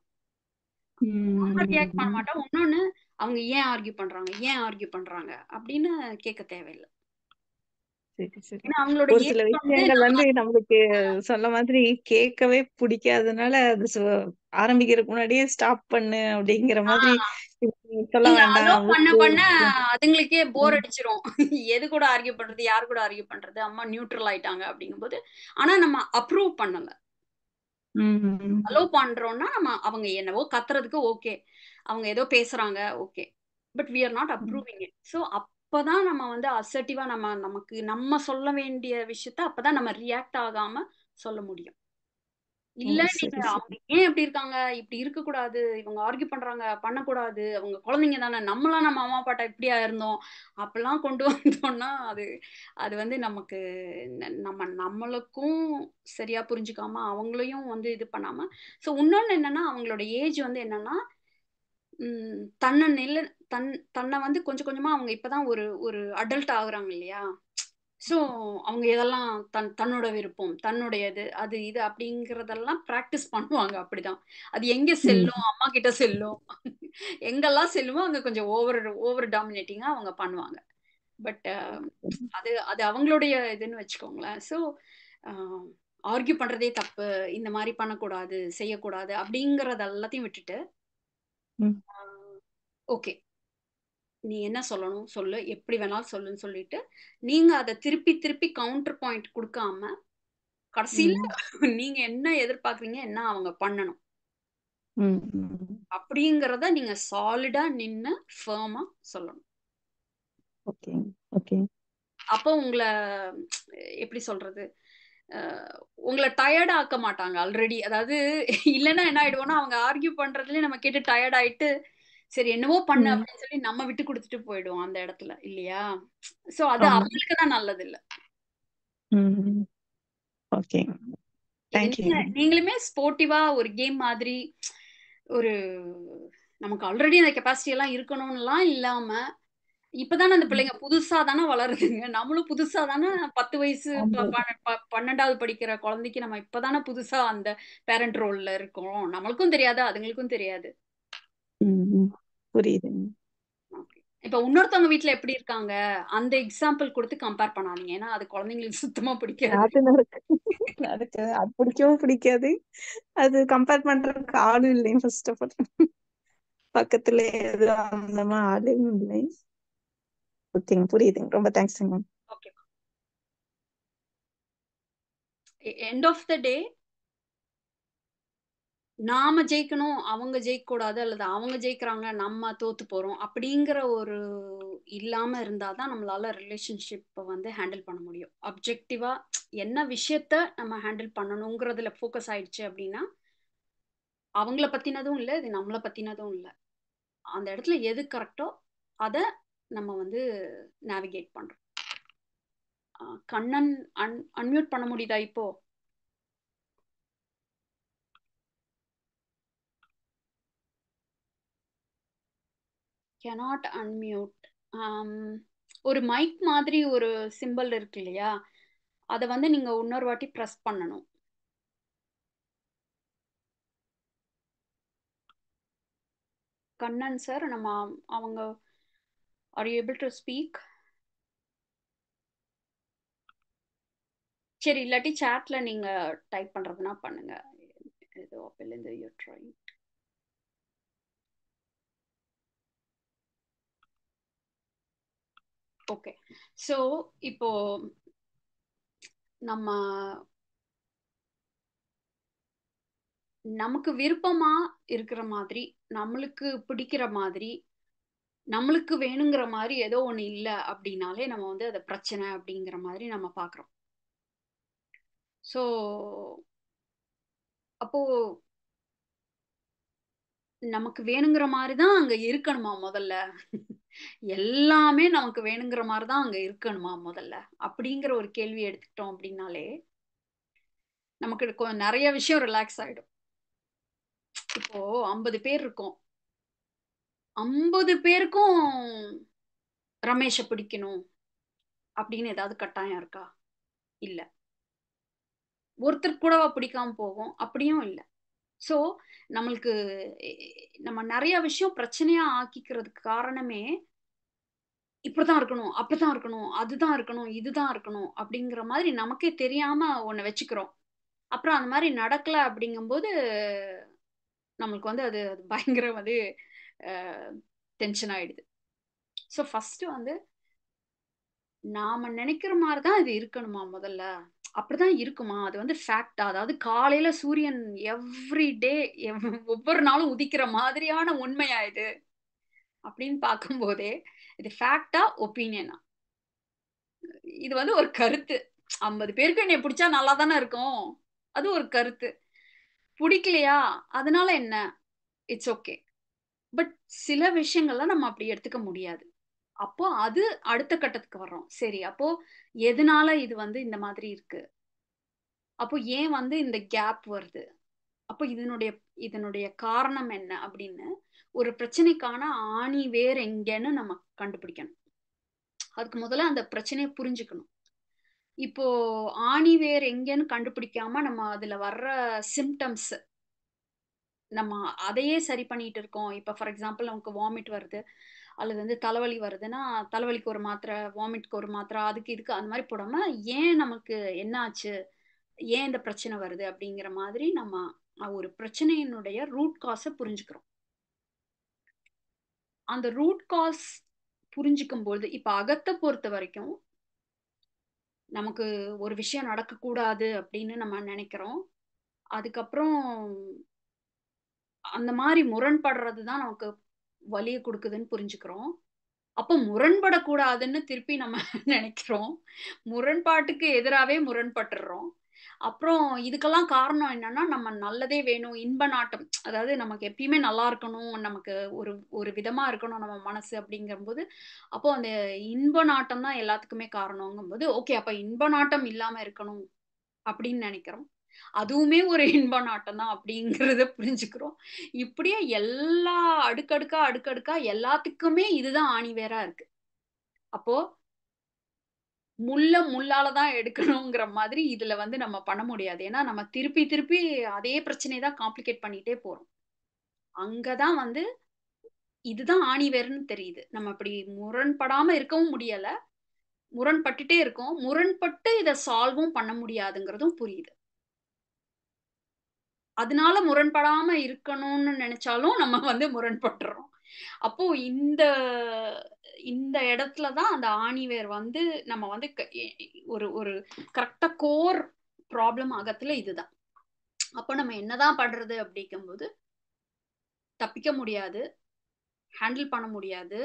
Speaker 1: நம்ம ரியாக்ட் பண்ண
Speaker 7: ம்
Speaker 1: மாட்டோம் இன்னொன்னு அவங்க ஏன் ஆர்கியூ பண்றாங்க ஏன் ஆர்கியூ பண்றாங்க அப்படின்னு கேட்க தேவையில்லை
Speaker 7: சரி சரி
Speaker 1: ஏன்னா அவங்களோட
Speaker 7: ஒரு சில
Speaker 1: ஏஜ் வந்து
Speaker 7: விஷயங்கள் வந்து நம்மளுக்கு சொன்ன மாதிரி கேட்கவே பிடிக்காதனால அது சொ- ஆரம்பிக்கிறதுக்கு முன்னாடியே ஸ்டாப் பண்ணு அப்படிங்கிற மாதிரி இப்படி சொல்ல
Speaker 1: நீங்க அலோ
Speaker 7: வேண்டாம்
Speaker 1: பண்ண
Speaker 7: விட்டு
Speaker 1: பண்ண அதுங்களுக்கே போர்
Speaker 7: ம்,
Speaker 1: அடிச்சிரும் எது கூட ஆர்கியூ பண்றது யார் கூட ஆர்கியூ பண்றது அம்மா நியூட்ரல் ஆயிட்டாங்க அப்படிங்கும்போது ஆனா நம்ம அப்ரூவ் பண்ணல
Speaker 7: ம், ம்,
Speaker 1: அலோ பண்றோம்னா நம்ம அவங்க என்னவோ கத்துறதுக்கு ஓகே அவங்க ஏதோ பேசுறாங்க okay but we are not
Speaker 7: hmm.
Speaker 1: Approving it so அப்பதான் நம்ம வந்து அசர்ட்டிவா நம்ம நமக்கு நம்ம சொல்ல வேண்டிய விஷயத்த அப்பதான் நம்ம ரியாக்ட் ஆகாம சொல்ல முடியும்
Speaker 7: ஓ
Speaker 1: இல்ல
Speaker 7: சரி
Speaker 1: நீங்க அவங்க
Speaker 7: சரி
Speaker 1: ஏன் இப்படி இருக்காங்க இப்படி இருக்க கூடாது இவங்க ஆர்கியூ பண்றாங்க பண்ணக்கூடாது அவங்க குழந்தைங்க தானே நம்மளாம் நம்ம அம்மா அப்பாட்ட இப்படியா இருந்தோம் அப்பெல்லாம் கொண்டு வந்தோம்னா அது அது வந்து நமக்கு ந- நம்ம நம்மளுக்கும் சரியா புரிஞ்சுக்காம அவங்களையும் வந்து இது பண்ணாம ஸோ இன்னொன்னு என்னன்னா அவங்களோட ஏஜ் வந்து என்னன்னா உம் தன்னை நில தன் தன்னை வந்து கொஞ்சம் கொஞ்சமா அவங்க இப்பதான் ஒரு ஒரு அடல்ட் ஆகுறாங்க இல்லையா ஸோ அவங்க இதெல்லாம் தன் தன்னோட விருப்பம் தன்னுடையது அது இது அப்படிங்கிறதெல்லாம் ப்ராக்டிஸ் பண்ணுவாங்க அப்படிதான் அது எங்க
Speaker 7: ம்,
Speaker 1: செல்லும் அம்மா கிட்ட செல்லும் எங்கெல்லாம் செல்லுமோ அங்க கொஞ்சம் ஓவர் ஓவர் டாமினேட்டிங்கா அவங்க பண்ணுவாங்க பட் அது அது அவங்களுடைய இதுன்னு வச்சுக்கோங்களேன் ஸோ ஆர்கியூ பண்றதே தப்பு இந்த மாதிரி பண்ணக்கூடாது செய்யக்கூடாது அப்படிங்கறது எல்லாத்தையும் விட்டுட்டு
Speaker 7: ம்,
Speaker 1: ஓகே நீ என்ன சொல்லணும் சொல்லு எப்படி வேணாலும் சொல்லுன்னு சொல்லிட்டு நீங்க அதை திருப்பி திருப்பி கவுண்டர் பாயிண்ட் கொடுக்காம கடைசியில
Speaker 7: ம்,
Speaker 1: நீங்க என்ன எதிர்பார்க்கறீங்க என்ன அவங்க பண்ணணும்
Speaker 7: ம், ம்.
Speaker 1: அப்படிங்கறத நீங்க சாலிடா நின்னு ஃபேமா சொல்லணும்
Speaker 7: ஓகே ஓகே
Speaker 1: அப்போ உங்களை எப்படி சொல்றது அஹ் உங்களை டயர்ட் ஆக்க மாட்டாங்க ஆல்ரெடி அதாவது இல்லைன்னா என்ன ஆயிடுவோம்னா அவங்க ஆர்கியூ பண்றதுலயே நம்ம கேட்டு டயர்ட் ஆயிட்டு சரி என்னவோ பண்ணு
Speaker 7: ம்,
Speaker 1: அப்படின்னு சொல்லி நம்ம விட்டு கொடுத்துட்டு போயிடுவோம் அந்த இடத்துல இல்லையா சோ அது
Speaker 7: ஆமா
Speaker 1: அவங்களுக்கு தான் நல்லது இல்ல
Speaker 7: ம், ஓகே
Speaker 1: இது
Speaker 7: தேங்க்யூ
Speaker 1: நீங்க நீங்களுமே ஸ்போர்ட்டிவா ஒரு கேம் மாதிரி ஒரு நமக்கு ஆல்ரெடி அந்த கெப்பாசிட்டி எல்லாம் இருக்கணும்லாம் இல்லாம இப்பதானே அந்த பிள்ளைங்க புதுசா தானே வளருதுங்க நம்மளும் புதுசா தானே பத்து வயசு ப-
Speaker 7: ஆமா
Speaker 1: ப- ப- பன்னெண்டாவது படிக்கிற குழந்தைக்கு நம்ம இப்பதானே புதுசா அந்த பேரண்ட் ரோல்ல இருக்கோம் நம்மளுக்கும் தெரியாது அதுங்களுக்கும் தெரியாது
Speaker 7: ம், ம். புரியுது
Speaker 1: Okay. இப்ப இன்னொருத்தவங்க வீட்ல எப்படி இருக்காங்க அந்த எக்ஸாம்பிள் கொடுத்து கம்பேர் பண்ணாதீங்க ஏன்னா அது குழந்தைங்களுக்கு சுத்தமா பிடிக்காது
Speaker 7: அது நடக்கு நடக்கு அது பிடிக்கவும் பிடிக்காது அது கம்பேர் பண்றதுக்கு ஆளும் இல்லை ஃபர்ஸ்ட் ஆஃப் ஆல் பக்கத்துல எதுவும் அந்த மாதிரி ஆளும் இல்லை ஓகேங்க புரியுதுங்க ரொம்ப தேங்க்ஸ்ங்க
Speaker 1: okay end of the day நாம ஜெயிக்கணும் அவங்க ஜெயிக்க கூடாது அல்லது அவங்க ஜெயிக்கிறாங்க நம்ம தோத்து போறோம் அப்படிங்கிற ஒரு இல்லாம இருந்தாதான் நம்மளால ரிலேஷன்ஷிப்பை வந்து ஹேண்டில் பண்ண முடியும் அப்ஜெக்டிவா என்ன விஷயத்த நம்ம ஹேண்டில் பண்ணணுங்கிறதுல ஃபோக்கஸ் ஆயிடுச்சு அப்படின்னா அவங்கள பத்தினதும் இல்லை இது நம்மளை பத்தினதும் இல்லை அந்த இடத்துல எது கரெக்டோ அதை நம்ம வந்து நேவிகேட் பண்றோம் ஆஹ் கண்ணன் அன் அன்மியூட் பண்ண முடியுதா இப்போ cannot unmute ஆம், ஒரு மைக் மாதிரி ஒரு சிம்பல் இருக்கு இல்லையா அதை வந்து நீங்க இன்னொரு வாட்டி ப்ரெஸ் பண்ணணும் கண்ணன் சார் நம்ம அவங்க are you able to speak சரி இல்லாட்டி சாட்ல நீங்க டைப் பண்றதுனா பண்ணுங்க ஏதோ அப்பலேருந்து யூ ட்ரை ஓகே ஸோ இப்போ நம்ம நமக்கு விருப்பமா இருக்கிற மாதிரி நம்மளுக்கு பிடிக்கிற மாதிரி நம்மளுக்கு வேணுங்கிற மாதிரி ஏதோ ஒண்ணு இல்ல அப்படின்னாலே நம்ம வந்து அதை பிரச்சனை அப்படிங்கிற மாதிரி நம்ம பாக்குறோம் சோ அப்போ நமக்கு வேணுங்கிற மாதிரி தான் அங்க இருக்கணுமா முதல்ல எல்லாமே நமக்கு வேணுங்கிற மாதிரி தான் அங்க இருக்கணுமா முதல்ல அப்படிங்கிற ஒரு கேள்வி எடுத்துக்கிட்டோம் அப்படின்னாலே நமக்கு கொ- நிறைய விஷயம் ரிலாக்ஸ் ஆயிடும் இப்போ ஐம்பது பேர் இருக்கோம் ஐம்பது பேருக்கும் ரமேஷை பிடிக்கணும் அப்படின்னு ஏதாவது கட்டாயம் இருக்கா இல்ல ஒருத்தர் கூடவா பிடிக்காம போகும் அப்படியும் இல்ல சோ நம்மளுக்கு எ- நம்ம நிறைய விஷயம் பிரச்சனையா ஆக்கிக்கிறதுக்கு காரணமே இப்படிதான் இருக்கணும் அப்படிதான் இருக்கணும் அதுதான் இருக்கணும் இதுதான் இருக்கணும் அப்படிங்கிற மாதிரி நமக்கே தெரியாம ஒண்ணு வச்சுக்கிறோம் அப்புறம் அந்த மாதிரி நடக்கல அப்படிங்கும்போது நம்மளுக்கு வந்து அது அது பயங்கர வந்து டென்ஷன் ஆயிடுது ஸோ ஃபர்ஸ்ட் வந்து நாம நினைக்கிற மாதிரி தான் இது இருக்கணுமா முதல்ல அப்படிதான் இருக்குமா அது வந்து ஃபேக்டா அதாவது காலையில சூரியன் எவ்ரி டே ஒவ்வொரு நாளும் உதிக்கிற மாதிரியான உண்மையா இது அப்படின்னு பார்க்கும்போதே இது ஃபேக்டா ஒப்பீனியனா இது வந்து ஒரு கருத்து ஐம்பது பேருக்கு என்னை பிடிச்சா நல்லா தானே இருக்கும் அது ஒரு கருத்து பிடிக்கலையா அதனால என்ன இட்ஸ் ஓகே பட் சில விஷயங்கள்லாம் நம்ம அப்படி எடுத்துக்க முடியாது அப்போ அது அடுத்த கட்டத்துக்கு வர்றோம் சரி அப்போ எதனால இது வந்து இந்த மாதிரி இருக்கு அப்போ ஏன் வந்து இந்த கேப் வருது அப்போ இதனுடைய இதனுடைய காரணம் என்ன அப்படின்னு ஒரு பிரச்சனைக்கான ஆணி வேர் எங்கன்னு நம்ம கண்டுபிடிக்கணும் அதுக்கு முதல்ல அந்த பிரச்சனையை புரிஞ்சுக்கணும் இப்போ ஆணி வேர் எங்கன்னு கண்டுபிடிக்காம நம்ம அதுல வர்ற சிம்டம்ஸ் நம்ம அதையே சரி பண்ணிட்டு இருக்கோம் இப்போ ஃபார் எக்ஸாம்பிள் நமக்கு வாமிட் வருது அல்லது வந்து தலைவலி வருதுன்னா தலைவலிக்கு ஒரு மாத்திரை வாமிட்க்கு ஒரு மாத்திரை அதுக்கு இதுக்கு அந்த மாதிரி போடாம ஏன் நமக்கு என்ன ஆச்சு ஏன் இந்த பிரச்சனை வருது அப்படிங்கிற மாதிரி நம்ம ஒரு பிரச்சனையினுடைய ரூட் காஸை புரிஞ்சுக்கிறோம் அந்த ரூட் காஸ் புரிஞ்சுக்கும் பொழுது இப்ப அகத்தை பொறுத்த வரைக்கும் நமக்கு ஒரு விஷயம் நடக்கக்கூடாது அப்படின்னு நம்ம நினைக்கிறோம் அதுக்கப்புறம் அந்த மாதிரி முரண்படுறது தான் நமக்கு வலியை கொடுக்குதுன்னு புரிஞ்சுக்கிறோம் அப்போ முரண்படக்கூடாதுன்னு திருப்பி நம்ம நினைக்கிறோம் முரண்பாட்டுக்கு எதிராகவே முரண்பட்டுடுறோம் அப்புறம் இதுக்கெல்லாம் காரணம் என்னன்னா நம்ம நல்லதே வேணும் இன்ப நாட்டம் அதாவது நமக்கு எப்பயுமே நல்லா இருக்கணும் நமக்கு ஒரு ஒரு விதமா இருக்கணும் நம்ம மனசு அப்படிங்கும்போது அப்போ அந்த இன்ப நாட்டம் தான் எல்லாத்துக்குமே காரணங்கும்போது ஓகே அப்ப இன்ப நாட்டம் இல்லாம இருக்கணும் அப்படின்னு நினைக்கிறோம் அதுவுமே ஒரு இன்ப நாட்டம் தான் அப்படிங்கிறத புரிஞ்சுக்கிறோம் இப்படியே எல்லா அடுக்கடுக்கா அடுக்கடுக்கா எல்லாத்துக்குமே இதுதான் ஆணி வேறா இருக்கு அப்போ முள்ள முள்ளால தான் எடுக்கணுங்கிற மாதிரி இதுல வந்து நம்ம பண்ண முடியாது ஏன்னா நம்ம திருப்பி திருப்பி அதே பிரச்சனையை தான் காம்ப்ளிகேட் பண்ணிட்டே போறோம் அங்கதான் வந்து இதுதான் ஆணி வேறுன்னு தெரியுது நம்ம அப்படி முரண்படாம இருக்கவும் முடியல முரண்பட்டுட்டே இருக்கோம் முரண்பட்டு இதை சால்வும் பண்ண முடியாதுங்கிறதும் புரியுது அதனால முரண்படாம இருக்கணும்னு நினைச்சாலும் நம்ம வந்து முரண்பட்டுறோம் அப்போ இந்த இந்த இடத்துலதான் அந்த ஆணிவேர் வந்து நம்ம வந்து ஒரு ஒரு கரெக்டா கோர் ப்ராப்ளம் அகத்துல இதுதான் அப்போ நம்ம என்னதான் பண்றது அப்படிங்கும்போது தப்பிக்க முடியாது ஹேண்டில் பண்ண முடியாது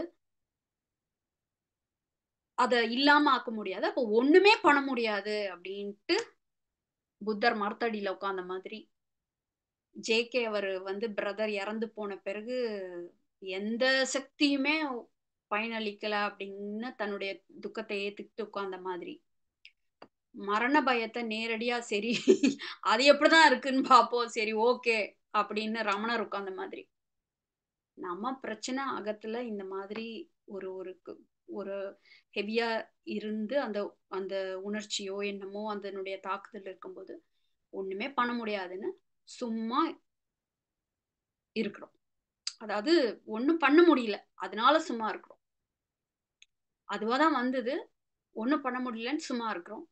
Speaker 1: அத இல்லாம ஆக்க முடியாது அப்போ ஒண்ணுமே பண்ண முடியாது அப்படின்ட்டு புத்தர் மரத்தடியில உட்காந்த மாதிரி ஜேகே அவர் வந்து பிரதர் இறந்து போன பிறகு எந்த சக்தியுமே பயனளிக்கல அப்படின்னு தன்னுடைய துக்கத்தை ஏத்துக்கிட்டு உட்கார்ந்த மாதிரி மரண பயத்தை நேரடியா சரி அது எப்படிதான் இருக்குன்னு பாப்போம் சரி ஓகே அப்படின்னு ரமணர் உட்கார்ந்த மாதிரி நம்ம பிரச்சனை அகத்துல இந்த மாதிரி ஒரு ஒரு ஒரு ஹெவியா இருந்து அந்த அந்த உணர்ச்சியோ என்னமோ அதனுடைய தாக்குதல் இருக்கும்போது ஒண்ணுமே பண்ண முடியாதுன்னு சும்மா இருக்கிறோம் அதாவது ஒண்ணும் பண்ண முடியல அதனால சும்மா இருக்கிறோம் அதுவாதான் வந்தது ஒண்ணும் பண்ண முடியலன்னு சும்மா இருக்கிறோம்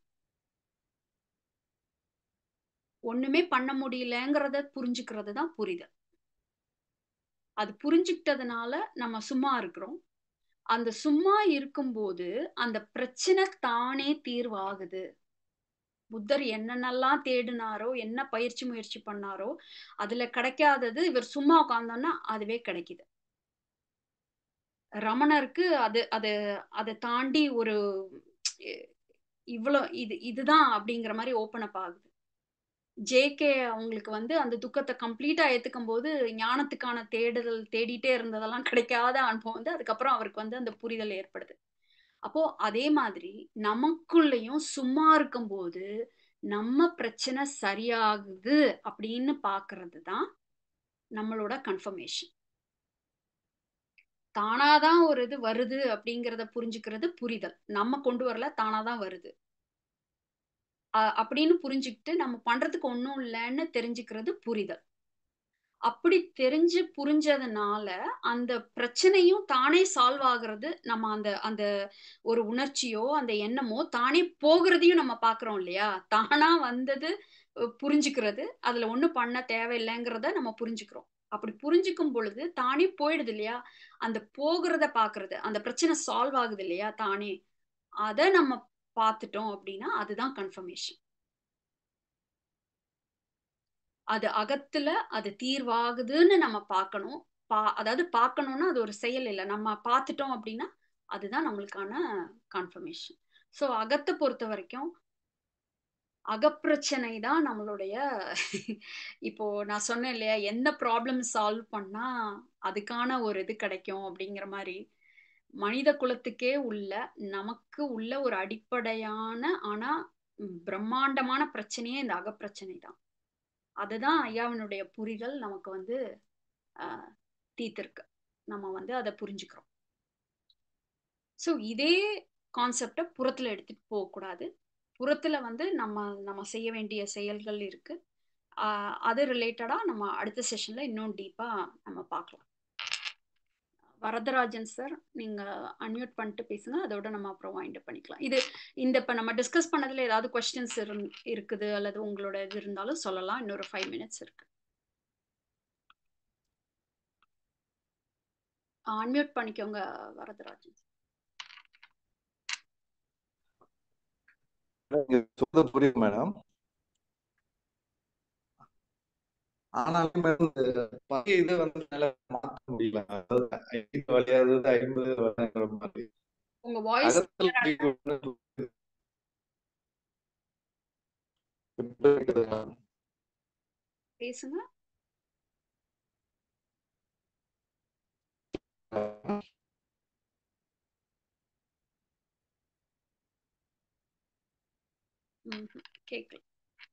Speaker 1: ஒண்ணுமே பண்ண முடியலங்கிறத புரிஞ்சுக்கிறது தான் புரிதல் அது புரிஞ்சுக்கிட்டதுனால நம்ம சும்மா இருக்கிறோம் அந்த சும்மா இருக்கும்போது அந்த பிரச்சனை தானே தீர்வாகுது புத்தர் என்னென்னலாம் தேடினாரோ என்ன பயிற்சி முயற்சி பண்ணாரோ அதுல கிடைக்காதது இவர் சும்மா உட்கார்ந்தோன்னா அதுவே கிடைக்குது ரமணருக்கு அது அது அதை தாண்டி ஒரு இவ்வளோ இது இதுதான் அப்படிங்கிற மாதிரி ஓப்பன் அப் ஆகுது ஜேகே அவங்களுக்கு வந்து அந்த துக்கத்தை கம்ப்ளீட்டா ஏத்துக்கும் போது ஞானத்துக்கான தேடுதல் தேடிட்டே இருந்ததெல்லாம் கிடைக்காத அனுபவம் வந்து அதுக்கப்புறம் அவருக்கு வந்து அந்த புரிதல் ஏற்படுது அப்போ அதே மாதிரி நமக்குள்ளேயும் சும்மா இருக்கும்போது நம்ம பிரச்சனை சரியாகுது அப்படின்னு பாக்குறது தான் நம்மளோட கன்ஃபர்மேஷன் தானாதான் ஒரு இது வருது அப்படிங்கிறத புரிஞ்சுக்கிறது புரிதல் நம்ம கொண்டு வரல தானாதான் வருது அப்படின்னு புரிஞ்சுக்கிட்டு நம்ம பண்றதுக்கு ஒன்றும் இல்லைன்னு தெரிஞ்சுக்கிறது புரிதல் அப்படி தெரிஞ்சு புரிஞ்சதுனால அந்த பிரச்சனையும் தானே சால்வ் ஆகுறது நம்ம அந்த அந்த ஒரு உணர்ச்சியோ அந்த எண்ணமோ தானே போகிறதையும் நம்ம பாக்குறோம் இல்லையா தானா வந்தது புரிஞ்சுக்கிறது அதுல ஒண்ணும் பண்ண தேவையில்லைங்கிறத நம்ம புரிஞ்சுக்கிறோம் அப்படி புரிஞ்சுக்கும் பொழுது தானே போயிடுது இல்லையா அந்த போகிறத பாக்குறது அந்த பிரச்சனை சால்வ் ஆகுது இல்லையா தானே அதை நம்ம பார்த்துட்டோம் அப்படின்னா அதுதான் கன்ஃபர்மேஷன் அது அகத்துல அது தீர்வாகுதுன்னு நம்ம பார்க்கணும் பா அதாவது பார்க்கணும்னா அது ஒரு செயல் இல்லை நம்ம பார்த்துட்டோம் அப்படின்னா அதுதான் நம்மளுக்கான கன்ஃபர்மேஷன் ஸோ அகத்தை பொறுத்த வரைக்கும் அகப்பிரச்சனை தான் நம்மளுடைய இப்போ நான் சொன்னேன் இல்லையா எந்த ப்ராப்ளம் சால்வ் பண்ணா அதுக்கான ஒரு இது கிடைக்கும் அப்படிங்கிற மாதிரி மனித குலத்துக்கே உள்ள நமக்கு உள்ள ஒரு அடிப்படையான ஆனா பிரம்மாண்டமான பிரச்சனையே இந்த அகப்பிரச்சனை தான் அதுதான் ஐயாவினுடைய புரிதல் நமக்கு வந்து ஆஹ் தீத்திருக்கு நம்ம வந்து அதை புரிஞ்சுக்கிறோம் ஸோ இதே கான்செப்டை புறத்துல எடுத்துட்டு போகக்கூடாது புறத்துல வந்து நம்ம நம்ம செய்ய வேண்டிய செயல்கள் இருக்கு ஆஹ் அது ரிலேட்டடா நம்ம அடுத்த செஷன்ல இன்னும் டீப்பா நம்ம பார்க்கலாம் வரதராஜன் சார் நீங்க அன்மியூட் பண்ணிட்டு பேசுங்க அதோட நம்ம அப்புறம் வைண்ட் பண்ணிக்கலாம் இது இந்த இப்ப நம்ம டிஸ்கஸ் பண்ணதுல ஏதாவது கொஸ்டின்ஸ் இருக்குது அல்லது உங்களோட இது இருந்தாலும் சொல்லலாம் இன்னொரு ஃபைவ் மினிட்ஸ் இருக்கு அன்மியூட் பண்ணிக்கோங்க வரதராஜன்
Speaker 8: சொல்றது புரியுது மேடம் ஆனாலும் பழைய இதை வந்து மாற்ற முடியல அதாவது ஐந்து வழியாவது ஐம்பது வருடங்கிற மாதிரி
Speaker 1: உங்க வாய்ஸ் பேசுங்க கேட்கல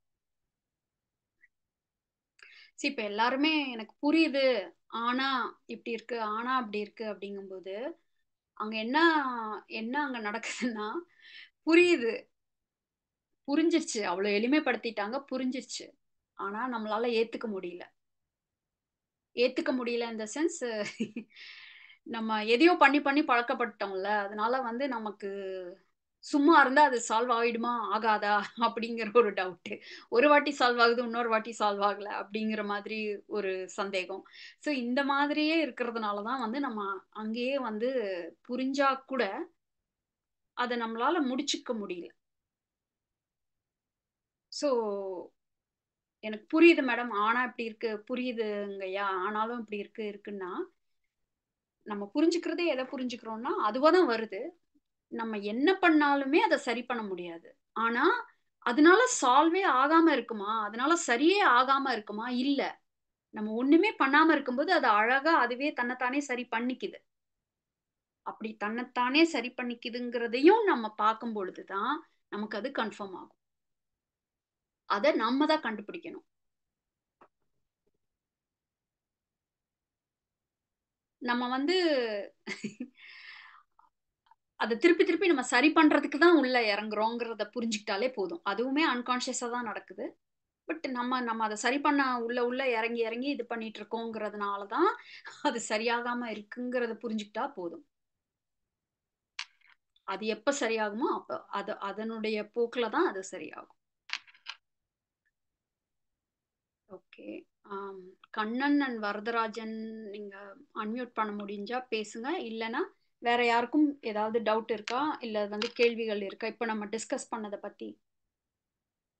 Speaker 1: சரி இப்ப எல்லாருமே எனக்கு புரியுது ஆனா இப்படி இருக்கு ஆனா அப்படி இருக்கு அப்படிங்கும்போது அங்க என்ன என்ன அங்க நடக்குதுன்னா புரியுது புரிஞ்சிருச்சு அவ்வளவு எளிமைப்படுத்திட்டாங்க புரிஞ்சிருச்சு ஆனா நம்மளால ஏத்துக்க முடியல ஏத்துக்க முடியல இந்த சென்ஸ் நம்ம எதையோ பண்ணி பண்ணி பழக்கப்பட்டோம்ல அதனால வந்து நமக்கு சும்மா இருந்தா அது சால்வ் ஆயிடுமா ஆகாதா அப்படிங்கிற ஒரு டவுட் ஒரு வாட்டி சால்வ் ஆகுது இன்னொரு வாட்டி சால்வ் ஆகல அப்படிங்கிற மாதிரி ஒரு சந்தேகம் ஸோ இந்த மாதிரியே இருக்கிறதுனாலதான் வந்து நம்ம அங்கேயே வந்து புரிஞ்சா கூட அதை நம்மளால முடிச்சுக்க முடியல ஸோ எனக்கு புரியுது மேடம் ஆனா இப்படி இருக்கு புரியுதுங்கய்யா ஆனாலும் இப்படி இருக்கு இருக்குன்னா நம்ம புரிஞ்சுக்கிறதே எதை புரிஞ்சுக்கிறோம்னா அதுவா தான் வருது நம்ம என்ன பண்ணாலுமே அதை சரி பண்ண முடியாது ஆனா அதனால சால்வே ஆகாம இருக்குமா அதனால சரியே ஆகாம இருக்குமா இல்ல நம்ம ஒண்ணுமே பண்ணாம இருக்கும்போது அது அழகா அதுவே தன்னைத்தானே சரி பண்ணிக்குது அப்படி தன்னைத்தானே சரி பண்ணிக்குதுங்கிறதையும் நம்ம பார்க்கும் பொழுதுதான் நமக்கு அது கன்ஃபார்ம் ஆகும் அதை நம்ம தான் கண்டுபிடிக்கணும் நம்ம வந்து அதை திருப்பி திருப்பி நம்ம சரி பண்றதுக்கு தான் உள்ள இறங்குறோங்கிறத புரிஞ்சுக்கிட்டாலே போதும் அதுவுமே அன்கான்சியஸா தான் நடக்குது பட் நம்ம நம்ம அதை சரி பண்ண உள்ள உள்ள இறங்கி இறங்கி இது பண்ணிட்டு இருக்கோங்கிறதுனால தான் அது சரியாகாம இருக்குங்கிறத புரிஞ்சுக்கிட்டா போதும் அது எப்ப சரியாகுமோ அப்ப அது அதனுடைய போக்குல தான் அது சரியாகும் ஓகே கண்ணன் அண்ட் வரதராஜன் நீங்க அன்மியூட் பண்ண முடிஞ்சா பேசுங்க இல்லைன்னா வேற யாருக்கும் ஏதாவது டவுட் இருக்கா இல்ல வந்து கேள்விகள் இருக்கா இப்ப நம்ம டிஸ்கஸ் பண்ணதை பத்தி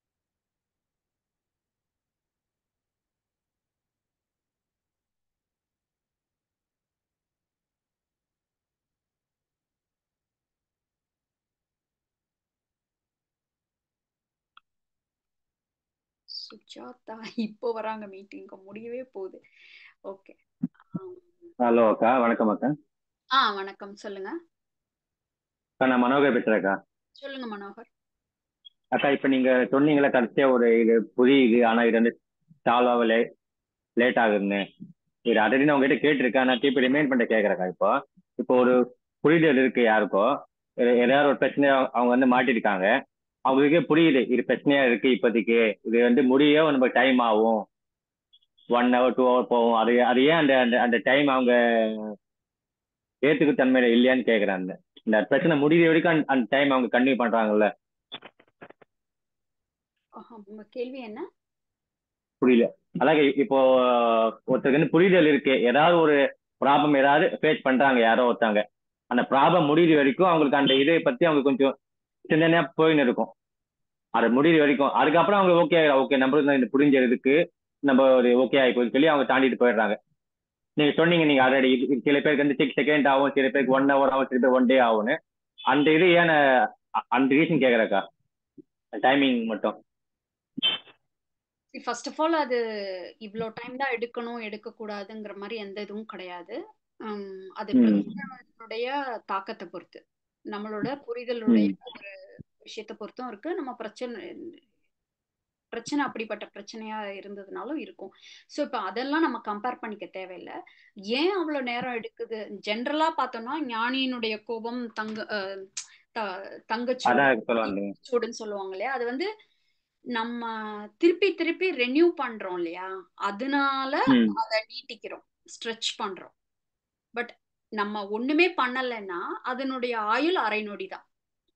Speaker 1: சுஜாதா இப்போ வராங்க மீட்டிங் முடியவே போகுது ஓகே
Speaker 2: ஹலோ அக்கா வணக்கம் அக்கா
Speaker 1: ஆ வணக்கம் சொல்லுங்க
Speaker 2: அக்கா நான் மனோகர் பேசுறேன்க்கா
Speaker 1: சொல்லுங்க மனோகர்
Speaker 2: அக்கா இப்போ நீங்க சொன்னீங்களே கடைசியா ஒரு இது புரியுது ஆனா இது வந்து சால்வ் ஆக லே லேட் ஆகுதுன்னு இது ஆல்ரெடி நான் உங்ககிட்ட கேட்டிருக்கேன் நான் திருப்பி ரிமைண்ட் பண்ணிட்டு கேட்குறேக்கா இப்போ இப்போ ஒரு புரிதல் இருக்கு யாருக்கோ எ- ஏதாவது ஒரு பிரச்சனை அவங்க வந்து மாட்டிருக்காங்க அவங்களுக்கே புரியுது இது பிரச்சனையா இருக்கு இப்போதைக்கு இது வந்து முடிய நம்ம டைம் ஆகும் ஒன் ஹவர் டூ ஹவர் போகும் அது அது ஏன் அந்த அந்த அந்த டைம் அவங்க ஏத்துக்கு தன்மையில இல்லையான்னு கேட்குறேன் அந்த இந்த பிரச்சனை முடிகிற வரைக்கும் அந்த- அந்த டைம் அவங்க கண்டினியூ பண்றாங்கல்ல
Speaker 1: ஆஹா, உங்க கேள்வி என்ன
Speaker 2: புரியல அதாவது இப்போ ஒருத்தருக்கு வந்து புரிதல் இருக்கு ஏதாவது ஒரு ப்ராப்ளம் ஏதாவது ஃபேஸ் பண்றாங்க யாரோ ஒருத்தவங்க அந்த ப்ராப்ளம் முடிகிற வரைக்கும் அவங்களுக்கு அந்த இதை பத்தி அவங்க கொஞ்சம் சிந்தனையா போயின்னு இருக்கும் அது முடிகிற வரைக்கும் அதுக்கப்புறம் அவங்க ஓகே ஓகே நம்மளுக்கு இந்த புரிஞ்சதுக்கு நம்ம ஒரு ஓகே ஆயிப்போன்னு சொல்லி அவங்க தாண்டிட்டு போயிடுறாங்க நீங்க சொன்னீங்க நீங்க ஆல்ரெடி சில பேருக்கு வந்து சிக்ஸ் செகண்ட் ஆகும் சில பேருக்கு ஒன் ஹவர் ஆகும் சில பேர் ஒன் டே ஆகும்னு அந்த இது ஏன் அ- அந்த ரீசன் கேக்குறக்கா டைமிங் மட்டும்
Speaker 1: ஃபர்ஸ்ட் ஆஃப் ஆல் அது இவ்வளோ டைம் தான் எடுக்கணும் எடுக்கக்கூடாதுங்கிற மாதிரி எந்த இதுவும் கிடையாது உம், அது
Speaker 2: ம்
Speaker 1: பிரச்சனையுடைய தாக்கத்தை பொறுத்து நம்மளோட புரிதலுடைய
Speaker 2: ம்
Speaker 1: ஒரு விஷயத்தை பொறுத்தும் இருக்கு நம்ம பிரச்சனை பிரச்சனை அப்படிப்பட்ட பிரச்சனையா இருந்ததுனாலும் இருக்கும் ஸோ இப்போ அதெல்லாம் நம்ம கம்பேர் பண்ணிக்க தேவையில்லை ஏன் அவ்வளோ நேரம் எடுக்குது ஜென்ரலா பார்த்தோம்னா ஞானியினுடைய கோபம் தங்க அஹ், த- தங்கச்சூடு
Speaker 2: அதான் சொல்ல வந்தேன்
Speaker 1: சூடுன்னு சொல்லுவாங்க இல்லையா அது வந்து நம்ம திருப்பி திருப்பி ரெனியூ பண்றோம் இல்லையா அதனால
Speaker 2: ம்
Speaker 1: அதை நீட்டிக்கிறோம் ஸ்ட்ரெச் பண்றோம் பட் நம்ம ஒண்ணுமே பண்ணலைன்னா அதனுடைய ஆயுள் அரை நொடி தான்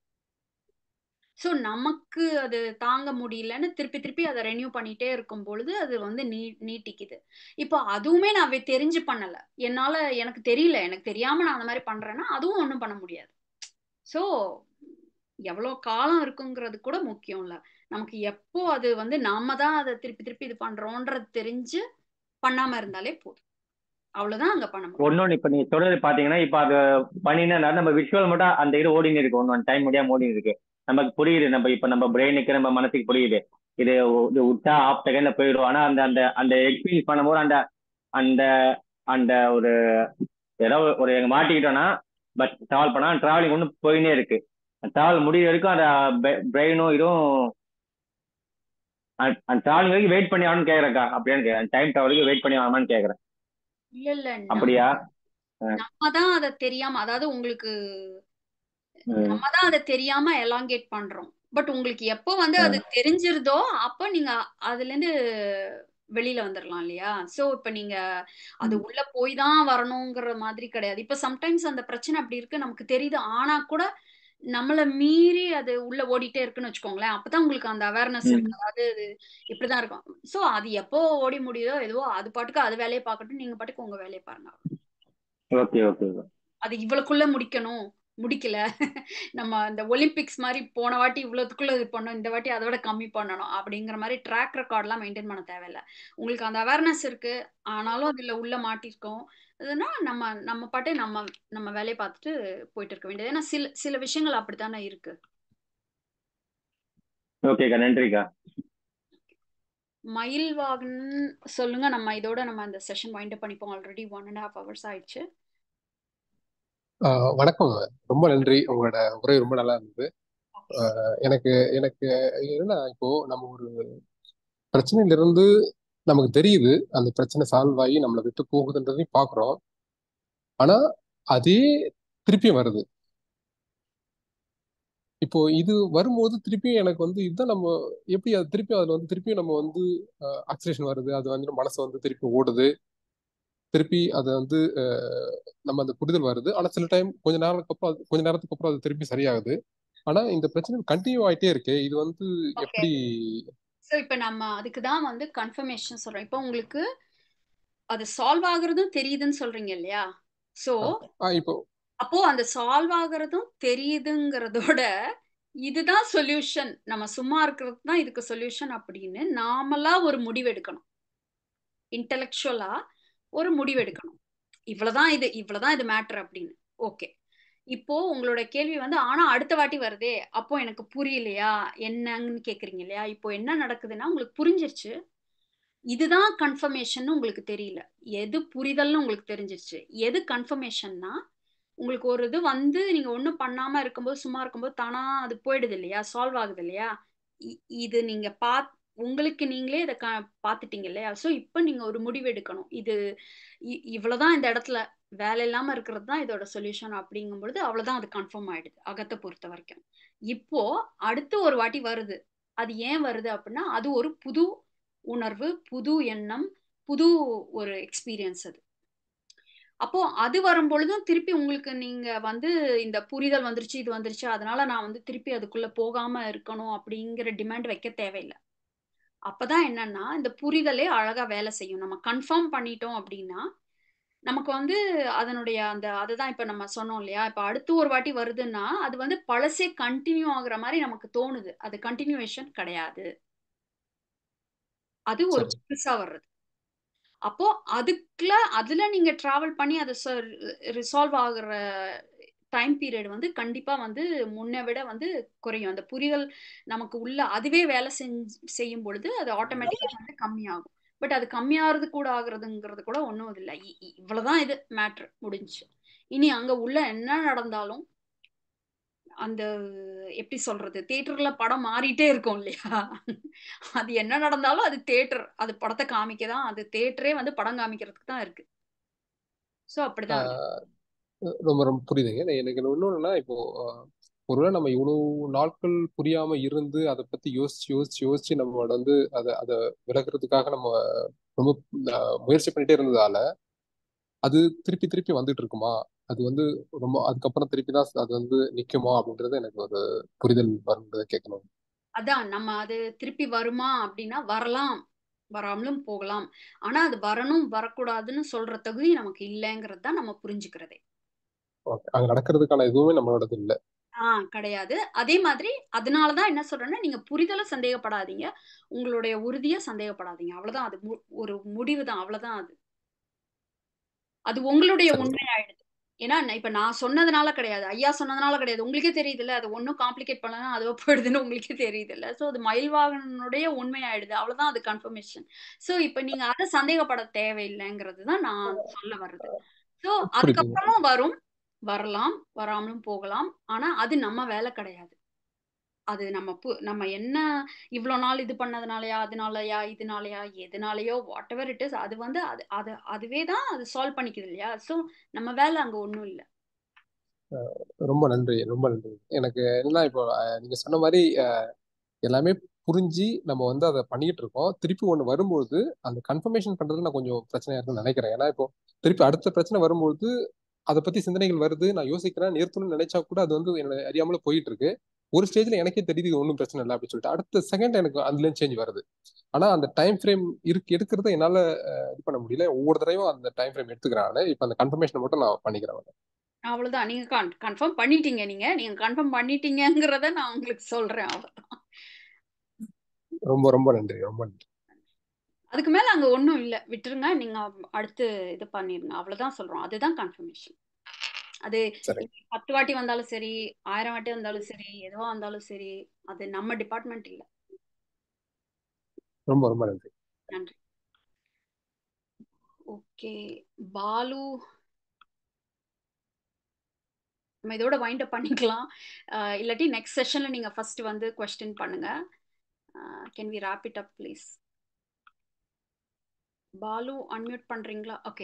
Speaker 1: ஸோ நமக்கு அது தாங்க முடியலன்னு திருப்பி திருப்பி அதை ரெனியூ பண்ணிட்டே இருக்கும் பொழுது அது வந்து நீ நீட்டிக்குது இப்போ அதுவுமே நான் வே- தெரிஞ்சு பண்ணல என்னால எனக்கு தெரியல எனக்கு தெரியாம நான் அந்த மாதிரி பண்றேன்னா அதுவும் ஒன்றும் பண்ண முடியாது ஸோ எவ்வளோ காலம் இருக்குங்கிறது கூட முக்கியம் இல்ல நமக்கு எப்போ அது வந்து நாம தான் அதை திருப்பி திருப்பி இது பண்றோன்றது தெரிஞ்சு பண்ணாம இருந்தாலே போதும் அவ்வளவுதான் அங்க பண்ண முடியும்
Speaker 2: ஒன்னொன்னு இப்ப நீங்க சொல்றது பாத்தீங்கன்னா இப்ப அது பண்ணினா நம்ம விஷுவல் மட்டும் அந்த இது ஓடின்னு இருக்கு ஒன்னு டைம் முடியாம ஓடின்னு இருக்கு நமக்கு புரியுது நம்ம இப்ப நம்ம பிரெயினுக்கு நம்ம மனசுக்கு புரியுது இது ஒ- இது விட்டா ஆஃப் செகண்ட்ல போயிடும் ஆனா அந்த அந்த அந்த எக்ஸ்பீரியன்ஸ் பண்ணும்போது அந்த அந்த அந்த ஒரு ஏதோ ஒரு எங்க மாட்டிக்கிட்டோம்னா பட் டிராவல் பண்ணா டிராவலிங் ஒன்றும் போயினே இருக்கு டிராவல் முடிய வரைக்கும் அந்த பிரெயினும் இதுவும் அந்த அந்த டிராவலிங் வரைக்கும் வெயிட் பண்ணி ஆகணும்னு கேக்குறேக்கா அப்படியான்னு கேக்குறேன் டைம் டிராவல் வரைக்கும் வெயிட் பண்ணி ஆகணும்னு கேக்குறேன்
Speaker 1: இல்ல இல்ல நம்ம
Speaker 2: அப்படியா அஹ்
Speaker 1: நம்ம தான் அதை தெரியாம அதாவது உங்களுக்கு
Speaker 2: உம்
Speaker 1: நம்ம தான் அதை தெரியாம எலாங்கேட் பண்றோம் பட் உங்களுக்கு எப்போ வந்து அது
Speaker 2: உம்
Speaker 1: தெரிஞ்சிருதோ அப்போ நீங்க அதுல இருந்து வெளியில வந்துடலாம் இல்லையா சோ இப்ப நீங்க அது உள்ள போய் தான் வரணுங்கிற மாதிரி கிடையாது இப்ப சம்டைம்ஸ் அந்த பிரச்சனை அப்படி இருக்கு நமக்கு தெரியுது ஆனா கூட நம்மள மீறி அது உள்ள ஓடிட்டே இருக்குன்னு வச்சுக்கோங்களேன் அப்பதான் உங்களுக்கு அந்த அவேர்னஸ்
Speaker 2: உம்
Speaker 1: இருக்கு அதாவது இது இப்படிதான் இருக்கும் சோ அது எப்போ ஓடி முடியுதோ எதுவோ அது பாட்டுக்கு அது வேலையை பார்க்கட்டும் நீங்க பாட்டுக்கு உங்க வேலையை பாருங்க
Speaker 2: ஓகே ஓகே
Speaker 1: அது இவ்வளவுக்குள்ள முடிக்கணும் முடிக்கல நம்ம இந்த ஒலிம்பிக்ஸ் மாதிரி போன வாட்டி இவ்வளவுக்குள்ள இது பண்ணோம் இந்த வாட்டி அதை விட கம்மி பண்ணணும் அப்படிங்கிற மாதிரி ட்ராக் ரெக்கார்ட்லாம் மெயின்டைன் பண்ண தேவையில்ல உங்களுக்கு அந்த அவேர்னஸ் இருக்கு ஆனாலும் அதுல உள்ள மாட்டிருக்கோம் இதுனா நம்ம நம்ம பாட்டே நம்ம நம்ம வேலையை பார்த்துட்டு போயிட்டு இருக்க வேண்டியது ஏன்னா சில சில விஷயங்கள் அப்படித்தானே இருக்கு
Speaker 2: ஓகேக்கா நன்றிக்கா
Speaker 1: மயில் வாகன் சொல்லுங்க நம்ம இதோட நம்ம இந்த செஷன் வைண்ட் அப் பண்ணிப்போம் already one and half hours ஆயிடுச்சு
Speaker 9: ஆஹ் வணக்கம் ரொம்ப நன்றி உங்களோட உரை ரொம்ப நல்லா இருந்தது ஆஹ் எனக்கு எனக்கு என்னன்னா இப்போ நம்ம ஒரு பிரச்சனையில இருந்து நமக்கு தெரியுது அந்த பிரச்சனை சால்வ் ஆகி நம்மளை விட்டு போகுதுன்றதையும் பாக்குறோம் ஆனா அதே திருப்பியும் வருது இப்போ இது வரும்போது திருப்பியும் எனக்கு வந்து இதுதான் நம்ம எப்படி அது திருப்பியும் அதுல வந்து திருப்பியும் நம்ம வந்து ஆக்சிலேஷன் வருது அது வந்து மனசு வந்து திருப்பி ஓடுது திருப்பி அது வந்து அஹ், நம்ம அந்த புரிதல் வருது ஆனா சில டைம் கொஞ்ச நேரத்துக்கு அப்புறம் அது- கொஞ்ச நேரத்துக்கு அப்புறம் அது திருப்பி சரியாகுது ஆனா இந்த பிரச்சனை கண்டினியூ ஆயிட்டே இருக்கே இது வந்து
Speaker 1: ஓகே
Speaker 9: எப்படி
Speaker 1: ஸோ இப்போ நம்ம அதுக்கு தான் வந்து கன்ஃபர்மேஷன் சொல்றோம் இப்போ உங்களுக்கு அது சால்வ் ஆகுறதும் தெரியுதுன்னு சொல்றீங்க இல்லையா ஸோ
Speaker 9: ஆஹ் இப்போ
Speaker 1: அப்போ அந்த சால்வ் ஆகுறதும் தெரியுதுங்கிறதோட இதுதான் சொல்யூஷன் நம்ம சும்மா இருக்கிறது தான் இதுக்கு சொல்யூஷன் அப்படின்னு நாமளா ஒரு முடிவு எடுக்கணும் இன்டெலெக்சுவலா ஒரு முடிவு எடுக்கணும் இவ்வளவுதான் இது இவ்வளவுதான் இது மேட்டர் அப்படின்னு ஓகே இப்போ உங்களோட கேள்வி வந்து ஆனா அடுத்த வாட்டி வருதே அப்போ எனக்கு புரியலையா என்னன்னு கேக்குறீங்க இல்லையா இப்போ என்ன நடக்குதுன்னா உங்களுக்கு புரிஞ்சிருச்சு இதுதான் கன்ஃபர்மேஷன் உங்களுக்கு தெரியல எது புரிதல்னு உங்களுக்கு தெரிஞ்சிருச்சு எது கன்ஃபர்மேஷன்னா உங்களுக்கு ஒரு இது வந்து நீங்க ஒண்ணும் பண்ணாம இருக்கும்போது சும்மா இருக்கும்போது தானா அது போயிடுது இல்லையா சால்வ் ஆகுது இல்லையா இ- இது நீங்க பா உங்களுக்கு நீங்களே இதை க பார்த்துட்டீங்க இல்லையா ஸோ இப்போ நீங்க ஒரு முடிவு எடுக்கணும் இது இ- இவ்வளவுதான் இந்த இடத்துல வேலை இல்லாம இருக்கிறது தான் இதோட சொல்யூஷன் அப்படிங்கும் பொழுது அவ்வளவுதான் அது கன்ஃபார்ம் ஆயிடுது அகத்தை பொறுத்த வரைக்கும் இப்போ அடுத்து ஒரு வாட்டி வருது அது ஏன் வருது அப்படின்னா அது ஒரு புது உணர்வு புது எண்ணம் புது ஒரு எக்ஸ்பீரியன்ஸ் அது அப்போ அது வரும் பொழுதும் திருப்பி உங்களுக்கு நீங்க வந்து இந்த புரிதல் வந்துருச்சு இது வந்துருச்சு அதனால நான் வந்து திருப்பி அதுக்குள்ள போகாம இருக்கணும் அப்படிங்கிற டிமாண்ட் வைக்க தேவையில்லை அப்பதான் என்னன்னா இந்த புரிதலே அழகா வேலை செய்யும் நம்ம கன்ஃபார்ம் பண்ணிட்டோம் அப்படின்னா நமக்கு வந்து அதனுடைய அந்த அதுதான் இப்ப நம்ம சொன்னோம் இல்லையா இப்ப அடுத்து ஒரு வாட்டி வருதுன்னா அது வந்து பழசே கண்டினியூ ஆகுற மாதிரி நமக்கு தோணுது அது கண்டினியூவேஷன் கிடையாது அது ஒரு
Speaker 9: சரி
Speaker 1: புதுசா வர்றது அப்போ அதுக்குள்ள அதுல நீங்க டிராவல் பண்ணி அதை ரிசால்வ் ஆகுற டைம் பீரியட் வந்து கண்டிப்பா வந்து முன்னை விட வந்து குறையும் அந்த புரிதல் நமக்கு உள்ள அதுவே வேலை செஞ்சு செய்யும் பொழுது அது ஆட்டோமேட்டிக்கா வந்து கம்மியாகும் பட் அது கம்மியாகிறது கூட ஆகுறதுங்கிறது கூட ஒன்றும் இல்லை இ- இ- இவ்வளவுதான் இது மேட்ரு முடிஞ்சு இனி அங்க உள்ள என்ன நடந்தாலும் அந்த எப்படி சொல்றது தியேட்டர்ல படம் மாறிட்டே இருக்கும் இல்லையா அது என்ன நடந்தாலும் அது தியேட்டர் அது படத்தை காமிக்க தான் அது தியேட்டரே வந்து படம் காமிக்கிறதுக்கு தான் இருக்கு ஸோ அப்படிதான் அது
Speaker 9: ஆஹ் ரொம்ப ரொம்ப புரியுதுங்க நான் எனக்கு இன்னொன்னுன்னா இப்போ ஆஹ் ஒருவேளை நம்ம இவ்வளவு நாட்கள் புரியாம இருந்து அதை பத்தி யோசிச்சு யோசிச்சு யோசிச்சு நம்மளோட வந்து அதை அதை விலகுறதுக்காக நம்ம ரொம்ப ஆஹ் முயற்சி பண்ணிட்டே இருந்ததால அது திருப்பி திருப்பி வந்துட்டு இருக்குமா அது வந்து ரொம்ப அதுக்கப்புறம் திருப்பி தான் அது வந்து நிக்குமா அப்படின்றது எனக்கு ஒரு புரிதல் வருன்றதை கேட்கணும்
Speaker 1: அதான் நம்ம அது திருப்பி வருமா அப்படின்னா வரலாம் வராமலும் போகலாம் ஆனா அது வரணும் வரக்கூடாதுன்னு சொல்ற தகுதி நமக்கு இல்லைங்கிறது தான் நம்ம புரிஞ்சுக்கிறதே
Speaker 9: ஓகே அங்க நடக்கிறதுக்கான எதுவுமே நம்மளோடது இல்லை
Speaker 1: ஆ கிடையாது அதே மாதிரி அதனாலதான் என்ன சொல்றேன்னா நீங்க புரிதலை சந்தேகப்படாதீங்க உங்களுடைய உறுதியை சந்தேகப்படாதீங்க அவ்வளவுதான் அது மு- ஒரு முடிவு தான் அவ்வளவுதான் அது அது உங்களுடைய
Speaker 9: சரி
Speaker 1: உண்மை ஆயிடுது ஏன்னா நான் இப்ப நான் சொன்னதுனால கிடையாது ஐயா சொன்னதுனால கிடையாது உங்களுக்கே தெரியுது இல்ல அது ஒன்றும் காம்ப்ளிகேட் பண்ணலாம் அதுவா போயிடுதுன்னு உங்களுக்கே தெரியுது இல்ல சோ அது மயில்வாகனுடைய உண்மை ஆயிடுது அவ்வளவுதான் அது கன்ஃபர்மேஷன் சோ இப்ப நீங்க அதை சந்தேகப்பட தேவையில்லைங்கிறது தான் நான் சொல்ல வர்றது சோ
Speaker 9: புரியுதுங்க
Speaker 1: அதுக்கப்புறமும் வரும் வரலாம் வராமலும் போகலாம் ஆனா அது நம்ம வேலை கிடையாது அது நம்ம பு நம்ம என்ன இவ்வளோ நாள் இது பண்ணதுனாலயா அதனாலயா இதனாலயா எதனாலயோ வாட் எவர் இட் இஸ் அது வந்து அது அது அதுவே தான் அது சால்வ் பண்ணிக்குது இல்லையா ஸோ நம்ம வேலை அங்க ஒன்றும் இல்லை
Speaker 9: ரொம்ப நன்றி ரொம்ப நன்றி எனக்கு என்னன்னா இப்போ அஹ், நீங்க சொன்ன மாதிரி அஹ், எல்லாமே புரிஞ்சு நம்ம வந்து அதை பண்ணிட்டு இருக்கோம் திருப்பி ஒண்ணு வரும்போது அந்த கன்ஃபர்மேஷன் பண்றது நான் கொஞ்சம் பிரச்சனையா இருக்குன்னு நினைக்கிறேன் ஏன்னா இப்போ திருப்பி அடுத்த பிரச்சனை வரும்போது அதை பத்தி சிந்தனைகள் வருது நான் யோசிக்கிறேன் நிறுத்தணும்னு நினைச்சா கூட அது வந்து என்ன அறியாமல போயிட்டு இருக்கு ஒரு ஸ்டேஜ்ல எனக்கே தெரியுது இது ஒன்றும் பிரச்சனை இல்லை அப்படின்னு சொல்லிட்டு அடுத்த செகண்ட் எனக்கு அதுல சேஞ்ச் வருது ஆனா அந்த டைம் ஃப்ரேம் இருக்கு எடுக்கிறத என்னால அஹ், இது பண்ண முடியல ஒவ்வொரு தடவையும் அந்த டைம் ஃப்ரேம் எடுத்துக்கிறேன் இப்போ அந்த கன்ஃபர்மேஷன் மட்டும் நான் பண்ணிக்கிறேன்
Speaker 1: அவ்வளவுதான் நீங்க கன் கன்ஃபார்ம் பண்ணிட்டீங்க நீங்க நீங்க கன்ஃபார்ம் பண்ணிட்டீங்கங்கிறத நான் உங்களுக்கு சொல்றேன் அவ்வளவுதான்
Speaker 9: ரொம்ப ரொம்ப நன்றி ரொம்ப நன்றி
Speaker 1: அதுக்கு மேல அங்க ஒன்றும் இல்லை விட்டுருங்க நீங்க அடுத்து இது பண்ணிருங்க அவ்வளவுதான் சொல்றோம் அதுதான் கன்ஃபர்மேஷன் அது
Speaker 9: சரி
Speaker 1: பத்து வாட்டி வந்தாலும் சரி ஆயிரம் வாட்டி வந்தாலும் சரி எதுவா வந்தாலும் சரி அது நம்ம டிபார்ட்மெண்ட் இல்லை
Speaker 9: ரொம்ப ரொம்ப நன்றி
Speaker 1: நன்றி ஓகே பாலு நம்ம இதோட வைண்ட் அப் பண்ணிக்கலாம் அஹ் இல்லாட்டி நெக்ஸ்ட் செஷன்ல நீங்க ஃபர்ஸ்ட் வந்து கொஸ்டின் பண்ணுங்க can we wrap it up please Balu unmute பண்றீங்களா okay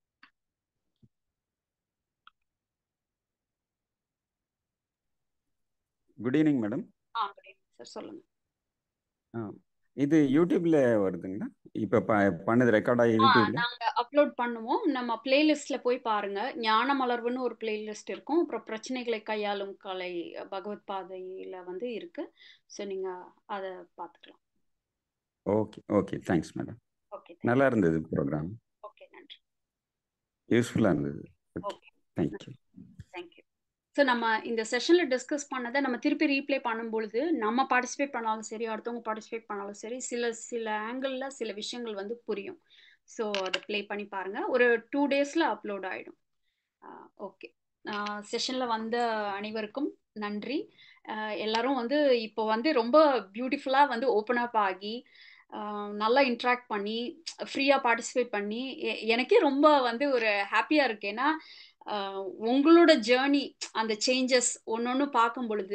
Speaker 10: good evening madam
Speaker 1: ah sir சொல்லுங்க
Speaker 10: ஆ இது யூடியூப்ல வருதுங்களா இப்போ ப பண்ணது ரெக்கார்ட் ஆகி
Speaker 1: ஆ
Speaker 10: யூடியூப்ல
Speaker 1: நாங்க அப்லோட் பண்ணுவோம் நம்ம பிளேலிஸ்ட்ல போய் பாருங்க ஞான மலர்வுன்னு ஒரு பிளேலிஸ்ட் இருக்கும் அப்புறம் பிரச்சனைகளை கையாளும் கலை பகவத் பாதையில வந்து இருக்கு ஸோ நீங்க அதை பார்த்துக்கலாம்
Speaker 10: okay okay thanks madam
Speaker 1: okay
Speaker 10: நல்லா இருந்தது ப்ரோக்ராம்
Speaker 1: ஓகே நன்றி
Speaker 10: யூஸ்ஃபுல்லாக இருந்தது okay
Speaker 1: okay
Speaker 10: thank you
Speaker 1: thank you so நம்ம இந்த செஷனில் டிஸ்கஸ் பண்ணதை நம்ம திருப்பி ரீப்ளே பண்ணும்பொழுது நம்ம பார்ட்டிசிபேட் பண்ணாலும் சரி அடுத்தவங்க பார்ட்டிசிபேட் பண்ணாலும் சரி சில சில ஆங்கிளில் சில விஷயங்கள் வந்து புரியும் ஸோ அதை ப்ளே பண்ணி பாருங்கள் ஒரு டூ டேஸில் அப்லோட் ஆகிடும் ஓகே செஷன்ல வந்த அனைவருக்கும் நன்றி அஹ் எல்லாரும் வந்து இப்போ வந்து ரொம்ப பியூட்டிஃபுல்லா வந்து ஓப்பன் அப் ஆகி ஆஹ் நல்லா இன்ட்ராக்ட் பண்ணி ஃப்ரீயாக பார்ட்டிசிபேட் பண்ணி எ- எனக்கே ரொம்ப வந்து ஒரு ஹாப்பியாக இருக்கு ஏன்னா ஆஹ் உங்களோட ஜேர்னி அந்த சேஞ்சஸ் ஒன்று ஒன்று பார்க்கும் பொழுது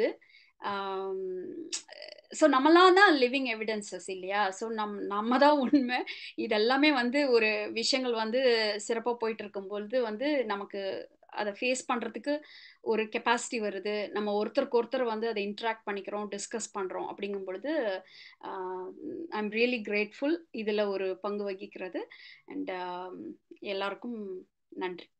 Speaker 1: ஸோ நம்மலாம் தான் லிவிங் எவிடன்சஸ் இல்லையா ஸோ நம் நம்ம தான் உண்மை இதெல்லாமே வந்து ஒரு விஷயங்கள் வந்து சிறப்பாக போயிட்டு இருக்கும் பொழுது வந்து நமக்கு அதை ஃபேஸ் பண்ணுறதுக்கு ஒரு கெப்பாசிட்டி வருது நம்ம ஒருத்தருக்கு ஒருத்தர் வந்து அதை இன்ட்ராக்ட் பண்ணிக்கிறோம் டிஸ்கஸ் பண்ணுறோம் அப்படிங்கும் பொழுது ஐ எம் ரியலி கிரேட்ஃபுல் இதில் ஒரு பங்கு வகிக்கிறது அண்ட் எல்லாருக்கும் நன்றி